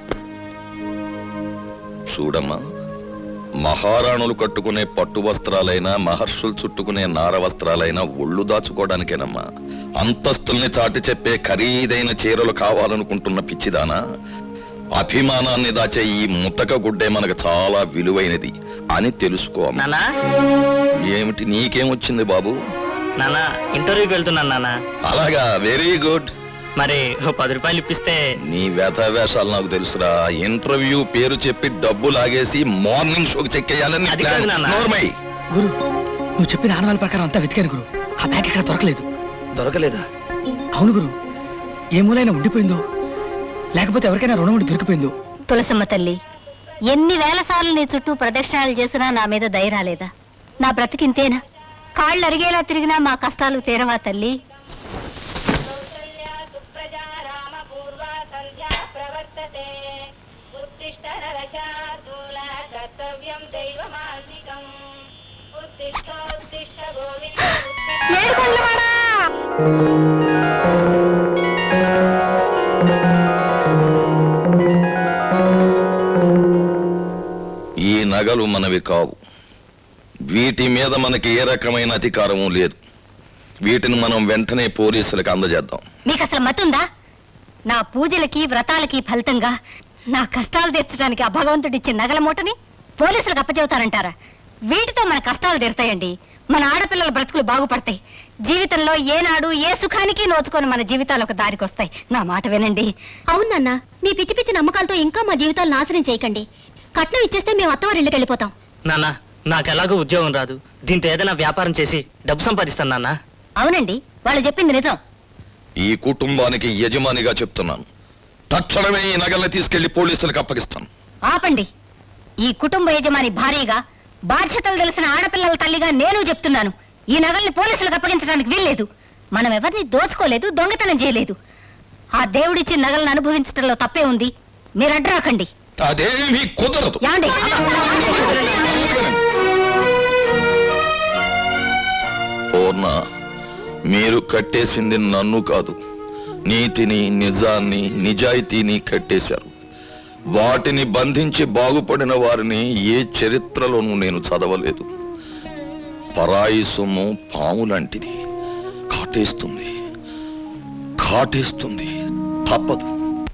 చూడమ్మా మహారాణులు కట్టుకునే పట్టు వస్త్రాలైనా మహర్షులు చుట్టుకునే నార వస్త్రాలైనా ఒళ్ళు దాచుకోవడానికేనమ్మా అంతస్తుల్ని చాటి చెప్పే ఖరీదైన చీరలు కావాలనుకుంటున్న పిచ్చిదానా అభిమానాన్ని దాచే ఈ ముతక గుడ్డే మనకు చాలా విలువైనది అని తెలుసుకో అమ్మా. నానా ఏమిటి నీకేమొచ్చింది బాబు నానా ఇంటర్వ్యూకి వెళ్తున్నాను నానా అలాగా వెరీ గుడ్ మరి ఓ పది రూపాయలు ఇప్పిస్తే నీ వ్యథ వేషాలు నాకు తెలుసురా ఇంటర్వ్యూ పేరు చెప్పి డబ్బు లాగేసి మార్నింగ్ షోకి చెక్కేయాలని అది కాదు నాన్న. నోర్మై గురు నువ్వు చెప్పిన ఆనవాళ్ళ ప్రకారం అంతా వెతికాను గురు ఆ బ్యాగ్ ఇక్కడ దొరకలేదు దొరకలేదా అవును గురు ఏ మూలైనా ఉండిపోయిందో లేకపోతే ఎవరికైనా రుణం ఉండి దొరికిపోయిందో తులసమ్మ తల్లి ఎన్ని వేల సార్లు నీ చుట్టూ ప్రదక్షిణాలు చేసినా నా మీద దయ రాలేదా నా బ్రతికింతేనా కాళ్ళు అరిగేలా తిరిగినా మా కష్టాలు తీరవా తల్లి ఈ నగలు మనవి కావు వీటి మీద మనకి ఏ రకమైన అధికారము లేదు వీటిని మనం వెంటనే పోలీసులకు అందజేద్దాం మీకు అసలు మతుందా నా పూజలకి వ్రతాలకి ఫలితంగా నా కష్టాలు తీర్చడానికి ఆ భగవంతుడిచ్చే నగల మూటని పోలీసులకు అప్పచెబుతారంటారా వీటితో మన కష్టాలు తీరుతాయండి మన ఆడపిల్లల బ్రతుకులు బాగుపడతాయి జీవితంలో ఏనాడు ఏ సుఖానికి నోచుకొని మన జీవితాలు ఒక దారికి వస్తాయి నా మాట వినండి అవునన్నా మీ పిచ్చి పిచ్చి నమ్మకాలతో ఇంకా మా జీవితాలు నాశనం చేయకండి కట్నం ఇచ్చేస్తే మేము అత్తవారి ఇళ్ళకి వెళ్ళిపోతాం నాన్న నాకు ఎలాగో ఉద్యోగం రాదు దీంతో ఏదైనా వ్యాపారం చేసి డబ్బు సంపాదిస్తాను నాన్న అవునండి వాళ్ళు చెప్పింది నిజం ఈ కుటుంబానికి యజమానిగా చెప్తున్నాను తక్షణమే ఈ నగల్ని తీసుకెళ్లి పోలీసులకు అప్పగిస్తాను ఆపండి ఈ కుటుంబ యజమాని భార్యగా బాధ్యతలు తెలిసిన ఆడపిల్లల తల్లిగా నేను చెప్తున్నాను ఈ నగల్ని పోలీసులకు అప్పగించడానికి వీల్లేదు మనం ఎవరిని దోచుకోలేదు దొంగతనం చేయలేదు ఆ దేవుడిచ్చిన నగలను అనుభవించడంలో తప్పే ఉంది మీరు అడ్రాకండి అదేమీ కుదరదు యాండి పూర్ణ మీరు కట్టేసింది నన్ను కాదు నీతిని నిజాన్ని నిజాయితీని కట్టేశారు వాటిని బంధించి బాగుపడిన వారిని ఏ చరిత్రలోనూ నేను చదవలేదు పరాయి సొమ్ము పాము లాంటిది కాటేస్తుంది కాటేస్తుంది తప్పదు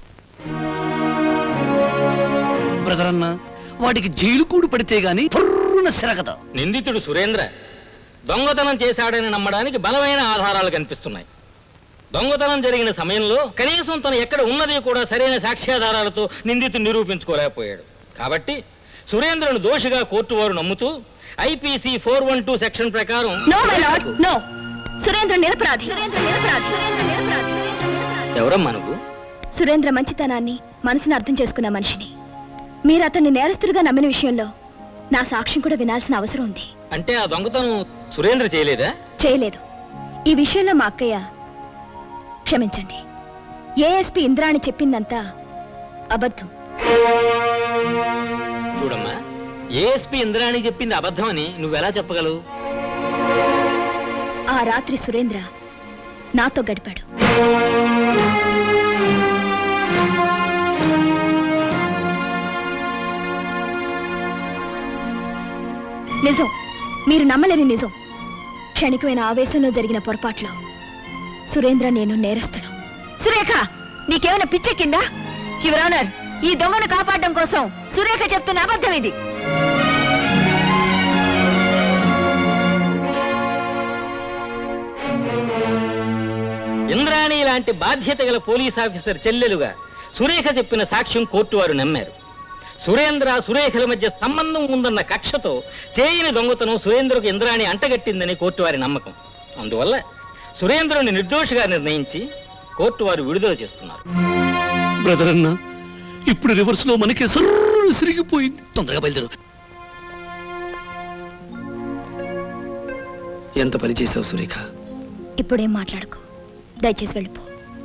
బ్రదర్ అన్న వాడికి జైలు కూడు పడితే గాని పర్రున సిరగద నిందితుడు సురేంద్ర దొంగతనం చేశాడని నమ్మడానికి బలమైన ఆధారాలు కనిపిస్తున్నాయి దొంగతనం జరిగిన సమయంలో కనీసం తను ఎక్కడ ఉన్నది కూడా సరైన సాక్ష్యాధారాలతో నిందితుడు నిరూపించుకోలేకపోయాడు కాబట్టి సురేంద్రను దోషిగా కోర్టు వారు నమ్ముతూ IPC four one two section ప్రకారం no my lord no Surendra నిరపరాధి సురేంద్ర నిరపరాధి సురేంద్ర నిరపరాధి ఎవరమ్మా నువ్వు సురేంద్ర మంచితనాన్ని మనసుని అర్థం చేసుకున్న మనిషిని మీరు అతన్ని నేరస్తుడిగా నమ్మిన విషయంలో నా సాక్ష్యం కూడా వినాల్సిన అవసరం ఉంది అంటే ఆ దొంగతనం సురేంద్ర చేయలేదా చేయలేదు ఈ విషయంలో మా అక్కయ్య క్షమించండి ఏఎస్పి ఇంద్రాణి చెప్పిందంతా అబద్ధం చూడమ్మా ఏఎస్పీ ఇంద్రాణి చెప్పింది అబద్ధమని నువ్వెలా చెప్పగలవు ఆ రాత్రి సురేంద్ర నాతో గడిపాడు నిజం మీరు నమ్మలేని నిజం క్షణికమైన ఆవేశంలో జరిగిన పొరపాట్లో సురేంద్ర నేను నేరస్తుడు సురేఖ నీకేమైనా పిచ్చెక్కిందా యువర్ ఆనర్ ఈ దొంగను కాపాడడం కోసం సురేఖ చెప్తున్న అబద్ధం ఇది ఇంద్రాణి లాంటి బాధ్యత గల పోలీస్ ఆఫీసర్ చెల్లెలుగా సురేఖ చెప్పిన సాక్ష్యం కోర్టు వారు నమ్మారు సురేంద్ర సురేఖల మధ్య సంబంధం ఉందన్న కక్షతో చేయని దొంగతనం సురేంద్రకు ఇంద్రాణి అంటగట్టిందని కోర్టు వారి నమ్మకం అందువల్ల సురేంద్రుని నిర్దోషిగా నిర్ణయించి కోర్టు వారు విడుదల చేస్తున్నారు బ్రదర్ అన్న ఇప్పుడు రివర్స్ లో మనకి సర్రు సిరిగిపోయింది తొందరగా బయలుదేరు ఎంత పని చేసావు సురేఖ ఇప్పుడేం మాట్లాడకు దయచేసి వెళ్ళిపో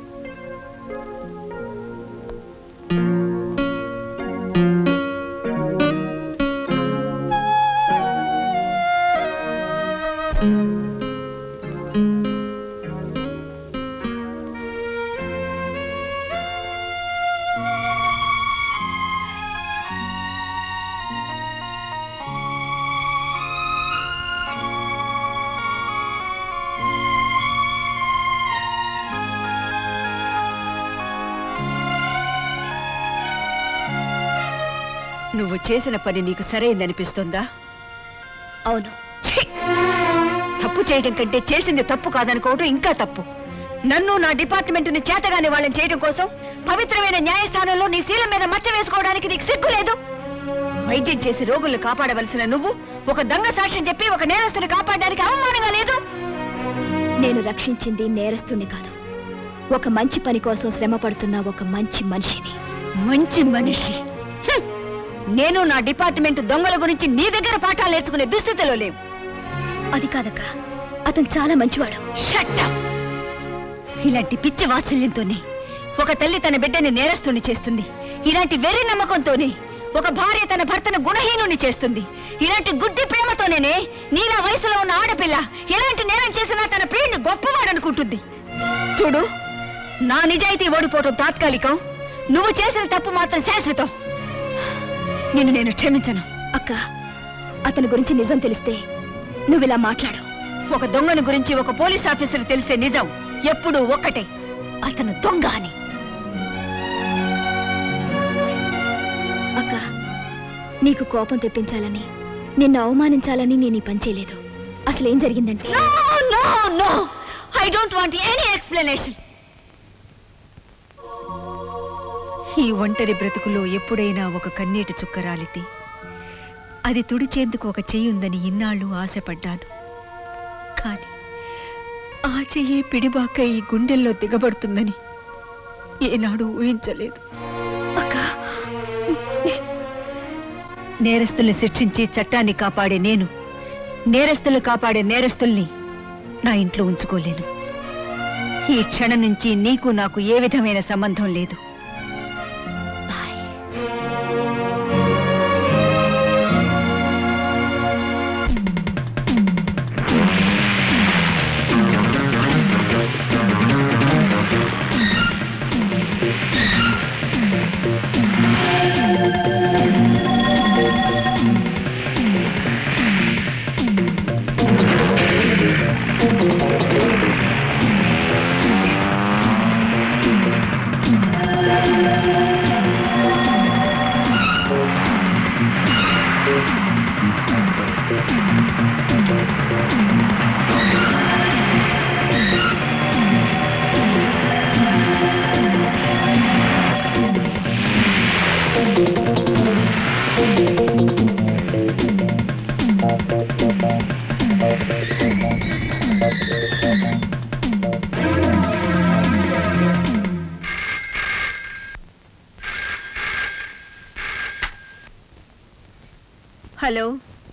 నువ్వు చేసిన పని నీకు సరైందనిపిస్తుందా అవును తప్పు చేయడం కంటే చేసింది తప్పు కాదనుకోవడం ఇంకా తప్పు నన్ను నా డిపార్ట్మెంట్ ని చేతగాని వాళ్ళని చేయడం కోసం పవిత్రమైన న్యాయస్థానంలో నీ శీలం మీద మచ్చ వేసుకోవడానికి నీకు సిగ్గు లేదు వైద్యం చేసి రోగుల్ని కాపాడవలసిన నువ్వు ఒక దొంగ సాక్ష్యం చెప్పి ఒక నేరస్తుని కాపాడడానికి అవమానంగా లేదు నేను రక్షించింది నేరస్తుని కాదు ఒక మంచి పని కోసం శ్రమ పడుతున్న ఒక మంచి మనిషిని మంచి మనిషి హ్మ్. నేను నా డిపార్ట్మెంట్ దొంగల గురించి నీ దగ్గర పాఠాలు నేర్చుకునే దుస్థితిలో లేవు అది కాదక్క అతను చాలా మంచివాడు షట్టం ఇలాంటి పిచ్చి వాత్సల్యంతోనే ఒక తల్లి తన బిడ్డని నేరస్తుని చేస్తుంది ఇలాంటి వెర్రి నమ్మకంతోనే ఒక భార్య తన భర్తను గుణహీనుని చేస్తుంది ఇలాంటి గుడ్డి ప్రేమతోనేనే నీలా వయసులో ఉన్న ఆడపిల్ల ఎలాంటి నేరం చేసినా తన ప్రియుని గొప్పవాడనుకుంటుంది చూడు నా నిజాయితీ ఓడిపోవటం తాత్కాలికం నువ్వు చేసిన తప్పు మాత్రం శాశ్వతం నిన్ను నేను క్షమించను అక్క అతని గురించి నిజం తెలిస్తే నువ్వు ఇలా మాట్లాడు ఒక దొంగను గురించి ఒక పోలీస్ ఆఫీసర్ తెలిసే నిజం ఎప్పుడూ ఒక్కటే అతను దొంగ అని అక్క నీకు కోపం తెప్పించాలని నిన్ను అవమానించాలని నేను ఈ పని చేయలేదు అసలు ఏం జరిగిందంటే no no no I don't want any explanation ఈ ఒంటరి బ్రతుకులో ఎప్పుడైనా ఒక కన్నీటి చుక్క రాలితే అది తుడిచేందుకు ఒక చెయ్యి ఉందని ఇన్నాళ్ళు ఆశపడ్డాను కానీ ఆ చెయ్యే పిడిబాక ఈ గుండెల్లో దిగబడుతుందని ఏనాడు ఊహించలేదు నేరస్తుల్ని శిక్షించి చట్టాన్ని కాపాడే నేను నేరస్తులు కాపాడే నేరస్తుల్ని నా ఇంట్లో ఉంచుకోలేను ఈ క్షణం నుంచి నీకు నాకు ఏ విధమైన సంబంధం లేదు హలో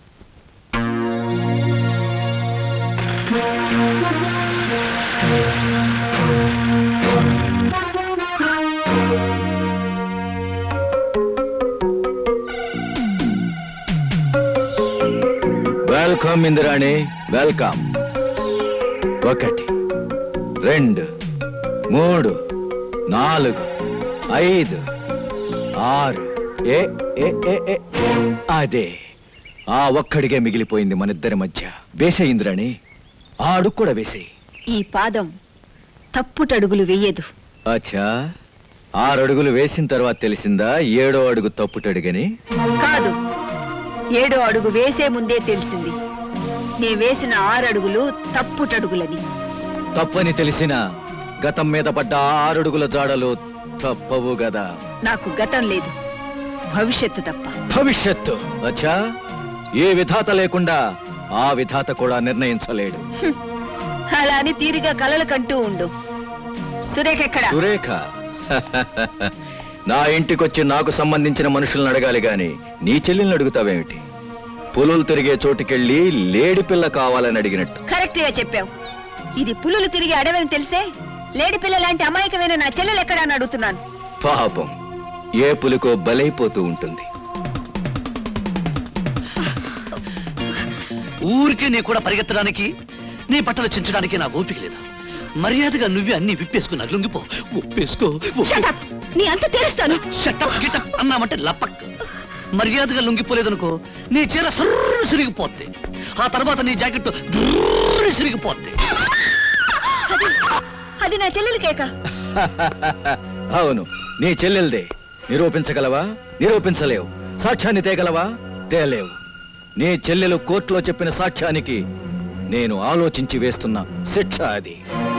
వెల్కమ్ ఇందిరాణి వెల్కమ్ ఒకటి రెండు మూడు నాలుగు ఐదు ఆరు ఏ ఏ ఏ ఏ అదే ఆ ఒక్కడిగే మిగిలిపోయింది మన ఇద్దరి మధ్య వేసే ఇంద్రాణి ఆ అడుగు కూడా వేసేయి ఈ పాదం తప్పుటడుగులు వెయ్యదు అచ్చా ఆరు అడుగులు వేసిన తర్వాత తెలిసిందా ఏడో అడుగు తప్పుటడుగని కాదు ఏడో అడుగు వేసే ముందే తెలిసింది నే వేసిన ఆరు అడుగులు తప్పుటడుగులని తప్పని తెలిసిన గతం మీద పడ్డ ఆ ఆరడుగుల జాడలు తప్పవు గదా నాకు గతం లేదు భవిష్యత్తు తప్ప భవిష్యత్తు అచ్చా ఏ విధాత లేకుండా ఆ విధాత కూడా నిర్ణయించలేడు హ్మ్. అలా అని తీరిగా కలలు కంటూ ఉండు సురేఖ ఎక్కడ సురేఖ నా ఇంటికొచ్చి నాకు సంబంధించిన మనుషులను అడగాలి గాని నీ చెల్లెల్ని అడుగుతావేమిటి పులులు తిరిగే చోటుకెళ్ళి లేడి పిల్ల కావాలని అడిగినట్టు కరెక్ట్ గా చెప్పావు ఇది పులులు తిరిగి అడవని తెలిసే లేడి పిల్ల లాంటి అమాయకమైన నా చెల్లెలు ఎక్కడా అని అడుగుతున్నాను పాపం ఏ పులికో బలైపోతూ ఉంటుంది ఊరికే నీ కూడా పరిగెత్తడానికి నీ బట్టలు చించడానికి నా ఓపిక లేదు మర్యాదగా నువ్వే అన్ని విప్పేసుకుని లొంగిపో ఒప్పేసుకో ఒప్పే- నీ అంత తెరుస్తాను షటప్ గిటప్ అన్నామంటే లపక్ మర్యాదగా లొంగిపోలేదనుకో నీ చీర సర్రు సిరిగిపోద్ది ఆ తర్వాత నీ జాకెట్ బ్రర్రు సిరిగిపోద్ది అది నా చెల్లెలు కేక అవును నీ చెల్లెల్దే నిరూపించగలవా నిరూపించలేవు సాక్ష్యాన్ని తేగలవా తేలేవు నీ చెల్లెలు కోర్టులో చెప్పిన సాక్ష్యానికి నేను ఆలోచించి వేస్తున్న శిక్ష అది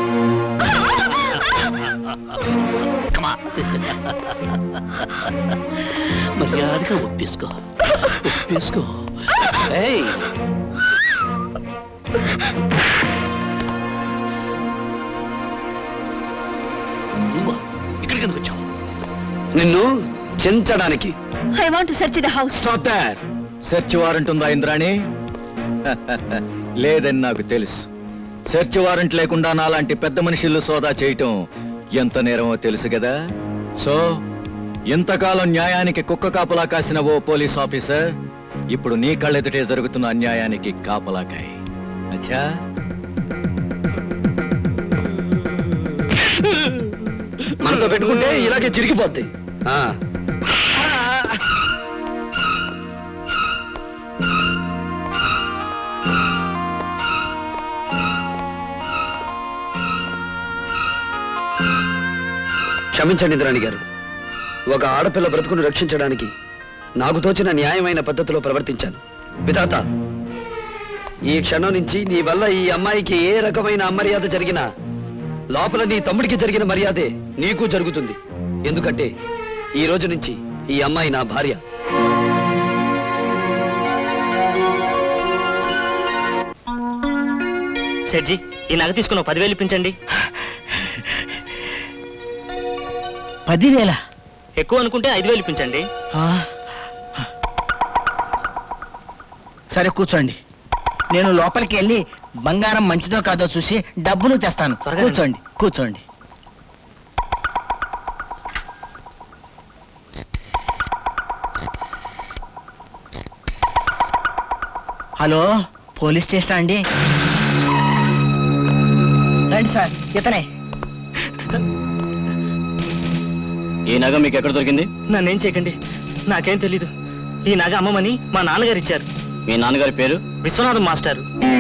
మర్యాదగా ఒప్పేసుకో ఒప్పేసుకో ఏయ్ నువ్వా ఇక్కడికి ఎందుకు వచ్చావు నిన్ను చెంచడానికి I want search the house stop that search warrant ఉందా ఇంద్రాణి లేదని నాకు తెలుసు సెర్చ్ వారెంట్ లేకుండా నాలాంటి పెద్ద మనుషులు సోదా చేయటం ఎంత నేరమో తెలుసు కదా సో ఇంతకాలం న్యాయానికి కుక్క కాపలా కాసిన ఓ పోలీస్ ఆఫీసర్ ఇప్పుడు నీ కళ్ళెదుటే జరుగుతున్న అన్యాయానికి కాపలాకాయ్ అచ్చా మనతో పెట్టుకుంటే ఇలాగే చిరిగిపోద్ది ఆ. క్షమించండి ఇంద్రాణి గారు ఒక ఆడపిల్ల బ్రతుకును రక్షించడానికి నాకు తోచిన న్యాయమైన పద్ధతిలో ప్రవర్తించాను విధాత ఈ క్షణం నుంచి నీ వల్ల ఈ అమ్మాయికి ఏ రకమైన అమర్యాద జరిగినా లోపల నీ తమ్ముడికి జరిగిన మర్యాదే నీకు జరుగుతుంది ఎందుకంటే ఈ రోజు నుంచి ఈ అమ్మాయి నా భార్య సెడ్జీ ఈ నగ తీసుకున్న పదివేలు ఇప్పించండి పదివేల ఎక్కువ అనుకుంటే ఐదు వేలు ఇప్పించండి సరే కూర్చోండి నేను లోపలికి వెళ్ళి బంగారం మంచిదో కాదో చూసి డబ్బును తెస్తాను త్వరగా రండి. కూర్చోండి కూర్చోండి హలో పోలీస్ స్టేషన్ అండి రండి సార్ ఇతనే ఈ నగ మీకు ఎక్కడ దొరికింది నన్నేం చేయకండి నాకేం తెలీదు ఈ నగ అమ్మమని మా నాన్నగారు ఇచ్చారు మీ నాన్నగారి పేరు విశ్వనాథం మాస్టర్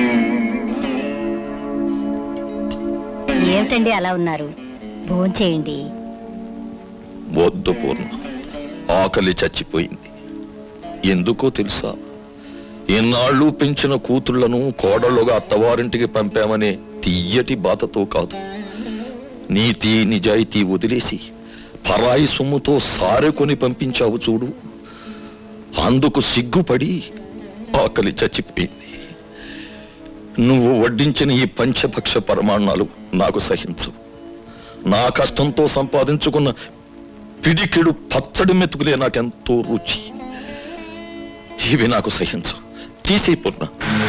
ఏమిటండి అలా ఉన్నారు భోంచేయండి వద్దు పూర్ణ ఆకలి చచ్చిపోయింది ఎందుకో తెలుసా ఇన్నాళ్ళు పెంచిన కూతుళ్లను కోడళ్ళుగా అత్తవారింటికి పంపామనే తీయటి బాధతో కాదు నీతి నిజాయితీ వదిలేసి పరాయి సొమ్ముతో సారె కొని పంపించావు చూడు అందుకు సిగ్గుపడి ఆకలి చచ్చిపోయింది నువ్వు వడ్డించిన ఈ పంచభక్ష పరమాణాలు నాకు సహించు నా కష్టంతో సంపాదించుకున్న పిడికిడు పచ్చడి మెతుకులే నాకెంతో రుచి ఇవి నాకు సహించు తీసే పూర్ణ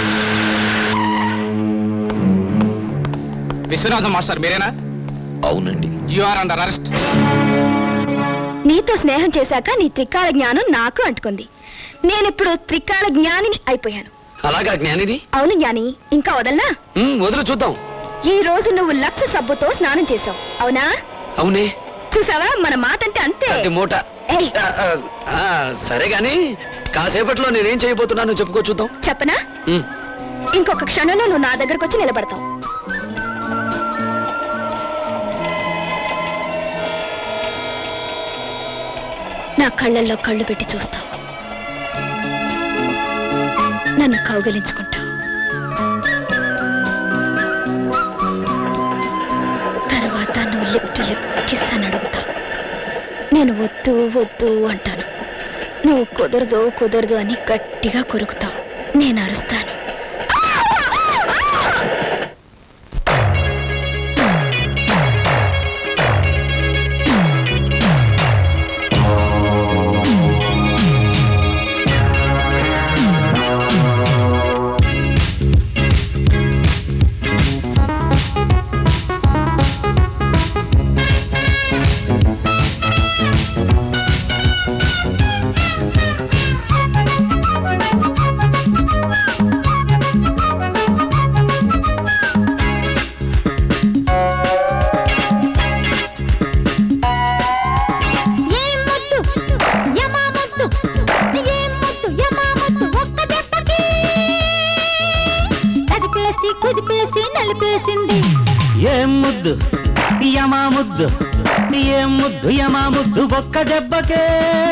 విశ్వనాథం మాస్టర్ మీరేనా అవునండి యు ఆర్ అండర్ అరెస్ట్ నీతో స్నేహం చేశాక నీ త్రికాల జ్ఞానం నాకు అంటుకుంది నేనిప్పుడు త్రికాల జ్ఞానిని అయిపోయాను అలాగా జ్ఞానిని అవును జ్ఞాని ఇంకా వదలనా ఉమ్, వదిలి చూద్దాం ఈ రోజు నువ్వు లక్ష సబ్బుతో స్నానం చేసావు అవునా అవునే చూసావా మన మాట అంటే అంతే ప్రతి మూట ఏయ్ ఆ, ఆ, ఆ, సరే గాని కాసేపట్లో నేనేం చేయబోతున్నానో చెప్పుకో చూద్దాం చెప్పనా ఉమ్. ఇంకొక క్షణంలో నువ్వు నా దగ్గరకు వచ్చి నిలబడతావు నా కళ్ళల్లో కళ్ళు పెట్టి చూస్తావు నన్ను కౌగలించుకుంటావు తర్వాత నువ్వు లిప్ టు లిప్ కిస్ అని అడుగుతావు నేను వద్దు వద్దు అంటాను నువ్వు కుదరదు కుదరదు అని గట్టిగా కొరుకుతావు నేను అరుస్తాను ఏం ముద్దు యమా ముద్దు ఏం ముద్దు యమా ముద్దు ఒక్క దెబ్బకి కదిపేసి కుదిపేసి నలిపేసింది ఏం ముద్దు యమా ముద్దు ఏం ముద్దు యమా ముద్దు ఒక్క దెబ్బకే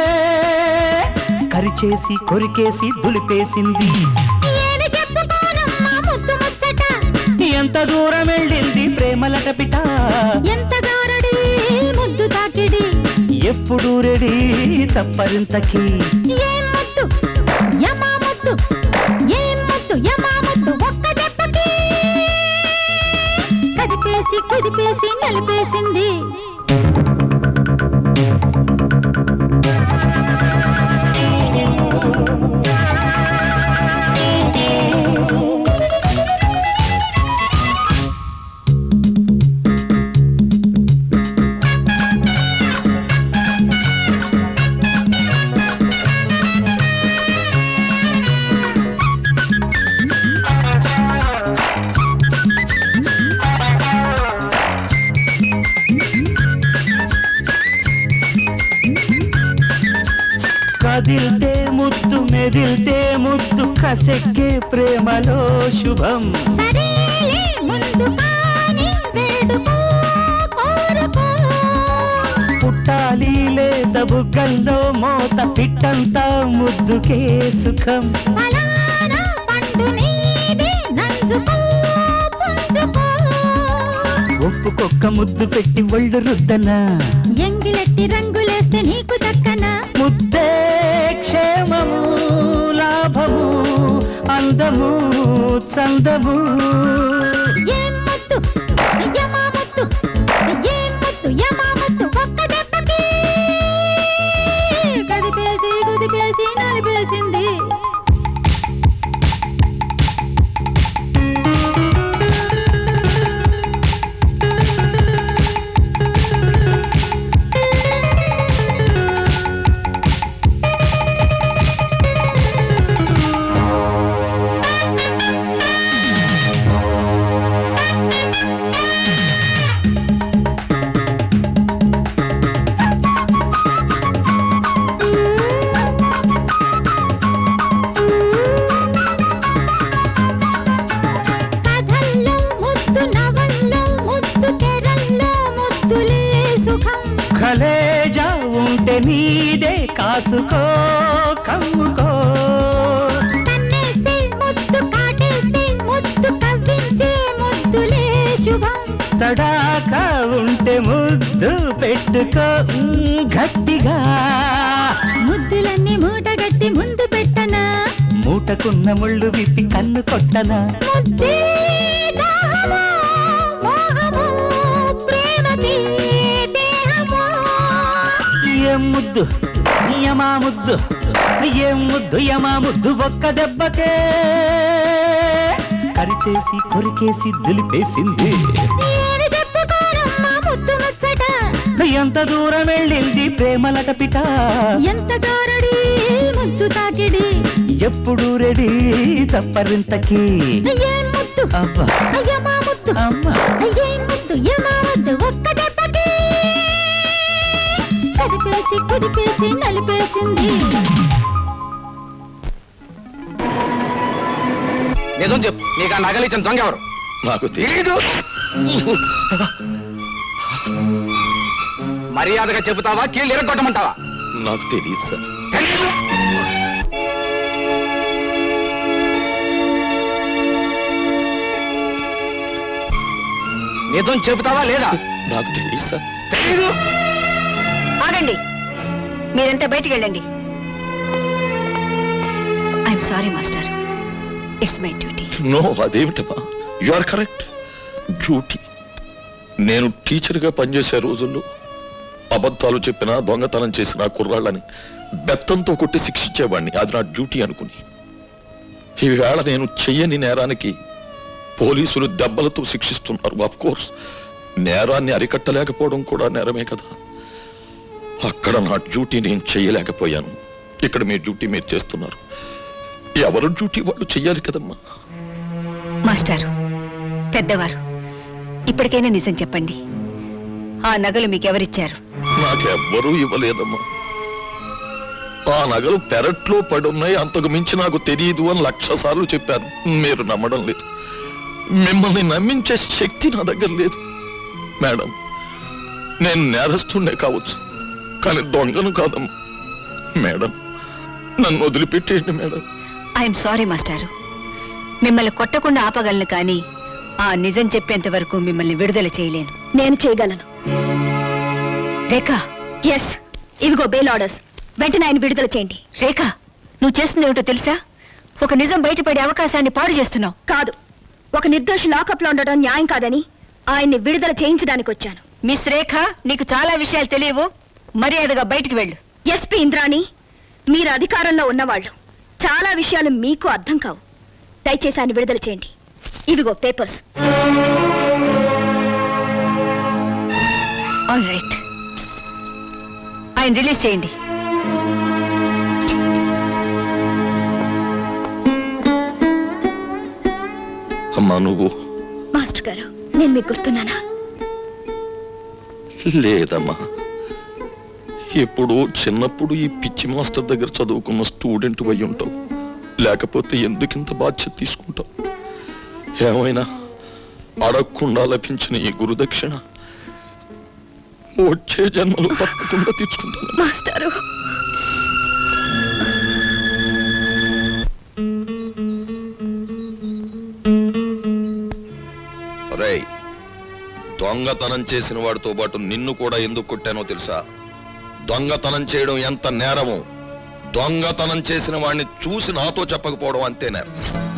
కరిచేసి కొరికేసి దులిపేసింది ఏమి చెప్పుకోనమ్మా ముద్దు ముచ్చట ఎంత దూరం వెళ్ళింది ప్రేమలట పిట ఎంత గారడి ముద్దు తాకిడి ఎప్పుడు రెడీ తప్పరింతకి ఏం ముద్దు యమా ముద్దు ఏం ముద్దు యమా ముద్దు ఒక్క దెబ్బకి కదిపేసి కుదిపేసి నలిపేసింది కదిల్తే ముద్దు మెదిల్తే ముద్దు కసెక్కే ప్రేమలో శుభం పుట్టాలి లేత బుగ్గల్లో మోత పిట్టంతా ముద్దుకే సుఖం ఒప్పుకొక్క ముద్దు పెట్టి ఒళ్ళు రుద్దనా ఎంగిలెట్టి రంగులేస్తే నీకు దక్కనా ముద్దే క్షేమము లాభము అందము చందము ఏం ముద్దు యమా ముద్దు ఏం ముద్దు యమా ముద్దు ఒక్క దెబ్బకి కదిపేసి కుదిపేసి నలిపేసింది కథల్లో ముద్దు నవల్లో ముద్దు తెరల్లో ముద్దులే సుఖం కలేజా ఉంటే నీదే కాసుకో కమ్ముకో కన్నేస్తే ముద్దు కాటేస్తే ముద్దు కవ్వించే ముద్దులే శుభం తడాక ఉంటే ముద్దు పెట్టుకో మ్, గట్టిగా ముద్దులన్నీ మూటగట్టి ముందు పెట్టనా మూటకున్న ముళ్ళు విప్పి కన్ను కొట్టనా ముద్దే దాహమో, మోహమో, ప్రేమకి దేహమో. ఏం ముద్దు యమా ముద్దు ఏం ముద్దు యమా ముద్దు ఒక్క దెబ్బకే కరిచేసి కొరికేసి దులిపేసింది ఏమి చెప్పుకోనమ్మా ముద్దు ముచ్చట ఎంత దూరం వెళ్ళింది ప్రేమలట పిట ఎంత గారడి ముద్దు తాకిడి ఎప్పుడు రెడీ చప్పరింతకి ఏం ముద్దు అబ్బా అయ్యమా ముద్దు అమ్మా ఏం ముద్దు యమా ముద్దు ఒక్క దెబ్బకి కదిపేసి కుదిపేసి నలిపేసింది నిజం చెప్పు నీకు ఆ నగలు ఇచ్చిన దొంగ ఎవరు నాకు తెలియదు మర్యాదగా చెబుతావా కీళ్ళు ఎరగొట్టమంటావా నాకు తెలియదు సార్ నిజం చెబుతావా లేదా నాకు తెలియదు సార్ తెలీదు ఆగండి మీరంతా బయటికి వెళ్ళండి I'm sorry master it's my duty no అదేమిటమ్మా యు ఆర్ కరెక్ట్ డ్యూటీ నేను టీచర్గా పనిచేసే రోజుల్లో అబద్ధాలు చెప్పినా దొంగతనం చేసిన కుర్రాళ్ళని బెత్తంతో కొట్టి శిక్షించేవాడిని అది నా డ్యూటీ అనుకుని ఈవేళ నేను చెయ్యని నేరానికి పోలీసులు దెబ్బలతో శిక్షిస్తున్నారు ఆఫ్ కోర్స్ నేరాన్ని అరికట్టలేకపోవడం కూడా నేరమే కదా అక్కడ నా డ్యూటీ నేను చెయ్యలేకపోయాను ఇక్కడ మీ డ్యూటీ మీరు చేస్తున్నారు ఎవరు డ్యూటీ వాళ్ళు చెయ్యాలి కదమ్మా మాస్టారు పెద్దవారు ఇప్పటికైనా నిజం చెప్పండి ఆ నగలు మీకెవరిచ్చారు నాకెవ్వరూ ఇవ్వలేదమ్మా ఆ నగలు పెరట్లో పడున్నాయి అంతకు మించి నాకు తెలియదు అని లక్ష సార్లు చెప్పాను మీరు నమ్మడం లేదు మిమ్మల్ని నమ్మించే శక్తి నా దగ్గర లేదు మేడం నేను నేరస్తుండే కావచ్చు కానీ దొంగను కాదమ్మా మేడం నన్ను వదిలిపెట్టేయండి మేడం ఐఎమ్ సారీ మాస్టారు మిమ్మల్ని కొట్టకుండా ఆపగలను కానీ ఆ నిజం చెప్పేంత వరకు మిమ్మల్ని విడుదల చేయలేను నేను చేయగలను రేఖ ఎస్ ఇవిగో బెయిల్ ఆర్డర్స్ వెంటనే ఆయన విడుదల చేయండి రేఖ నువ్వు చేస్తుంది ఏమిటో తెలుసా ఒక నిజం బయటపడే అవకాశాన్ని పాడు చేస్తున్నావు కాదు ఒక నిర్దోషి లాకప్ లో ఉండడం న్యాయం కాదని ఆయన్ని విడుదల చేయించడానికి వచ్చాను మిస్ రేఖ నీకు చాలా విషయాలు తెలియవు మర్యాదగా బయటికి వెళ్ళు ఎస్పీ ఇంద్రాణి మీరు అధికారంలో ఉన్నవాళ్ళు చాలా విషయాలు మీకు అర్థం కావు దయచేసి ఆయన విడుదల చేయండి ఇవిగో పేపర్స్ ఆల్ రైట్ ఆయన రిలీజ్ చేయండి అమ్మా నువ్వు మాస్టర్ గారు నేను మీకు గుర్తున్నానా లేదమ్మా ఎప్పుడో చిన్నప్పుడు ఈ పిచ్చి మాస్టర్ దగ్గర చదువుకున్న స్టూడెంట్ అయి ఉంటావు లేకపోతే ఎందుకింత బాధ్యత తీసుకుంటావు ఏమైనా అడగకుండా లభించిన ఈ గురుదక్షిణ వచ్చే జన్మలు తప్పకుండా తీర్చుకుంటాను మాస్టారు రేయ్ దొంగతనం చేసిన వాడితో పాటు నిన్ను కూడా ఎందుకు కొట్టానో తెలుసా దొంగతనం చేయడం ఎంత నేరమో దొంగతనం చేసిన వాడిని చూసి నాతో చెప్పకపోవడం అంతే నేరం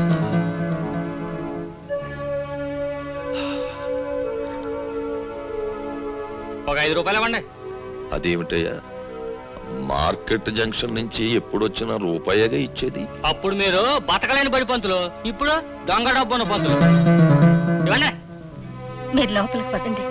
ఒక ఐదు రూపాయలు ఇవ్వండి అదేమిటయ్యా మార్కెట్ జంక్షన్ నుంచి ఎప్పుడొచ్చినా రూపాయగా ఇచ్చేది అప్పుడు మీరు బతకలేని బడి పంతులు ఇప్పుడు దొంగ డబ్బున్న పంతులు ఇవ్వండి మీరు లోపలికి పదండి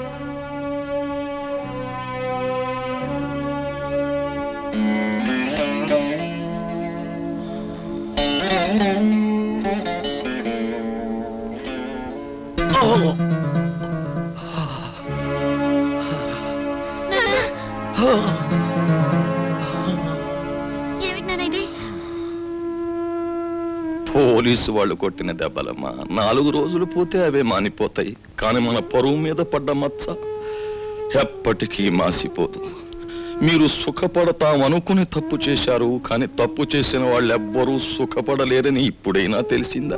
ఏమిటి నాన్న ఇది పోలీసు వాళ్ళు కొట్టిన దెబ్బలమ్మా నాలుగు రోజులు పోతే అవే మానిపోతాయి కానీ మన పరువు మీద పడ్డ మచ్చ ఎప్పటికీ మాసిపోదు మీరు సుఖపడతాం అనుకుని తప్పు చేశారు కానీ తప్పు చేసిన వాళ్ళు ఎవ్వరూ సుఖపడలేరని ఇప్పుడైనా తెలిసిందా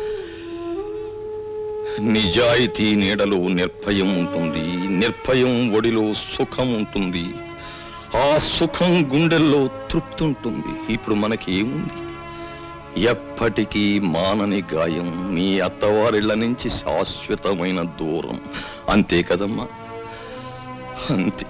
నిజాయితీ నీడలో నిర్భయం ఉంటుంది నిర్భయం ఒడిలో సుఖం ఉంటుంది ఆ సుఖం గుండెల్లో తృప్తి ఉంటుంది ఇప్పుడు మనకి ఏముంది ఎప్పటికీ మానని గాయం మీ అత్తవారిళ్ళ నుంచి శాశ్వతమైన దూరం అంతే కదమ్మా అంతే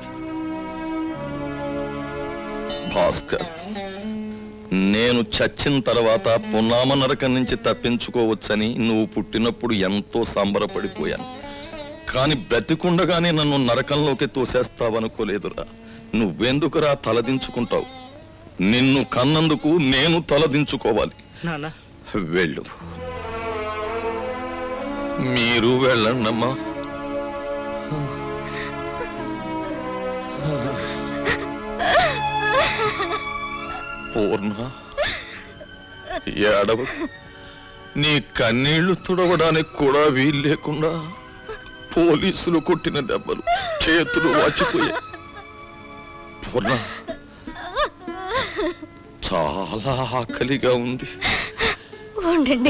భాస్కర్ నేను చచ్చిన తర్వాత పున్నామ నరకం నుంచి తప్పించుకోవచ్చని నువ్వు పుట్టినప్పుడు ఎంతో సంబరపడిపోయాను కానీ బ్రతికుండగానే నన్ను నరకంలోకి తోసేస్తావనుకోలేదురా నువ్వెందుకురా తలదించుకుంటావు నిన్ను కన్నందుకు నేను తలదించుకోవాలి నాన్న వెళ్ళు మీరు వెళ్ళండమ్మా పూర్ణ ఏడవ నీ కన్నీళ్లు తుడవడానికి కూడా వీలు లేకుండా పోలీసులు కొట్టిన దెబ్బలు చేతులు వాచిపోయాయి పూర్ణ చాలా ఆకలిగా ఉంది ఉండండి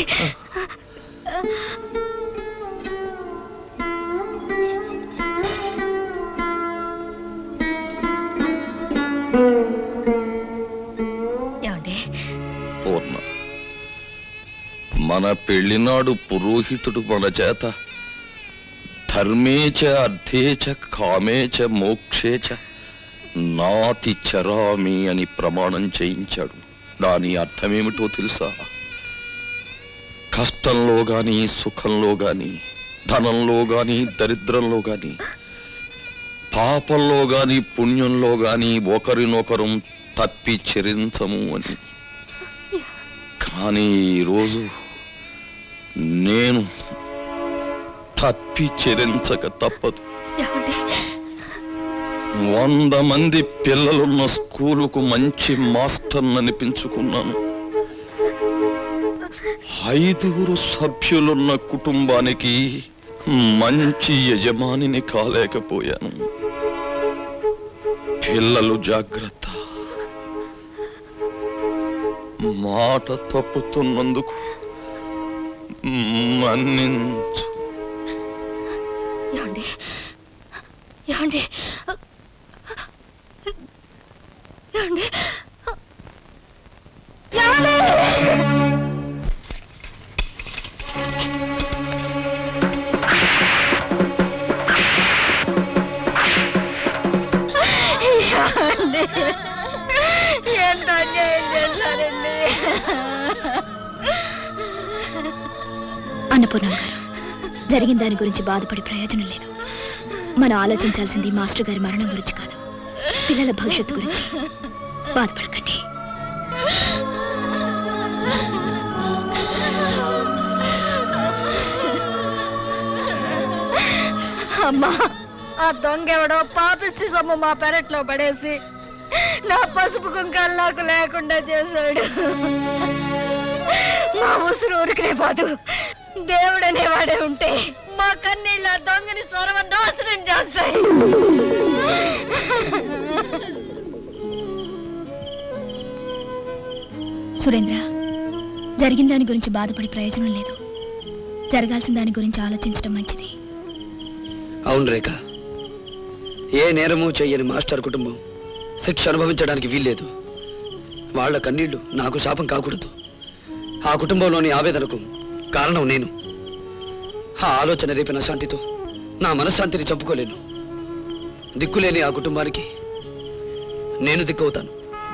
ఏమండి పూర్ణ మన పెళ్లినాడు పురోహితుడు మన చేత ధర్మేచ అర్థేచ కామేచ మోక్షేచ నాతి చరామి అని ప్రమాణం చేయించాడు దాని అర్థమేమిటో తెలుసా కష్టంలో గాని సుఖంలో గాని ధనంలో గాని దరిద్రంలో గాని పాపంలో గాని పుణ్యంలో గాని ఒకరినొకరం తప్పి చెరించము అని కానీ ఈరోజు నేను తప్పి చెరించక తప్పదు వంద మంది పిల్లలున్న స్కూలుకు మంచి మాస్టర్ అనిపించుకున్నాను ఐదుగురు సభ్యులున్న కుటుంబానికి మంచి యజమానిని కాలేకపోయాను పిల్లలు జాగ్రత్త మాట తప్పుతున్నందుకు మన్నించు ఏమండి ఏమండి ఏమండి పూనం గారు జరిగిన దాని గురించి బాధపడి ప్రయోజనం లేదు మనం ఆలోచించాల్సింది మాస్టర్ గారి మరణం గురించి కాదు పిల్లల భవిష్యత్తు గురించి బాధపడకండి అమ్మా ఆ దొంగ ఎవడో పాపిచ్చి సొమ్ము మా పెరట్లో పడేసి నా పసుపు కుంకాలు నాకు లేకుండా చేశాడు మా ఉసురు ఊరికనే పోదు దేవుడనేవాడే ఉంటే మా కన్నీళ్ళ ఆ దొంగని సర్వనాశనం చేస్తాయి సురేంద్ర జరిగిన దాని గురించి బాధపడి ప్రయోజనం లేదు జరగాల్సిన దాని గురించి ఆలోచించడం మంచిది అవును రేఖ ఏ నేరము చెయ్యని మాస్టర్ కుటుంబం శిక్ష అనుభవించడానికి వీల్లేదు వాళ్ళ కన్నీళ్లు నాకు శాపం కాకూడదు ఆ కుటుంబంలోని ఆవేదనకు కారణం నేను ఆ ఆలోచన రేపిన శాంతితో నా మనశ్శాంతిని చంపుకోలేను దిక్కులేని ఆ కుటుంబానికి నేను దిక్కవుతాను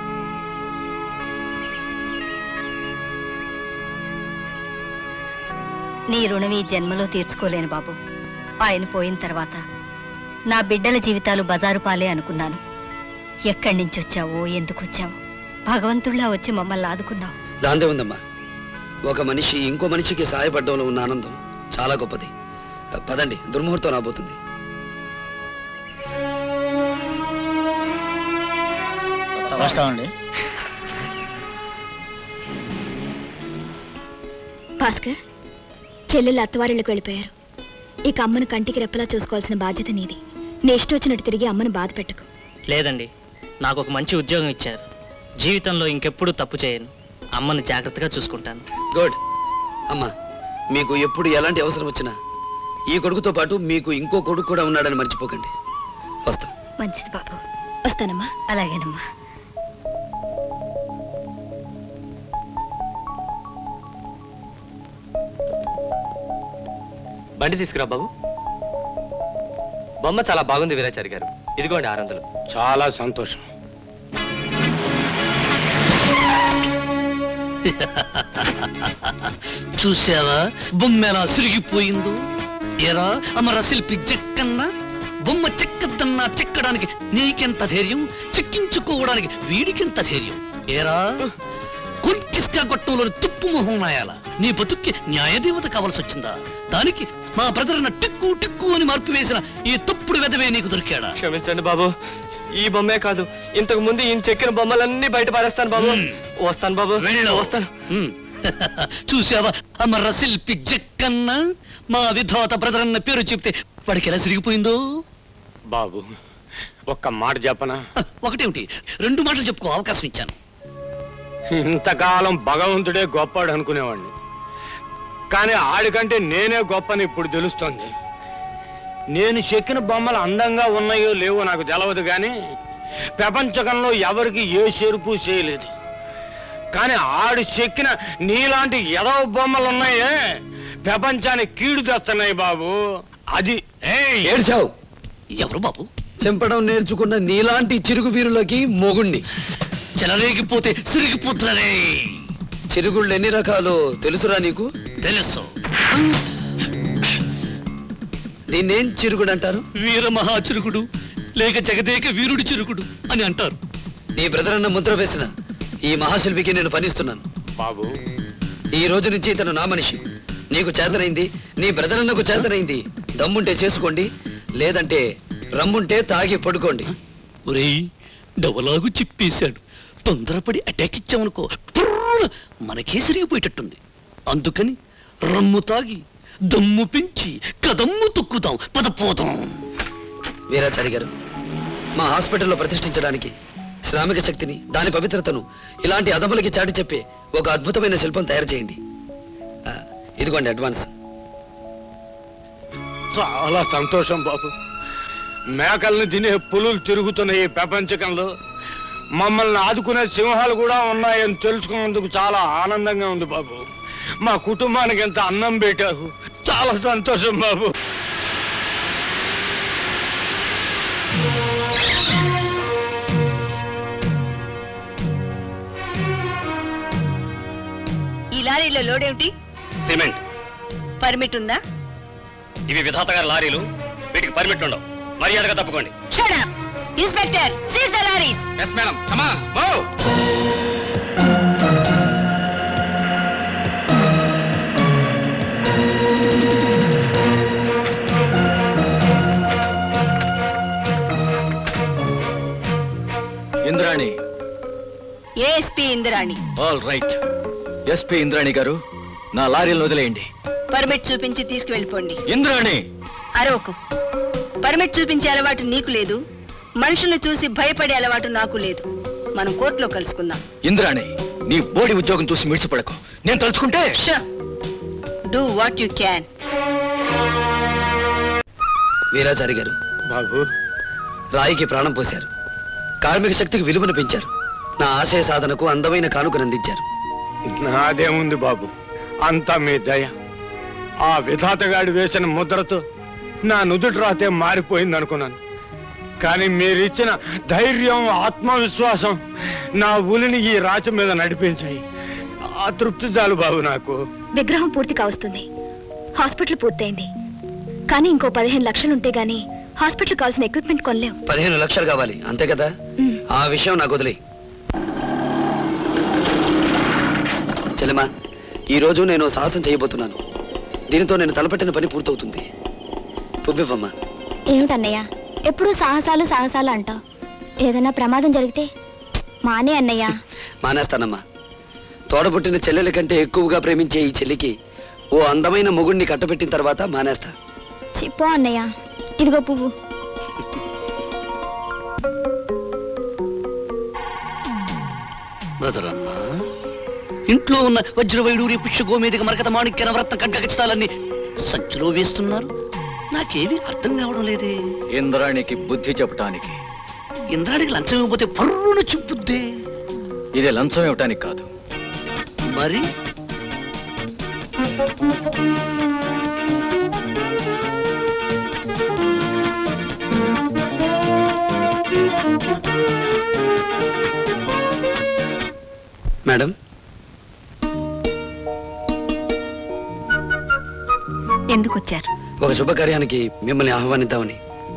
నీ రుణం ఈ జన్మలో తీర్చుకోలేను బాబు ఆయన పోయిన తర్వాత నా బిడ్డల జీవితాలు బజారు పాలే అనుకున్నాను ఎక్కడి నుంచి వచ్చావో ఎందుకు వచ్చావో భగవంతుళ్ళా వచ్చి మమ్మల్ని ఆదుకున్నావు దాందే ఉందమ్మా ఒక మనిషి ఇంకో మనిషికి సహాయపడడంలో ఉన్న ఆనందం చాలా గొప్పది పదండి దుర్ముహూర్తం రాబోతుంది వస్తామండి భాస్కర్ చెల్లెళ్ళు అత్తవారిళ్ళకి వెళ్ళిపోయారు ఇక అమ్మను కంటికి రెప్పలా చూసుకోవాల్సిన బాధ్యత నీది నీ ఇష్టం వచ్చినట్టు తిరిగి అమ్మను బాధ పెట్టకు లేదండి నాకు ఒక మంచి ఉద్యోగం ఇచ్చారు జీవితంలో ఇంకెప్పుడు తప్పు చేయను అమ్మను జాగ్రత్తగా చూసుకుంటాను గుడ్ అమ్మా మీకు ఎప్పుడు ఎలాంటి అవసరం వచ్చినా ఈ కొడుకుతో పాటు మీకు ఇంకో కొడుకు కూడా ఉన్నాడని మర్చిపోకండి వస్తాం మంచిది బాబు వస్తానమ్మా అలాగేనమ్మా బండి తీసుకురా బాబు బొమ్మ చాలా బాగుంది వీరాచారి గారు ఇదిగోండి ఆరు వందలు చాలా సంతోషం చూసావా బొమ్మ ఎలా సిరిగిపోయిందో ఎరా అమర శిల్పి జక్కన్నా బొమ్మ చెక్కద్దన్నా చెక్కడానికి నీకెంత ధైర్యం చెక్కించుకోవడానికి వీడికెంత ధైర్యం ఏరా కొల్కిస్కా గొట్టంలోని తుప్పు మొహం నాయాల నీ బతుక్కి న్యాయదేవత కావాల్సి వచ్చిందా దానికి మా బ్రదర్న టిక్కు టిక్కు అని మార్పు వేసిన ఈ తప్పుడు వెదవే నీకు దొరికాడా క్షమించండి బాబు ఈ బొమ్మే కాదు ఇంతకు ముందు ఈయన చెక్కిన బొమ్మలన్నీ బయట పారేస్తాను బాబు వస్తాను బాబు వస్తాను హ్మ్. చూసావా అమర శిల్పి జక్కన్న మా విధాత బ్రదర్ అన్న పేరు చెప్తే వాడికి ఎలా సిరిగిపోయిందో బాబు ఒక్క మాట చెప్పనా ఒకటేమిటి రెండు మాటలు చెప్పుకో అవకాశం ఇచ్చాను ఇంతకాలం భగవంతుడే గొప్పాడు అనుకునేవాడిని కానీ ఆడికంటే నేనే గొప్పని ఇప్పుడు తెలుస్తోంది నేను చెక్కిన బొమ్మలు అందంగా ఉన్నాయో లేవో నాకు తెలవదు కానీ ప్రపంచకంలో ఎవరికి ఏ చెరుపు చేయలేదు కానీ ఆడు చెక్కిన నీలాంటి ఎదవ బొమ్మలు ఉన్నాయే ప్రపంచానికి కీడు తెస్తున్నాయి బాబు అది ఏడ్చావు ఎవరు బాబు చెంపడం నేర్చుకున్న నీలాంటి చిరుగు వీరులకి మొగుణ్ణి చెలరేగిపోతే సిరిగిపోతున్నదే చిరుగుళ్ళు ఎన్ని రకాలో తెలుసురా నీకు తెలుసు దీన్నేం చిరుగుడు అంటారు వీర మహాచురుకుడు లేక జగదేక వీరుడి చిరుకుడు అని అంటారు నీ బ్రదర్ అన్న ముద్ర వేసిన ఈ మహాశిల్పికి నేను పనిస్తున్నాను బాబు ఈ రోజు నుంచి ఇతను నా మనిషి నీకు చేతనైంది నీ బ్రదర్ అన్నకు చేతనైంది దమ్ముంటే చేసుకోండి లేదంటే రమ్ముంటే తాగి పడుకోండి ఒరేయ్ డవలాగు చెప్పేశాడు తొందరపడి అటాక్ ఇచ్చామనుకో పుర్రున మనకే సిరిగిపోయేటట్టుంది అందుకని రమ్ము తాగి దమ్ము పెంచి కదమ్ము తొక్కుదాం పదపోదాం వీరాచారి గారు మా హాస్పిటల్లో ప్రతిష్ఠించడానికి శ్రామిక శక్తిని దాని పవిత్రతను ఇలాంటి అదములకి చాటి చెప్పే ఒక అద్భుతమైన శిల్పం తయారు చేయండి ఆ, ఇదిగోండి అడ్వాన్స్ చాలా సంతోషం బాబు మేకల్ని తినే పులులు తిరుగుతున్న ఈ ప్రపంచకంలో మమ్మల్ని ఆదుకునే సింహాలు కూడా ఉన్నాయని తెలుసుకున్నందుకు చాలా ఆనందంగా ఉంది బాబు మా కుటుంబానికి ఎంత అన్నం పెట్టావు చాలా సంతోషం బాబు ఈ లారీలో లోడేమిటి సిమెంట్ పర్మిట్ ఉందా ఇవి విధాత గారి లారీలు వీటికి పర్మిట్ ఉండవు మర్యాదగా తప్పుకోండి shut up inspector seize the lorries yes madam come move Indrani ASP Indrani all right SP Indrani garu నా లారీలను వదిలేయండి పర్మిట్ చూపించి తీసుకువెళ్ళిపోండి ఇంద్రాణి అరవకు పర్మిట్ చూపించే అలవాటు నీకు లేదు మనుషుల్ని చూసి భయపడే అలవాటు నాకు లేదు మనం కోర్టులో కలుసుకుందాం ఇంద్రాణి నీ బోడి ఉద్యోగం చూసి మిడిచిపడకు నేను తలుచుకుంటే do what you can Veerachari garu బాబు రాయికి ప్రాణం పోశారు కార్మిక శక్తికి విలువను పెంచారు నా ఆశయ సాధనకు అందమైన కానుకను అందించారు నాదేముంది బాబు అంతా మీ దయ ఆ విధాతగాడి వేసిన ముద్రతో నా నుదుటి రాతే మారిపోయింది అనుకున్నాను కానీ మీరిచ్చిన ధైర్యం ఆత్మవిశ్వాసం నా ఉలిని ఈ రాచ మీద నడిపించాయి ఆ తృప్తి చాలు బాబు నాకు విగ్రహం పూర్తి కావస్తుంది హాస్పిటల్ పూర్తయింది కానీ ఇంకో పదిహేను లక్షలు ఉంటే గానీ హాస్పిటల్ కావాల్సిన ఎక్విప్మెంట్ కొనలేం పదిహేను లక్షలు కావాలి అంతే కదా ఆ విషయం నాకు వదిలే చెల్లెమా ఈ రోజు నేను సాహసం చేయబోతున్నాను దీనితో నేను తలపెట్టిన పని పూర్తవుతుంది పువ్వివ్వమ్మా ఏమిటన్నయ్య ఎప్పుడూ సాహసాలు సాహసాలు అంటావు ఏదైనా ప్రమాదం జరిగితే మానే అన్నయ్య మానేస్తానమ్మా తోడబుట్టిన చెల్లెల కంటే ఎక్కువగా ప్రేమించే ఈ చెల్లికి ఓ అందమైన మొగుడిని కట్టబెట్టిన తర్వాత మానేస్తా చిప్పో అన్నయ్య ఇదిగో పువ్వు బ్రదర్ అన్నా ఇంట్లో ఉన్న వజ్రవైడూరి పుష్య గోమేదిక మరకత మాణిక్య నవరత్న కంటకచితాలన్నీ సంచిలో వేస్తున్నారు నాకేమీ అర్థం కావడం లేదే ఇంద్రాణికి బుద్ధి చెప్పటానికి ఇంద్రానికి లంచం ఇవ్వకపోతే పర్రున చుప్పుద్దే ఇది లంచం ఇవ్వటానికి కాదు మరి మేడం ఎందుకు వచ్చారు ఒక శుభకార్యానికి మిమ్మల్ని ఆహ్వానిద్దామని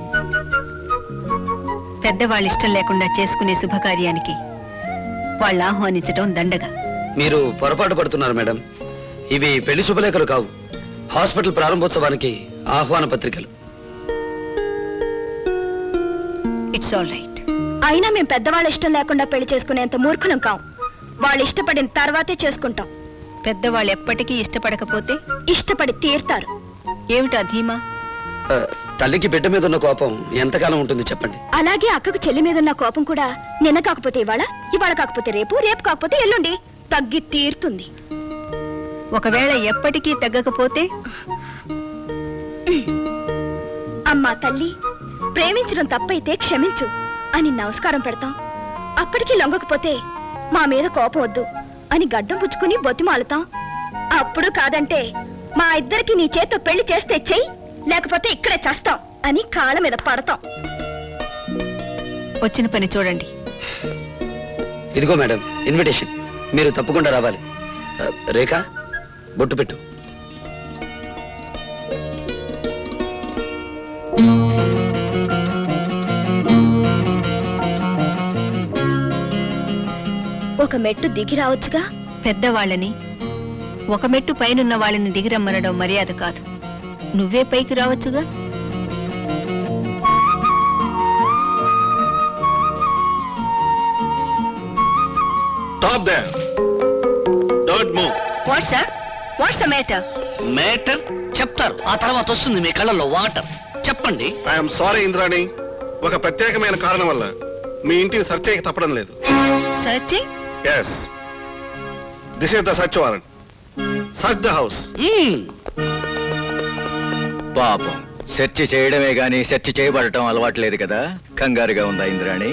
పెద్దవాళ్ళ ఇష్టం లేకుండా చేసుకునే శుభకార్యానికి వాళ్ళు ఆహ్వానించడం దండగా మీరు పొరపాటు పడుతున్నారు మేడం ఇవి పెళ్లి శుభలేఖలు కావు హాస్పిటల్ ప్రారంభోత్సవానికి ఆహ్వాన పత్రికలు ఇట్స్ ఆల్ రైట్ అయినా మేము పెద్దవాళ్ళ ఇష్టం లేకుండా పెళ్లి చేసుకునేంత మూర్ఖులం కాం వాళ్ళు ఇష్టపడిన తర్వాతే చేసుకుంటాం పెద్దవాళ్ళు ఎప్పటికీ ఇష్టపడకపోతే ఇష్టపడి తీరుతారు ఏమిటా ధీమా ఆ, తల్లికి బిడ్డ మీద ఉన్న కోపం ఎంతకాలం ఉంటుంది చెప్పండి అలాగే అక్కకు చెల్లి మీద ఉన్న కోపం కూడా నిన్న కాకపోతే ఇవాళ ఇవాళ కాకపోతే రేపు రేపు కాకపోతే ఎల్లుండి తగ్గి తీరుతుంది ఒకవేళ ఎప్పటికీ తగ్గకపోతే అమ్మా తల్లి ప్రేమించడం తప్పైతే క్షమించు అని నమస్కారం పెడతాం అప్పటికి లొంగకపోతే మా మీద కోపం వద్దు అని గడ్డం పుచ్చుకుని బొత్తిమాలుతాం అప్పుడు కాదంటే మా ఇద్దరికి నీ చేత్తో పెళ్లి చేస్తే చెయ్యి లేకపోతే ఇక్కడే చేస్తాం అని కాళ్ళ మీద పడతాం వచ్చిన పని చూడండి ఇదిగో మేడం ఇన్విటేషన్ మీరు తప్పకుండా రావాలి ఆ, రేఖ బొట్టు పెట్టు ఒక మెట్టు దిగి రావచ్చుగా పెద్దవాళ్ళని ఒక మెట్టు పైనున్న వాళ్ళని దిగిరమ్మనడం మర్యాద కాదు నువ్వే పైకి రావచ్చుగా టాప్ దే don't move what's what's matter matter చెప్తారు ఆ తర్వాత వస్తుంది మీ కళ్ళల్లో వాటర్ చెప్పండి ఐఎమ్ సారీ ఇంద్రాణి ఒక ప్రత్యేకమైన కారణం వల్ల మీ ఇంటిని సెర్చ్ చేయక తప్పడం లేదు searching yes this is the search warrant search the house పాపం సెర్చ్ చేయడమే గాని సెర్చ్ చేయబడటం అలవాట్లేదు కదా కంగారుగా ఉందా ఇంద్రాణి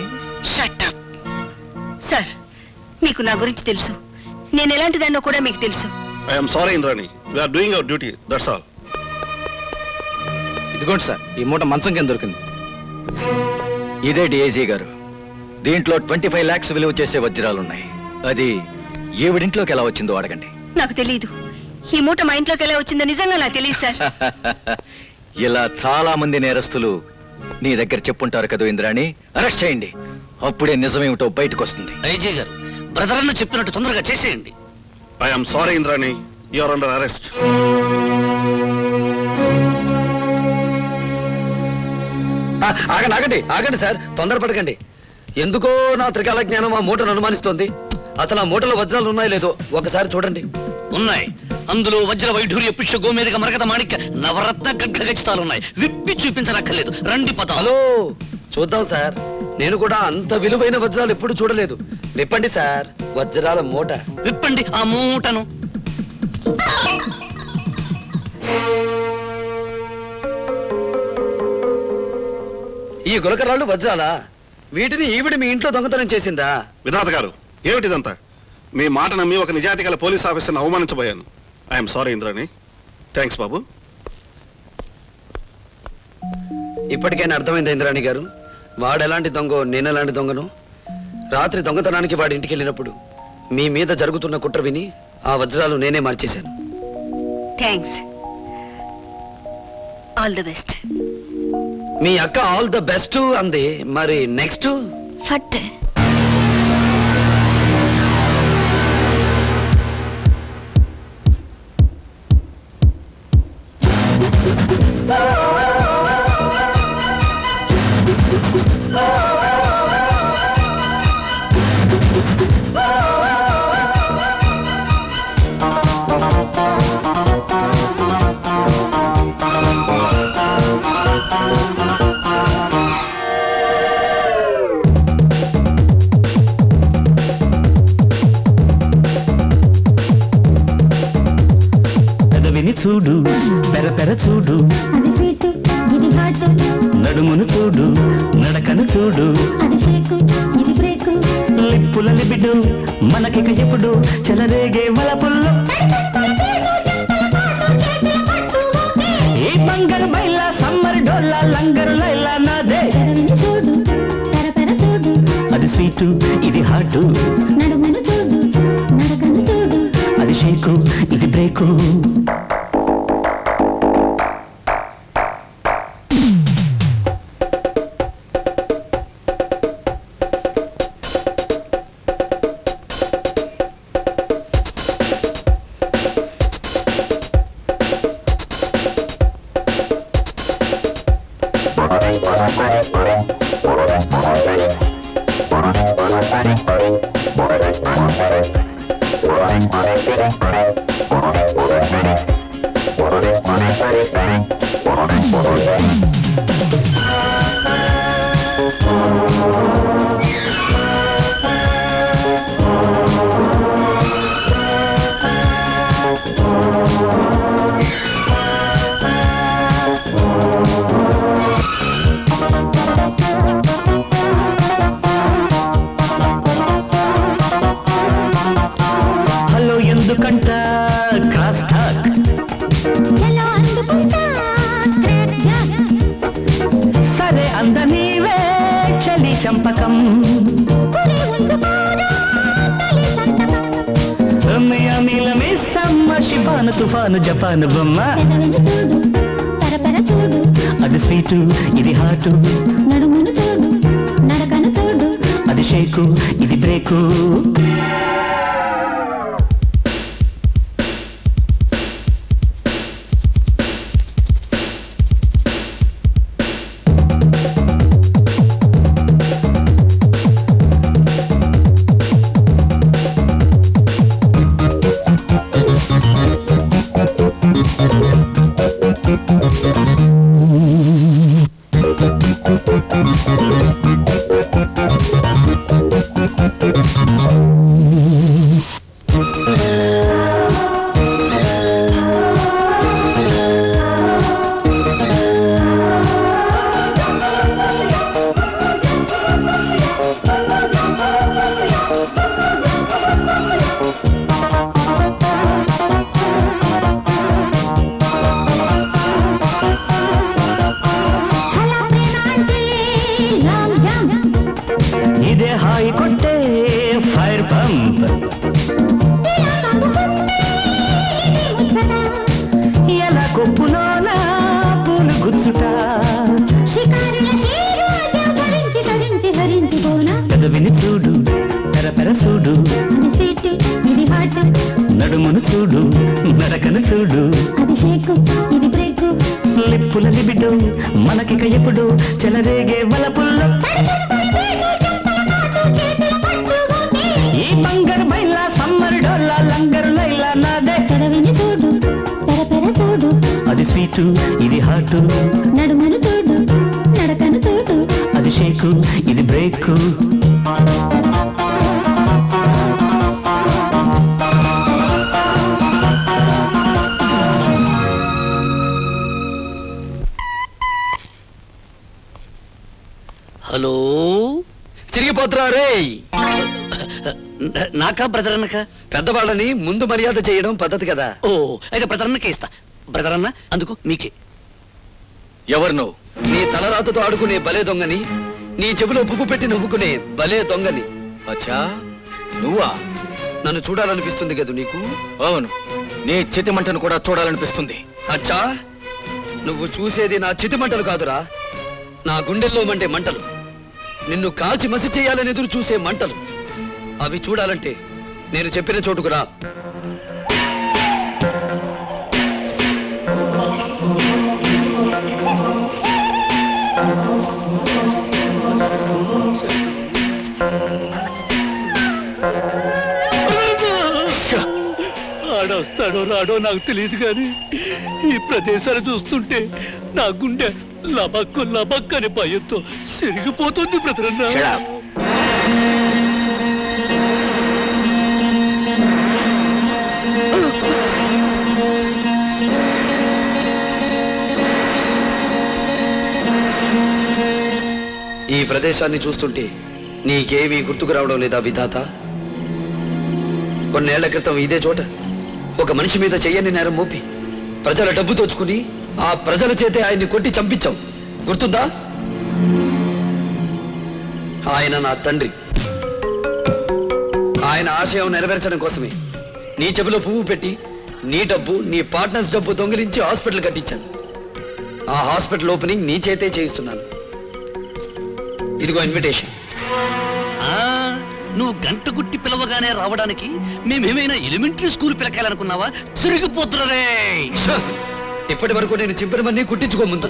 సార్ మీకు నా గురించి తెలుసు నేను ఎలాంటి దాన్నో కూడా మీకు తెలుసు I'm sorry Indrani we're doing our duty that's all ఇదిగోండి సార్ ఈ మూట మంచం కింద దొరికింది ఇదే డిఐజీ గారు దీంట్లో ట్వంటీ ఫైవ్ లాక్స్ విలువ చేసే వజ్రాలున్నాయి అది ఈవిడింట్లోకి ఎలా వచ్చిందో అడగండి నాకు తెలియదు ఈ మూట మా ఇంట్లోకి ఎలా వచ్చిందో నిజంగా నాకు తెలియదు సార్ ఇలా చాలా మంది నేరస్తులు నీ దగ్గర చెప్పుంటారు కదా ఇంద్రాణి అరెస్ట్ చేయండి అప్పుడే నిజమేమిటో బయటకు వస్తుంది ఐజీ గారు బ్రదర్ అన్న చెప్పినట్టు తొందరగా చేసేయండి I'm sorry Indrani you're under arrest ఆ, ఆగండి ఆగండి ఆగండి సార్ తొందరపడకండి ఎందుకో నా త్రికాల జ్ఞానం ఆ మూటను అనుమానిస్తోంది అసలు ఆ మూటలో వజ్రాలు ఉన్నాయో లేదో ఒకసారి చూడండి ఉన్నాయి అందులో వజ్ర వైఢూర్య పుష్య గోమేదిక మరకత మాణిక్య నవరత్న గడ్డ గచ్చితాలు ఉన్నాయి విప్పి చూపించనక్కర్లేదు రండి పద హలో చూద్దాం సార్ నేను కూడా అంత విలువైన వజ్రాలు ఎప్పుడు చూడలేదు విప్పండి సార్ వజ్రాల మూట విప్పండి ఆ మూటను ఈ గులకరాళ్ళు వజ్రాలా వీటిని ఈవిడ మీ ఇంట్లో దొంగతనం చేసిందా విధాత గారు ఏమిటిదంతా మీ మాట నమ్మి ఒక నిజాయితీ గల పోలీస్ ఆఫీసర్ని అవమానించబోయాను ఐఎమ్ సారీ ఇంద్రాణి థ్యాంక్స్ బాబు ఇప్పటికైనా అర్థమైంది ఇంద్రాణి గారు వాడు ఎలాంటి దొంగో నేను ఎలాంటి దొంగను రాత్రి దొంగతనానికి వాడి ఇంటికి వెళ్ళినప్పుడు మీ మీద జరుగుతున్న కుట్ర విని ఆ వజ్రాలు నేనే మార్చేశాను థ్యాంక్స్ ఆల్ ది బెస్ట్ మీ అక్క ఆల్ ద బెస్ట్ అంది మరి నెక్స్ట్ ఫట్ పెదవిని చూడు పెర పెర చూడు నడుమును చూడు నడకను చూడు లిప్పుల లిబిడు మనకిక ఎప్పుడు చెలరేగే వలపుల్లో ఈ బంగారు బైల సమ్మర్ డోలా లంగరు లైలా నాదే అది స్వీటు ఇది హాటు అది షేకు ఇది బ్రేకు హలో ఎందుకంట క్రాస్ టాక్ సరే అంద నీవే చలి చంపకం మియామిల మిస్సమ్మ షిఫాను తుఫాను జపాను బొమ్మ అది స్వీటు ఇది హాటు అది షేకు ఇది బ్రేకు ఇదే హాయి కొట్టే ఫైర్ పంప్ చూడు పెర పెర చూడు అది స్వీట్ ఇది హాట్ నడుమును చూడు నడకను చూడు అది షేక్ ఇది బ్రేక్ లిప్పుల లిబిడు మనకిక ఎప్పుడు చెలరేగే వలపుల్లో ఈ బంగారు బైల సమ్మర్ డోలా లంగరు లైలా నాదే పెదవిని చూడు పెర పెర చూడు అది స్వీటు ఇది హాటు నడుమును చూడు నడకను చూడు అది షేకు ఇది బ్రేకు హలో తిరిగిపోతున్నా రే నాకా బ్రదర్ అన్నక పెద్దవాళ్ళని ముందు మర్యాద చేయడం పద్ధతి కదా ఓ అయితే బ్రదర్ అన్నకే ఇస్తా బ్రదర్ అన్న అందుకు మీకే ఎవరు నువ్వు నీ తలరాతతో ఆడుకునే బలే దొంగని నీ చెవిలో పువ్వు పెట్టి నవ్వుకునే బలే దొంగని అచ్చా నువ్వా నన్ను చూడాలనిపిస్తుంది కదా నీకు అవును నీ చితిమంటను కూడా చూడాలనిపిస్తుంది అచ్చా నువ్వు చూసేది నా చితిమంటలు కాదురా నా గుండెల్లో మండే మంటలు నిన్ను కాల్చి మసి చేయాలని ఎదురు చూసే మంటలు అవి చూడాలంటే నేను చెప్పిన చోటుకు రా ఆడొస్తాడో రాడో నాకు తెలియదు కానీ ఈ ప్రదేశాలు చూస్తుంటే నా గుండె లబక్కు లబక్ అని భయంతో సిరిగిపోతుంది బ్రదరన్నా ఈ ప్రదేశాన్ని చూస్తుంటే నీకేమీ గుర్తుకు రావడం లేదా విధాత కొన్నేళ్ల క్రితం ఇదే చోట ఒక మనిషి మీద చెయ్యని నేరం మోపి ప్రజల డబ్బు దోచుకుని ఆ ప్రజల చేతే ఆయన్ని కొట్టి చంపించాం గుర్తుందా ఆయన నా తండ్రి ఆయన ఆశయం నెరవేర్చడం కోసమే నీ చెవిలో పువ్వు పెట్టి నీ డబ్బు నీ పార్ట్నర్స్ డబ్బు దొంగిలించి హాస్పిటల్ కట్టించాను ఆ హాస్పిటల్ ఓపెనింగ్ నీ చేతే చేయిస్తున్నాను ఇదిగో ఇన్విటేషన్ ఆ, నువ్వు గంట గుట్టి పిలవగానే రావడానికి మేమేమైనా ఎలిమెంటరీ స్కూల్ పిలకాలనుకున్నావా సిరిగిపోతున్నరే ఇప్పటి వరకు నేను చింపినవన్నీ కుట్టించుకో ముందు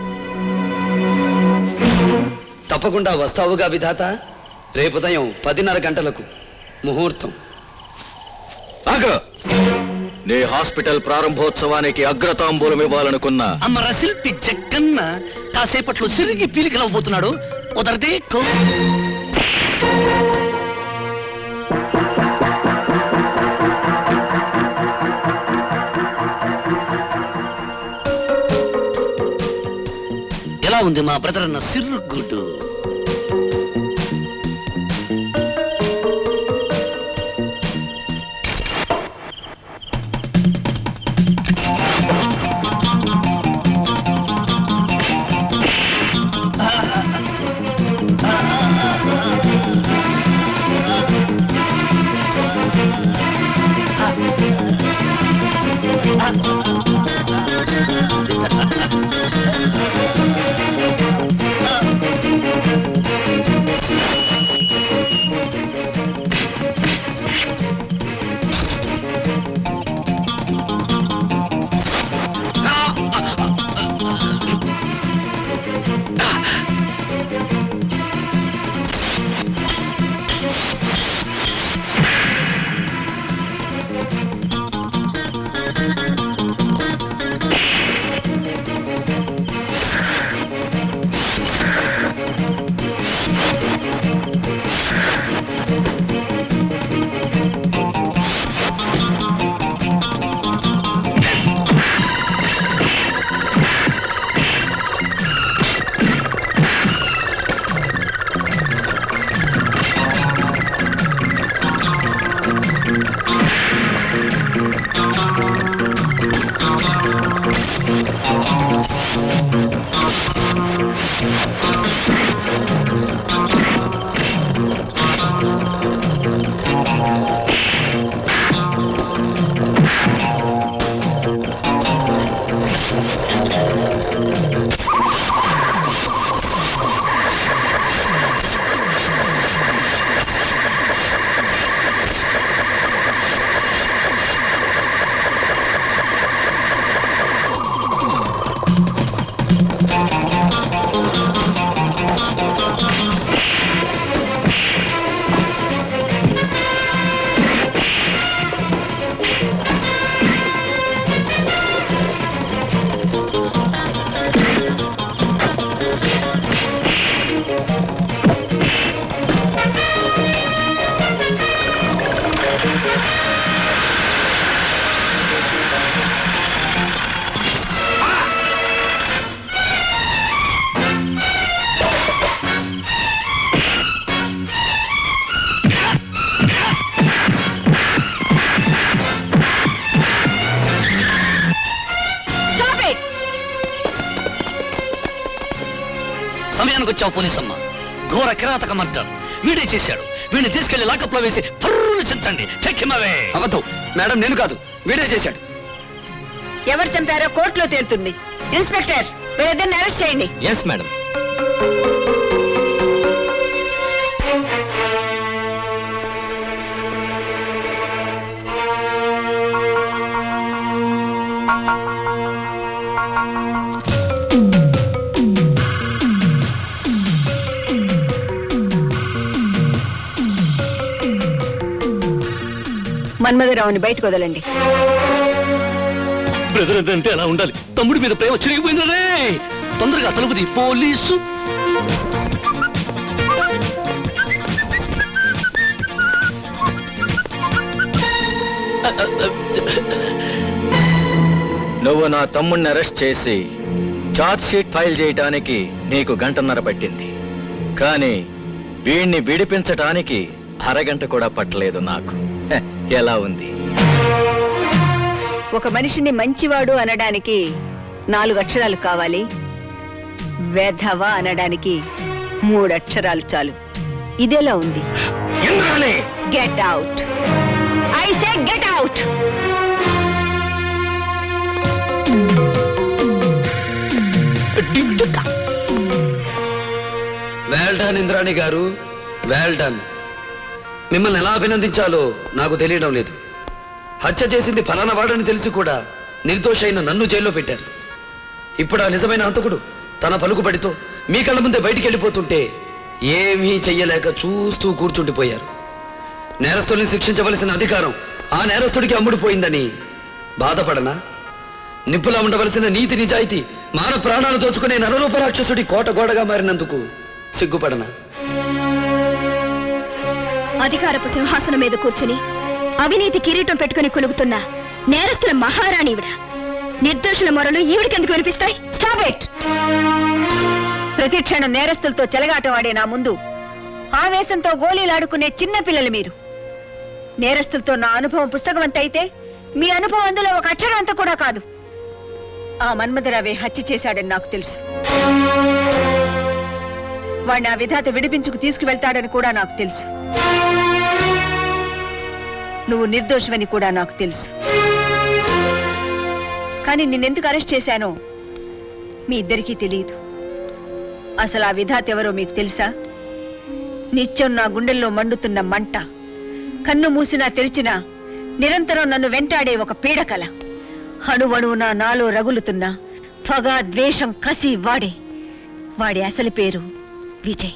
తప్పకుండా వస్తావుగా విధాత రేపు ఉదయం పదిన్నర గంటలకు ముహూర్తం ఆగు నీ హాస్పిటల్ ప్రారంభోత్సవానికి అగ్రతాంబూలం ఇవ్వాలనుకున్నా అమ్మ రశిల్పి జక్కన్న కాసేపట్లో సిరిగి పీలికలవబోతున్నాడు కుదరదే కో ఎలా ఉంది మా బ్రదర్ అన్న సిర్రుగుడ్డు వచ్చావు పోలీసమ్మ ఘోర కిరాతక మర్డర్ వీడే చేశాడు వీడిని తీసుకెళ్లి లాకప్లో వేసి పర్రును చించండి టెక్ హిమ్ అవే అబద్ధం మేడం నేను కాదు వీడే చేశాడు ఎవరు చంపారో కోర్టులో తేలుతుంది ఇన్స్పెక్టర్ వీరిద్దరిని అరెస్ట్ చేయండి ఎస్ మేడం మన్మధరావుని బయటకు వదలండి బ్రదర్ అంటే ఎలా ఉండాలి తమ్ముడి మీద ప్రేమ చిరిగిపోయిందనే తొందరగా తలుపుది పోలీసు నువ్వు నా తమ్ముడిని అరెస్ట్ చేసి చార్జ్ షీట్ ఫైల్ చేయటానికి నీకు గంటన్నర పట్టింది కానీ వీణ్ణి విడిపించటానికి అరగంట కూడా పట్టలేదు నాకు హె, ఎలా ఉంది ఒక మనిషిని మంచివాడు అనడానికి నాలుగు అక్షరాలు కావాలి వెధవ అనడానికి మూడు అక్షరాలు చాలు ఇదేలా ఉంది get out I say get out well done Indrani గారు వెల్ డన్ మిమ్మల్ని ఎలా అభినందించాలో నాకు తెలియడం లేదు హత్య చేసింది ఫలానా వాడని తెలిసి కూడా నిర్దోషైన నన్ను జైల్లో పెట్టారు ఇప్పుడు ఆ నిజమైన హంతకుడు తన పలుకుబడితో మీ కళ్ళ ముందే బయటికి వెళ్ళిపోతుంటే ఏమీ చెయ్యలేక చూస్తూ కూర్చుండిపోయారు నేరస్తుల్ని శిక్షించవలసిన అధికారం ఆ నేరస్తుడికి అమ్ముడుపోయిందని బాధపడనా నిప్పులా ఉండవలసిన నీతి నిజాయితీ మాన ప్రాణాలు దోచుకునే నరరూప రాక్షసుడి కోట గోడగా మారినందుకు సిగ్గుపడనా అధికారపు సింహాసనం మీద కూర్చుని అవినీతి కిరీటం పెట్టుకుని కొలుగుతున్న నేరస్తుల మహారాణివిడ నిర్దోషుల మొరలు ఈవిడికెందుకు వినిపిస్తాయి స్టాప్ ఇట్ ప్రతి క్షణం నేరస్తులతో చెలగాటం ఆడే నా ముందు ఆవేశంతో గోళీలాడుకునే చిన్న పిల్లలు మీరు నేరస్తులతో నా అనుభవం పుస్తకం అంత అయితే మీ అనుభవం అందులో ఒక అక్షరం అంత కూడా కాదు ఆ మన్మధరావే హత్య చేశాడని నాకు తెలుసు వాడిని ఆ విధాత విడిపించుకు తీసుకువెళ్తాడని కూడా నాకు తెలుసు నువ్వు నిర్దోషమని కూడా నాకు తెలుసు కానీ నిన్నెందుకు అరెస్ట్ చేశానో మీ ఇద్దరికీ తెలియదు అసలు ఆ విధాత ఎవరో మీకు తెలుసా నిత్యం నా గుండెల్లో మండుతున్న మంట కన్ను మూసినా తెరిచినా నిరంతరం నన్ను వెంటాడే ఒక పీడకల అణువణువున నాలో రగులుతున్న పగ ద్వేషం కసి వాడే వాడి అసలు పేరు విజయ్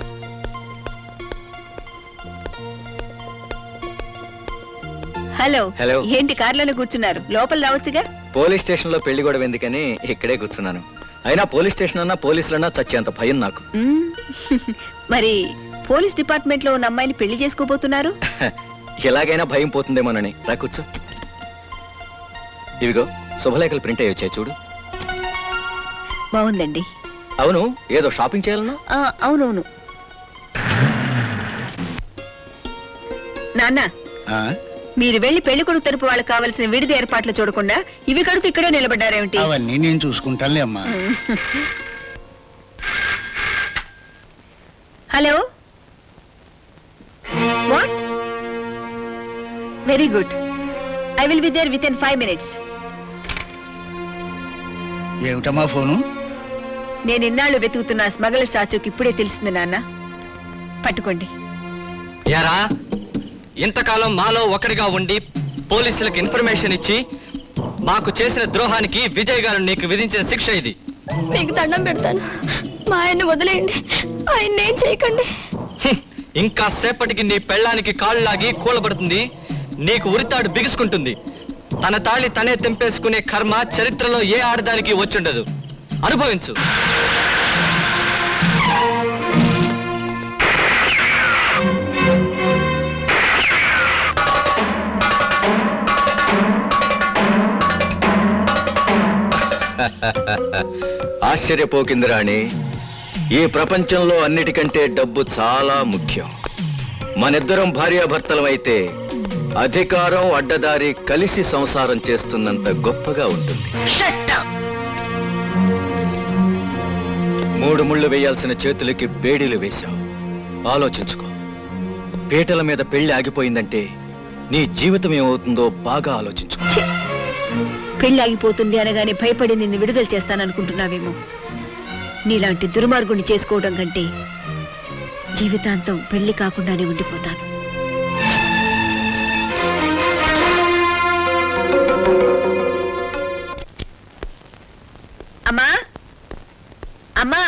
హలో హలో. ఏంటి కార్లోనే కూర్చున్నారు లోపల రావచ్చుగా పోలీస్ స్టేషన్ లో పెళ్లి గొడవ ఎందుకని ఇక్కడే కూర్చున్నాను అయినా పోలీస్ స్టేషన్ అన్నా పోలీసులన్నా చచ్చేంత భయం నాకు మ్మ్. మరి పోలీస్ డిపార్ట్మెంట్ లో ఉన్న అమ్మాయిని పెళ్లి చేసుకోబోతున్నారు ఎలాగైనా భయం పోతుందేమోనని రా కూర్చో ఇవిగో శుభలేఖలు ప్రింట్ అయ్యి వచ్చాయి చూడు బాగుందండి అవును ఏదో షాపింగ్ చేయాలన్నా ఆ, అవునవును నాన్న మీరు వెళ్లి పెళ్లి కొడుకు తరపు వాళ్ళకి కావలసిన విడిది ఏర్పాట్లు చూడకుండా ఇవి కడుపు ఇక్కడే నిలబడ్డారేమిటి అవన్నీ నేను చూసుకుంటానులే అమ్మా hello what very good I will be there with in five minutes ఏమిటమ్మా ఫోను నేను ఇన్నాళ్ళు వెతుకుతున్న స్మగలర్ స్టాచ్యూకి ఇప్పుడే తెలిసింది నాన్న పట్టుకోండి యారా ఇంతకాలం మాలో ఒకటిగా ఉండి పోలీసులకు ఇన్ఫర్మేషన్ ఇచ్చి మాకు చేసిన ద్రోహానికి విజయ్ గారు నీకు విధించిన శిక్ష ఇది మీకు దండం పెడతాను మా ఆయన్ని వదిలేయండి ఆయన ఏం చేయకండి ఇంకా సేపటికి నీ పెళ్ళానికి కాళ్ళు లాగి కూలబడుతుంది నీకు ఉరితాడు బిగుసుకుంటుంది తన తాళి తనే తెంపేసుకునే కర్మ చరిత్రలో ఏ ఆడదానికి వచ్చుండదు అనుభవించు ఆశ్చర్యపోకింది రాణి ఈ ప్రపంచంలో అన్నిటికంటే డబ్బు చాలా ముఖ్యం మనిద్దరం భార్యాభర్తలం అయితే అధికారం అడ్డదారి కలిసి సంసారం చేస్తున్నంత గొప్పగా ఉంటుంది మూడు ముళ్ళు వేయాల్సిన చేతులకి బేడీలు వేశావు ఆలోచించుకో పీటల మీద పెళ్లి ఆగిపోయిందంటే నీ జీవితం ఏమవుతుందో బాగా ఆలోచించుకో పెళ్లి ఆగిపోతుంది అనగానే భయపడి నిన్ను విడుదల చేస్తాననుకుంటున్నావేమో నీలాంటి దుర్మార్గుని చేసుకోవడం కంటే జీవితాంతం పెళ్లి కాకుండానే ఉండిపోతాను అమ్మా అమ్మా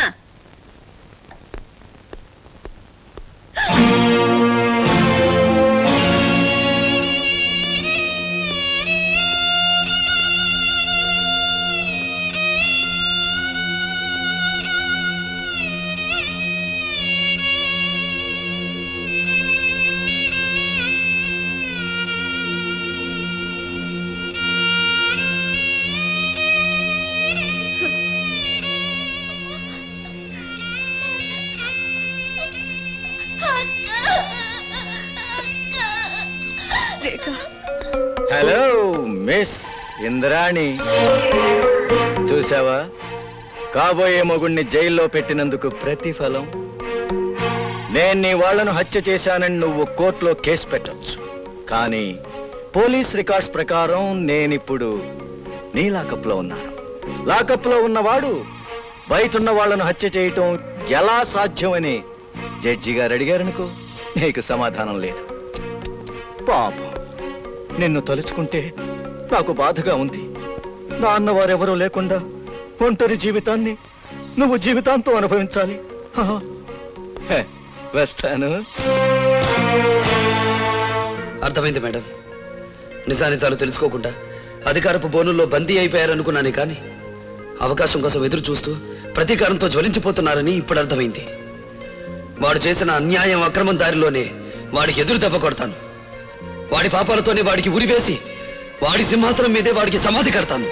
హలో మిస్ ఇంద్రాణి చూసావా కాబోయే మొగుణ్ణి జైల్లో పెట్టినందుకు ప్రతిఫలం నేను నీ వాళ్లను హత్య చేశానని నువ్వు కోర్టులో కేసు పెట్టొచ్చు కానీ పోలీస్ రికార్డ్స్ ప్రకారం నేనిప్పుడు నీ లాకప్లో ఉన్నాను లాకప్లో ఉన్నవాడు బయట ఉన్న వాళ్ళను హత్య చేయటం ఎలా సాధ్యమని జడ్జి గారు అడిగారనుకో నీకు సమాధానం లేదు పాపం నిన్ను తలుచుకుంటే నాకు బాధగా ఉంది నా అన్నవారెవరూ లేకుండా ఒంటరి జీవితాన్ని నువ్వు జీవితాంతం అనుభవించాలి హహ. హే, వస్తాను అర్థమైంది మేడం నిజానిజాలు తెలుసుకోకుండా అధికారపు బోనుల్లో బందీ అయిపోయారనుకున్నానే కానీ అవకాశం కోసం ఎదురు చూస్తూ ప్రతీకారంతో జ్వలించిపోతున్నారని ఇప్పుడు అర్థమైంది వాడు చేసిన అన్యాయం అక్రమం దారిలోనే వాడికి ఎదురు దెబ్బ కొడతాను వాడి పాపాలతోనే వాడికి ఉరివేసి వాడి సింహాసనం మీదే వాడికి సమాధి కడతాను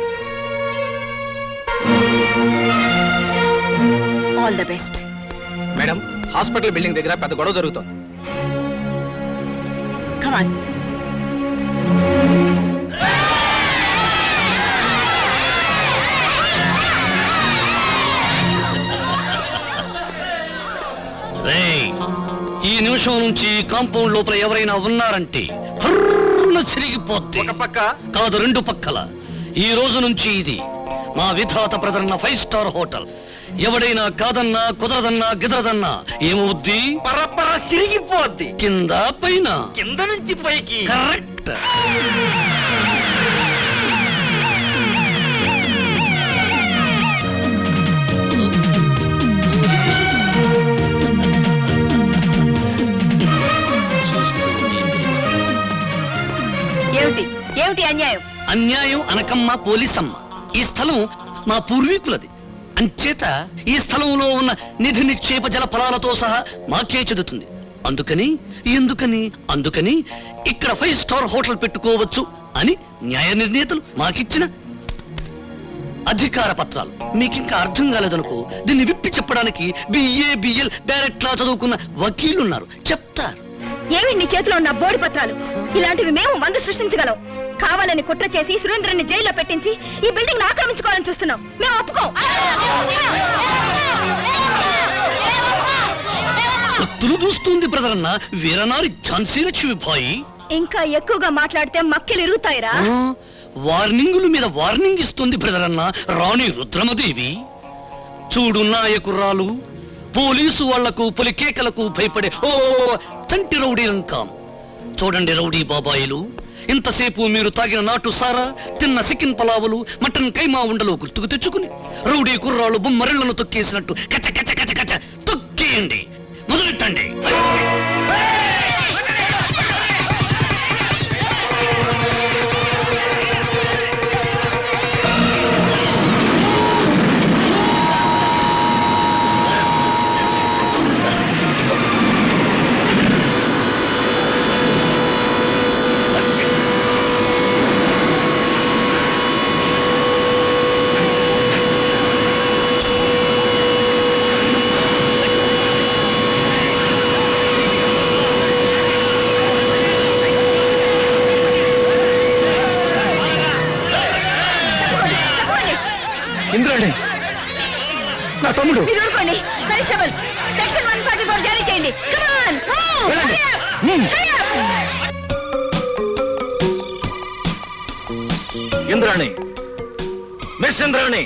all the best madam hospital building దగ్గర పెద్ద గొడవ జరుగుతోంది కమాన్ రేయ్, ఈ నిమిషం నుంచి కాంపౌండ్ లోపల ఎవరైనా ఉన్నారంటే హర్రున చిరిగిపోద్ది ఒక పక్క కాదు రెండు పక్కల ఈ రోజు నుంచి ఇది మా విధాత ప్రదర్న ఫైవ్ స్టార్ హోటల్ ఎవడైనా కాదన్నా కుదరదన్నా గిదరదన్నా ఏమవుద్ది పరపర సిరిగిపోద్ది కింద పైన కింద నుంచి పైకి కరెక్ట్ ఏమిటి ఏమిటి అన్యాయం అన్యాయం అనకమ్మ పోలీసమ్మ ఈ స్థలం మా పూర్వీకులది అంచేత ఈ స్థలంలో ఉన్న నిధి నిక్షేప జల ఫలాలతో సహా మాకే చెందుతుంది అందుకని ఎందుకని అందుకని ఇక్కడ ఫైవ్ స్టార్ హోటల్ పెట్టుకోవచ్చు అని న్యాయ నిర్ణేతలు మాకిచ్చిన అధికార పత్రాలు మీకు ఇంకా అర్థం కాలేదనుకో దీన్ని విప్పి చెప్పడానికి బిఏ బిఎల్ డైరెక్ట్ లా చదువుకున్న వకీలున్నారు చెప్తారు ఏమి నీ చేతిలో ఉన్న బోడి పత్రాలు ఇలాంటివి మేము వంద సృష్టించగలం కావాలని కుట్ర చేసి సురేంద్రని జైల్లో పెట్టించి ఈ బిల్డింగ్ ఆక్రమించుకోవాలని చూస్తున్నాం మేము ఒప్పుకో కత్తులు దూస్తుంది బ్రదర్ అన్న వీరనారి ఝాన్సీ లక్ష్మిభాయి ఇంకా ఎక్కువగా మాట్లాడితే మక్కిలు ఇరుగుతాయిరా ఆ, వార్నింగుల మీద వార్నింగ్ ఇస్తుంది బ్రదర్ అన్న రాణి రుద్రమదేవి చూడు నాయకుర్రాలు పోలీసు వాళ్లకు పొలికేకలకు భయపడే ఓ చంటి రౌడీ రంకాం చూడండి రౌడీ బాబాయిలు ఇంతసేపు మీరు తాగిన నాటు సారా తిన్న సికిన్ పలావులు మటన్ కైమా ఉండలు గుర్తుకు తెచ్చుకుని రౌడీ కుర్రాళ్ళు బొమ్మరిళ్లను తొక్కేసినట్టు కచ్చ కచ్చ కచ్చ కచ్చ తొక్కేయండి మొదలెట్టండి ఇంద్రాణి నా తమ్ముడు మీరు ఊరుకోండి ఇంద్రాణి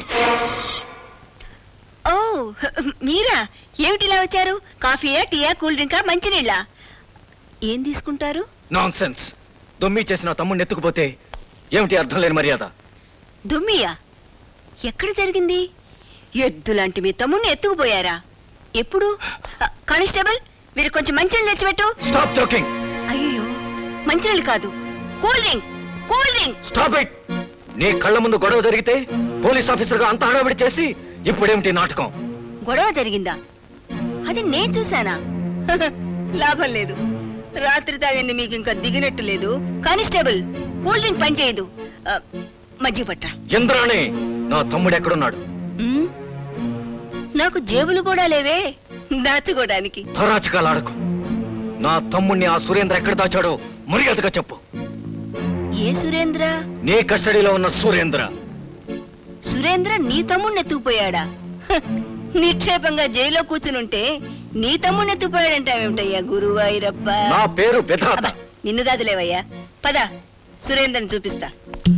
ఓ మీరా ఏమిటి ఇలా వచ్చారు కాఫీయా టీయా కూల్ డ్రింకా మంచినీళ్ళ ఏం తీసుకుంటారు నాన్ సెన్స్ దొమ్మి చేసిన తమ్ముడిని ఎత్తుకుపోతే ఏమిటి అర్థం లేని మర్యాద దుమ్మియా ఎక్కడ జరిగింది ఎద్దు లాంటి మీ తమ్ముడిని ఎత్తుకుపోయారా ఎప్పుడు ఆ, కానిస్టేబుల్ మీరు కొంచెం మంచినీళ్ళు తెచ్చిపెట్టు స్టాప్ టాకింగ్ అయ్యో మంచినీళ్ళు కాదు cool drink cool drink stop it నీ కళ్ళ ముందు గొడవ జరిగితే పోలీస్ ఆఫీసర్ గా అంత హడావిడి చేసి ఇప్పుడేమిటి నాటకం గొడవ జరిగిందా అది నేను చూశానా లాభం లేదు రాత్రి తాగింది మీకు ఇంకా దిగినట్టు లేదు కానిస్టేబుల్ కూల్ డ్రింక్ పనిచేయదు ఆ, మజ్జిగ పట్ట ఇంద్రాణి నా తమ్ముడు ఎక్కడున్నాడు ఉమ్, నాకు జేబులు కూడా లేవే దాచుకోవడానికి పరాచకాలు ఆడకు నా తమ్ముణ్ణి ఆ సురేంద్ర ఎక్కడ దాచాడో మర్యాదగా చెప్పు ఏ సురేంద్ర నీ కస్టడీలో ఉన్న సురేంద్ర సురేంద్ర నీ తమ్ముడిని ఎత్తుకుపోయాడా హ, నిక్షేపంగా జైల్లో కూర్చునుంటే నీ తమ్ముడిని ఎత్తుకుపోయాడంటావేమిటయ్యా గురువాయిరప్ప నా పేరు విధాత అబ్బా, నిన్ను దాదులేవయ్యా పద సురేంద్రని చూపిస్తా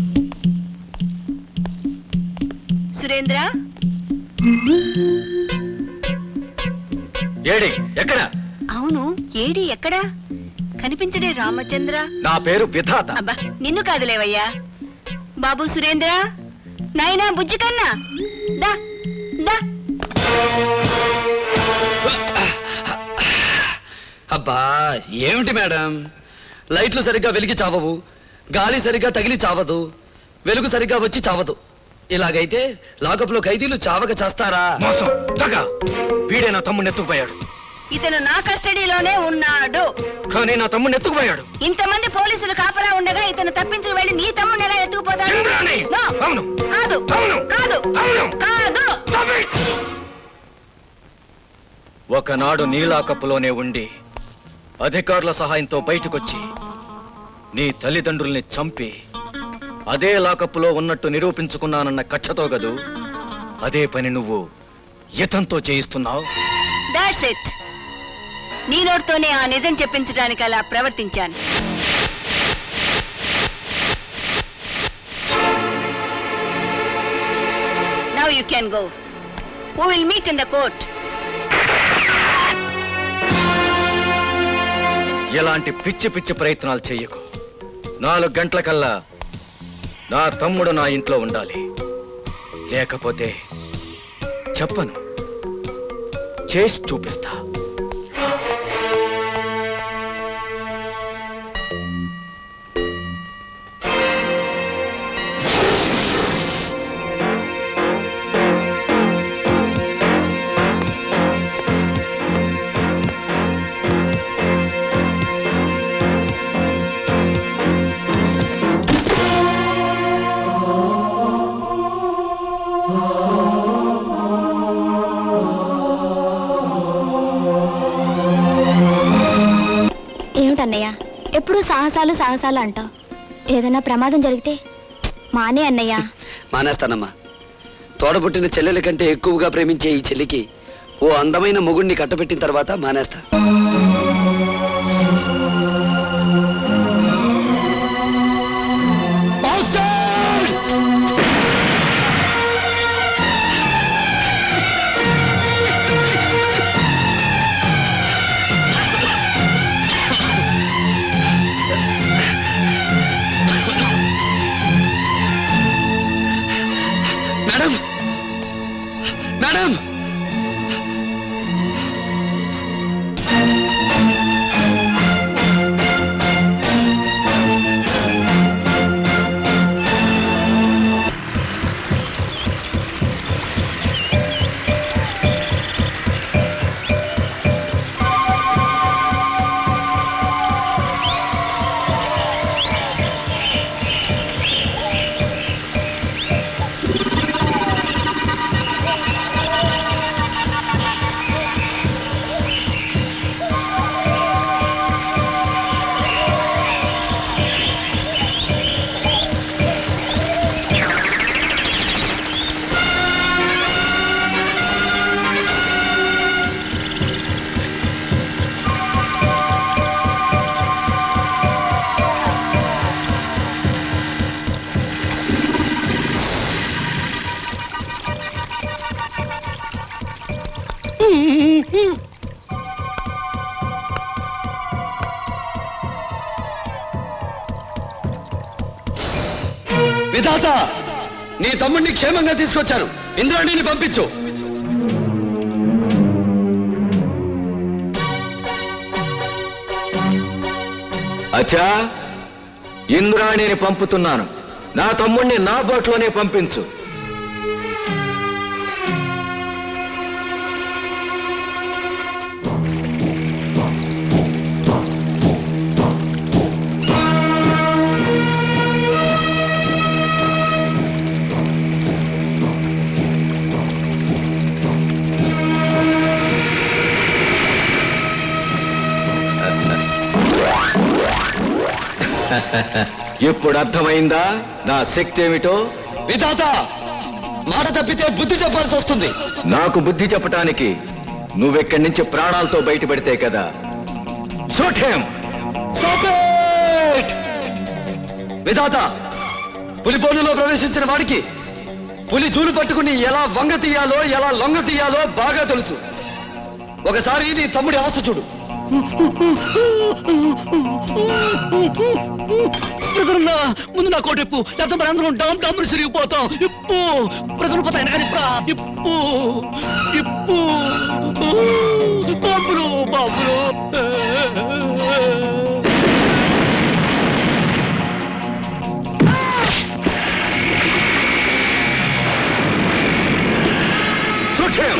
సురేంద్ర ఏడి ఎక్కడ అవును ఏడి ఎక్కడా కనిపించడే రామచంద్ర నా పేరు విధాత అబ్బా నిన్ను కాదులేవయ్యా బాబు సురేంద్ర నాయనా బుజ్జి కన్నా దా దా అబ్బా ఏమిటి మేడం లైట్లు సరిగ్గా వెలిగి చావవు గాలి సరిగ్గా తగిలి చావదు వెలుగు సరిగ్గా వచ్చి చావదు ఇలాగైతే లాకప్లో ఖైదీలు చావక చేస్తారా మోసం దగ వీడే నా తమ్ముడిని ఎత్తుకుపోయాడు ఇతను నా కస్టడీలోనే ఉన్నాడు కానీ నా తమ్ముడిని ఎత్తుకుపోయాడు ఇంతమంది పోలీసులు కాపలా ఉండగా ఇతను తప్పించుకు వెళ్ళి నీ తమ్ముడిని ఎలా ఎత్తుకుపోతాడు ఇంద్రాణి! No. అవును. కాదు అవును. కాదు అవును. కాదు ఒకనాడు నీలాకప్పులోనే ఉండి అధికారుల సహాయంతో బయటకొచ్చి నీ తల్లిదండ్రుల్ని చంపి అదే లాకప్పులో ఉన్నట్టు నిరూపించుకున్నానన్న కక్షతో గదు అదే పని నువ్వు ఇతంతో చేయిస్తున్నావు దాట్స్ ఇట్ నీ నోటితోనే ఆ నిజం చెప్పించడానికి అలా ప్రవర్తించాను now you can go who will meet in the court ఇలాంటి పిచ్చి పిచ్చి ప్రయత్నాలు చెయ్యకు నాలుగు గంటలకల్లా నా తమ్ముడు నా ఇంట్లో ఉండాలి లేకపోతే చెప్పను చేసి చూపిస్తా ఏమిటన్నయ్య ఎప్పుడూ సాహసాలు సాహసాలు అంటావు ఏదైనా ప్రమాదం జరిగితే మానే అన్నయ్య మానేస్తానమ్మా తోడబుట్టిన చెల్లెల కంటే ఎక్కువగా ప్రేమించే ఈ చెల్లికి ఓ అందమైన మొగుణ్ణి కట్టబెట్టిన తర్వాత మానేస్తా మేడం మేడం విధాత నీ తమ్ముడిని క్షేమంగా తీసుకొచ్చాను ఇంద్రాణిని పంపించు అచ్చా ఇంద్రాణిని పంపుతున్నాను నా తమ్ముణ్ణి నా బోట్లోనే పంపించు ఇప్పుడు అర్థమైందా నా శక్తి ఏమిటో విధాత మాట తప్పితే బుద్ధి చెప్పాల్సి వస్తుంది నాకు బుద్ధి చెప్పటానికి నువ్వెక్కడి నుంచి ప్రాణాలతో బయటపడితే కదా Shoot him! విధాత పులి బోనులో ప్రవేశించిన వాడికి పులి జూలు పట్టుకుని ఎలా వంగ తీయాలో ఎలా లొంగ తీయాలో బాగా తెలుసు ఒకసారి నీ తమ్ముడి ఆస్తి చూడు బ్రదరున్నా ముందు నా కోటెప్పు లేకపోతే మరి అందరం డామ్ డామ్ సిరిగిపోతాం ఇప్పు బ్రదరు పోతా వెనకాల ఇప్పురా ఇప్పు ఇప్పు బాబులు బాబులు Shoot him!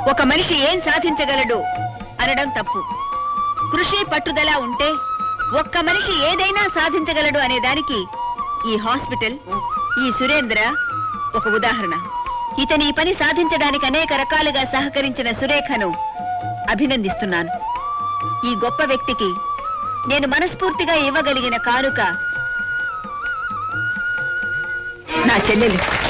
ఒక మనిషి ఏం సాధించగలడు అనడం తప్పు కృషి పట్టుదల ఉంటే ఒక్క మనిషి ఏదైనా సాధించగలడు అనే దానికి ఈ హాస్పిటల్ ఈ సురేంద్ర ఒక ఉదాహరణ ఇతని ఈ పని సాధించడానికి అనేక రకాలుగా సహకరించిన సురేఖను అభినందిస్తున్నాను ఈ గొప్ప వ్యక్తికి నేను మనస్ఫూర్తిగా ఇవ్వగలిగిన కానుక నా చెల్లెలు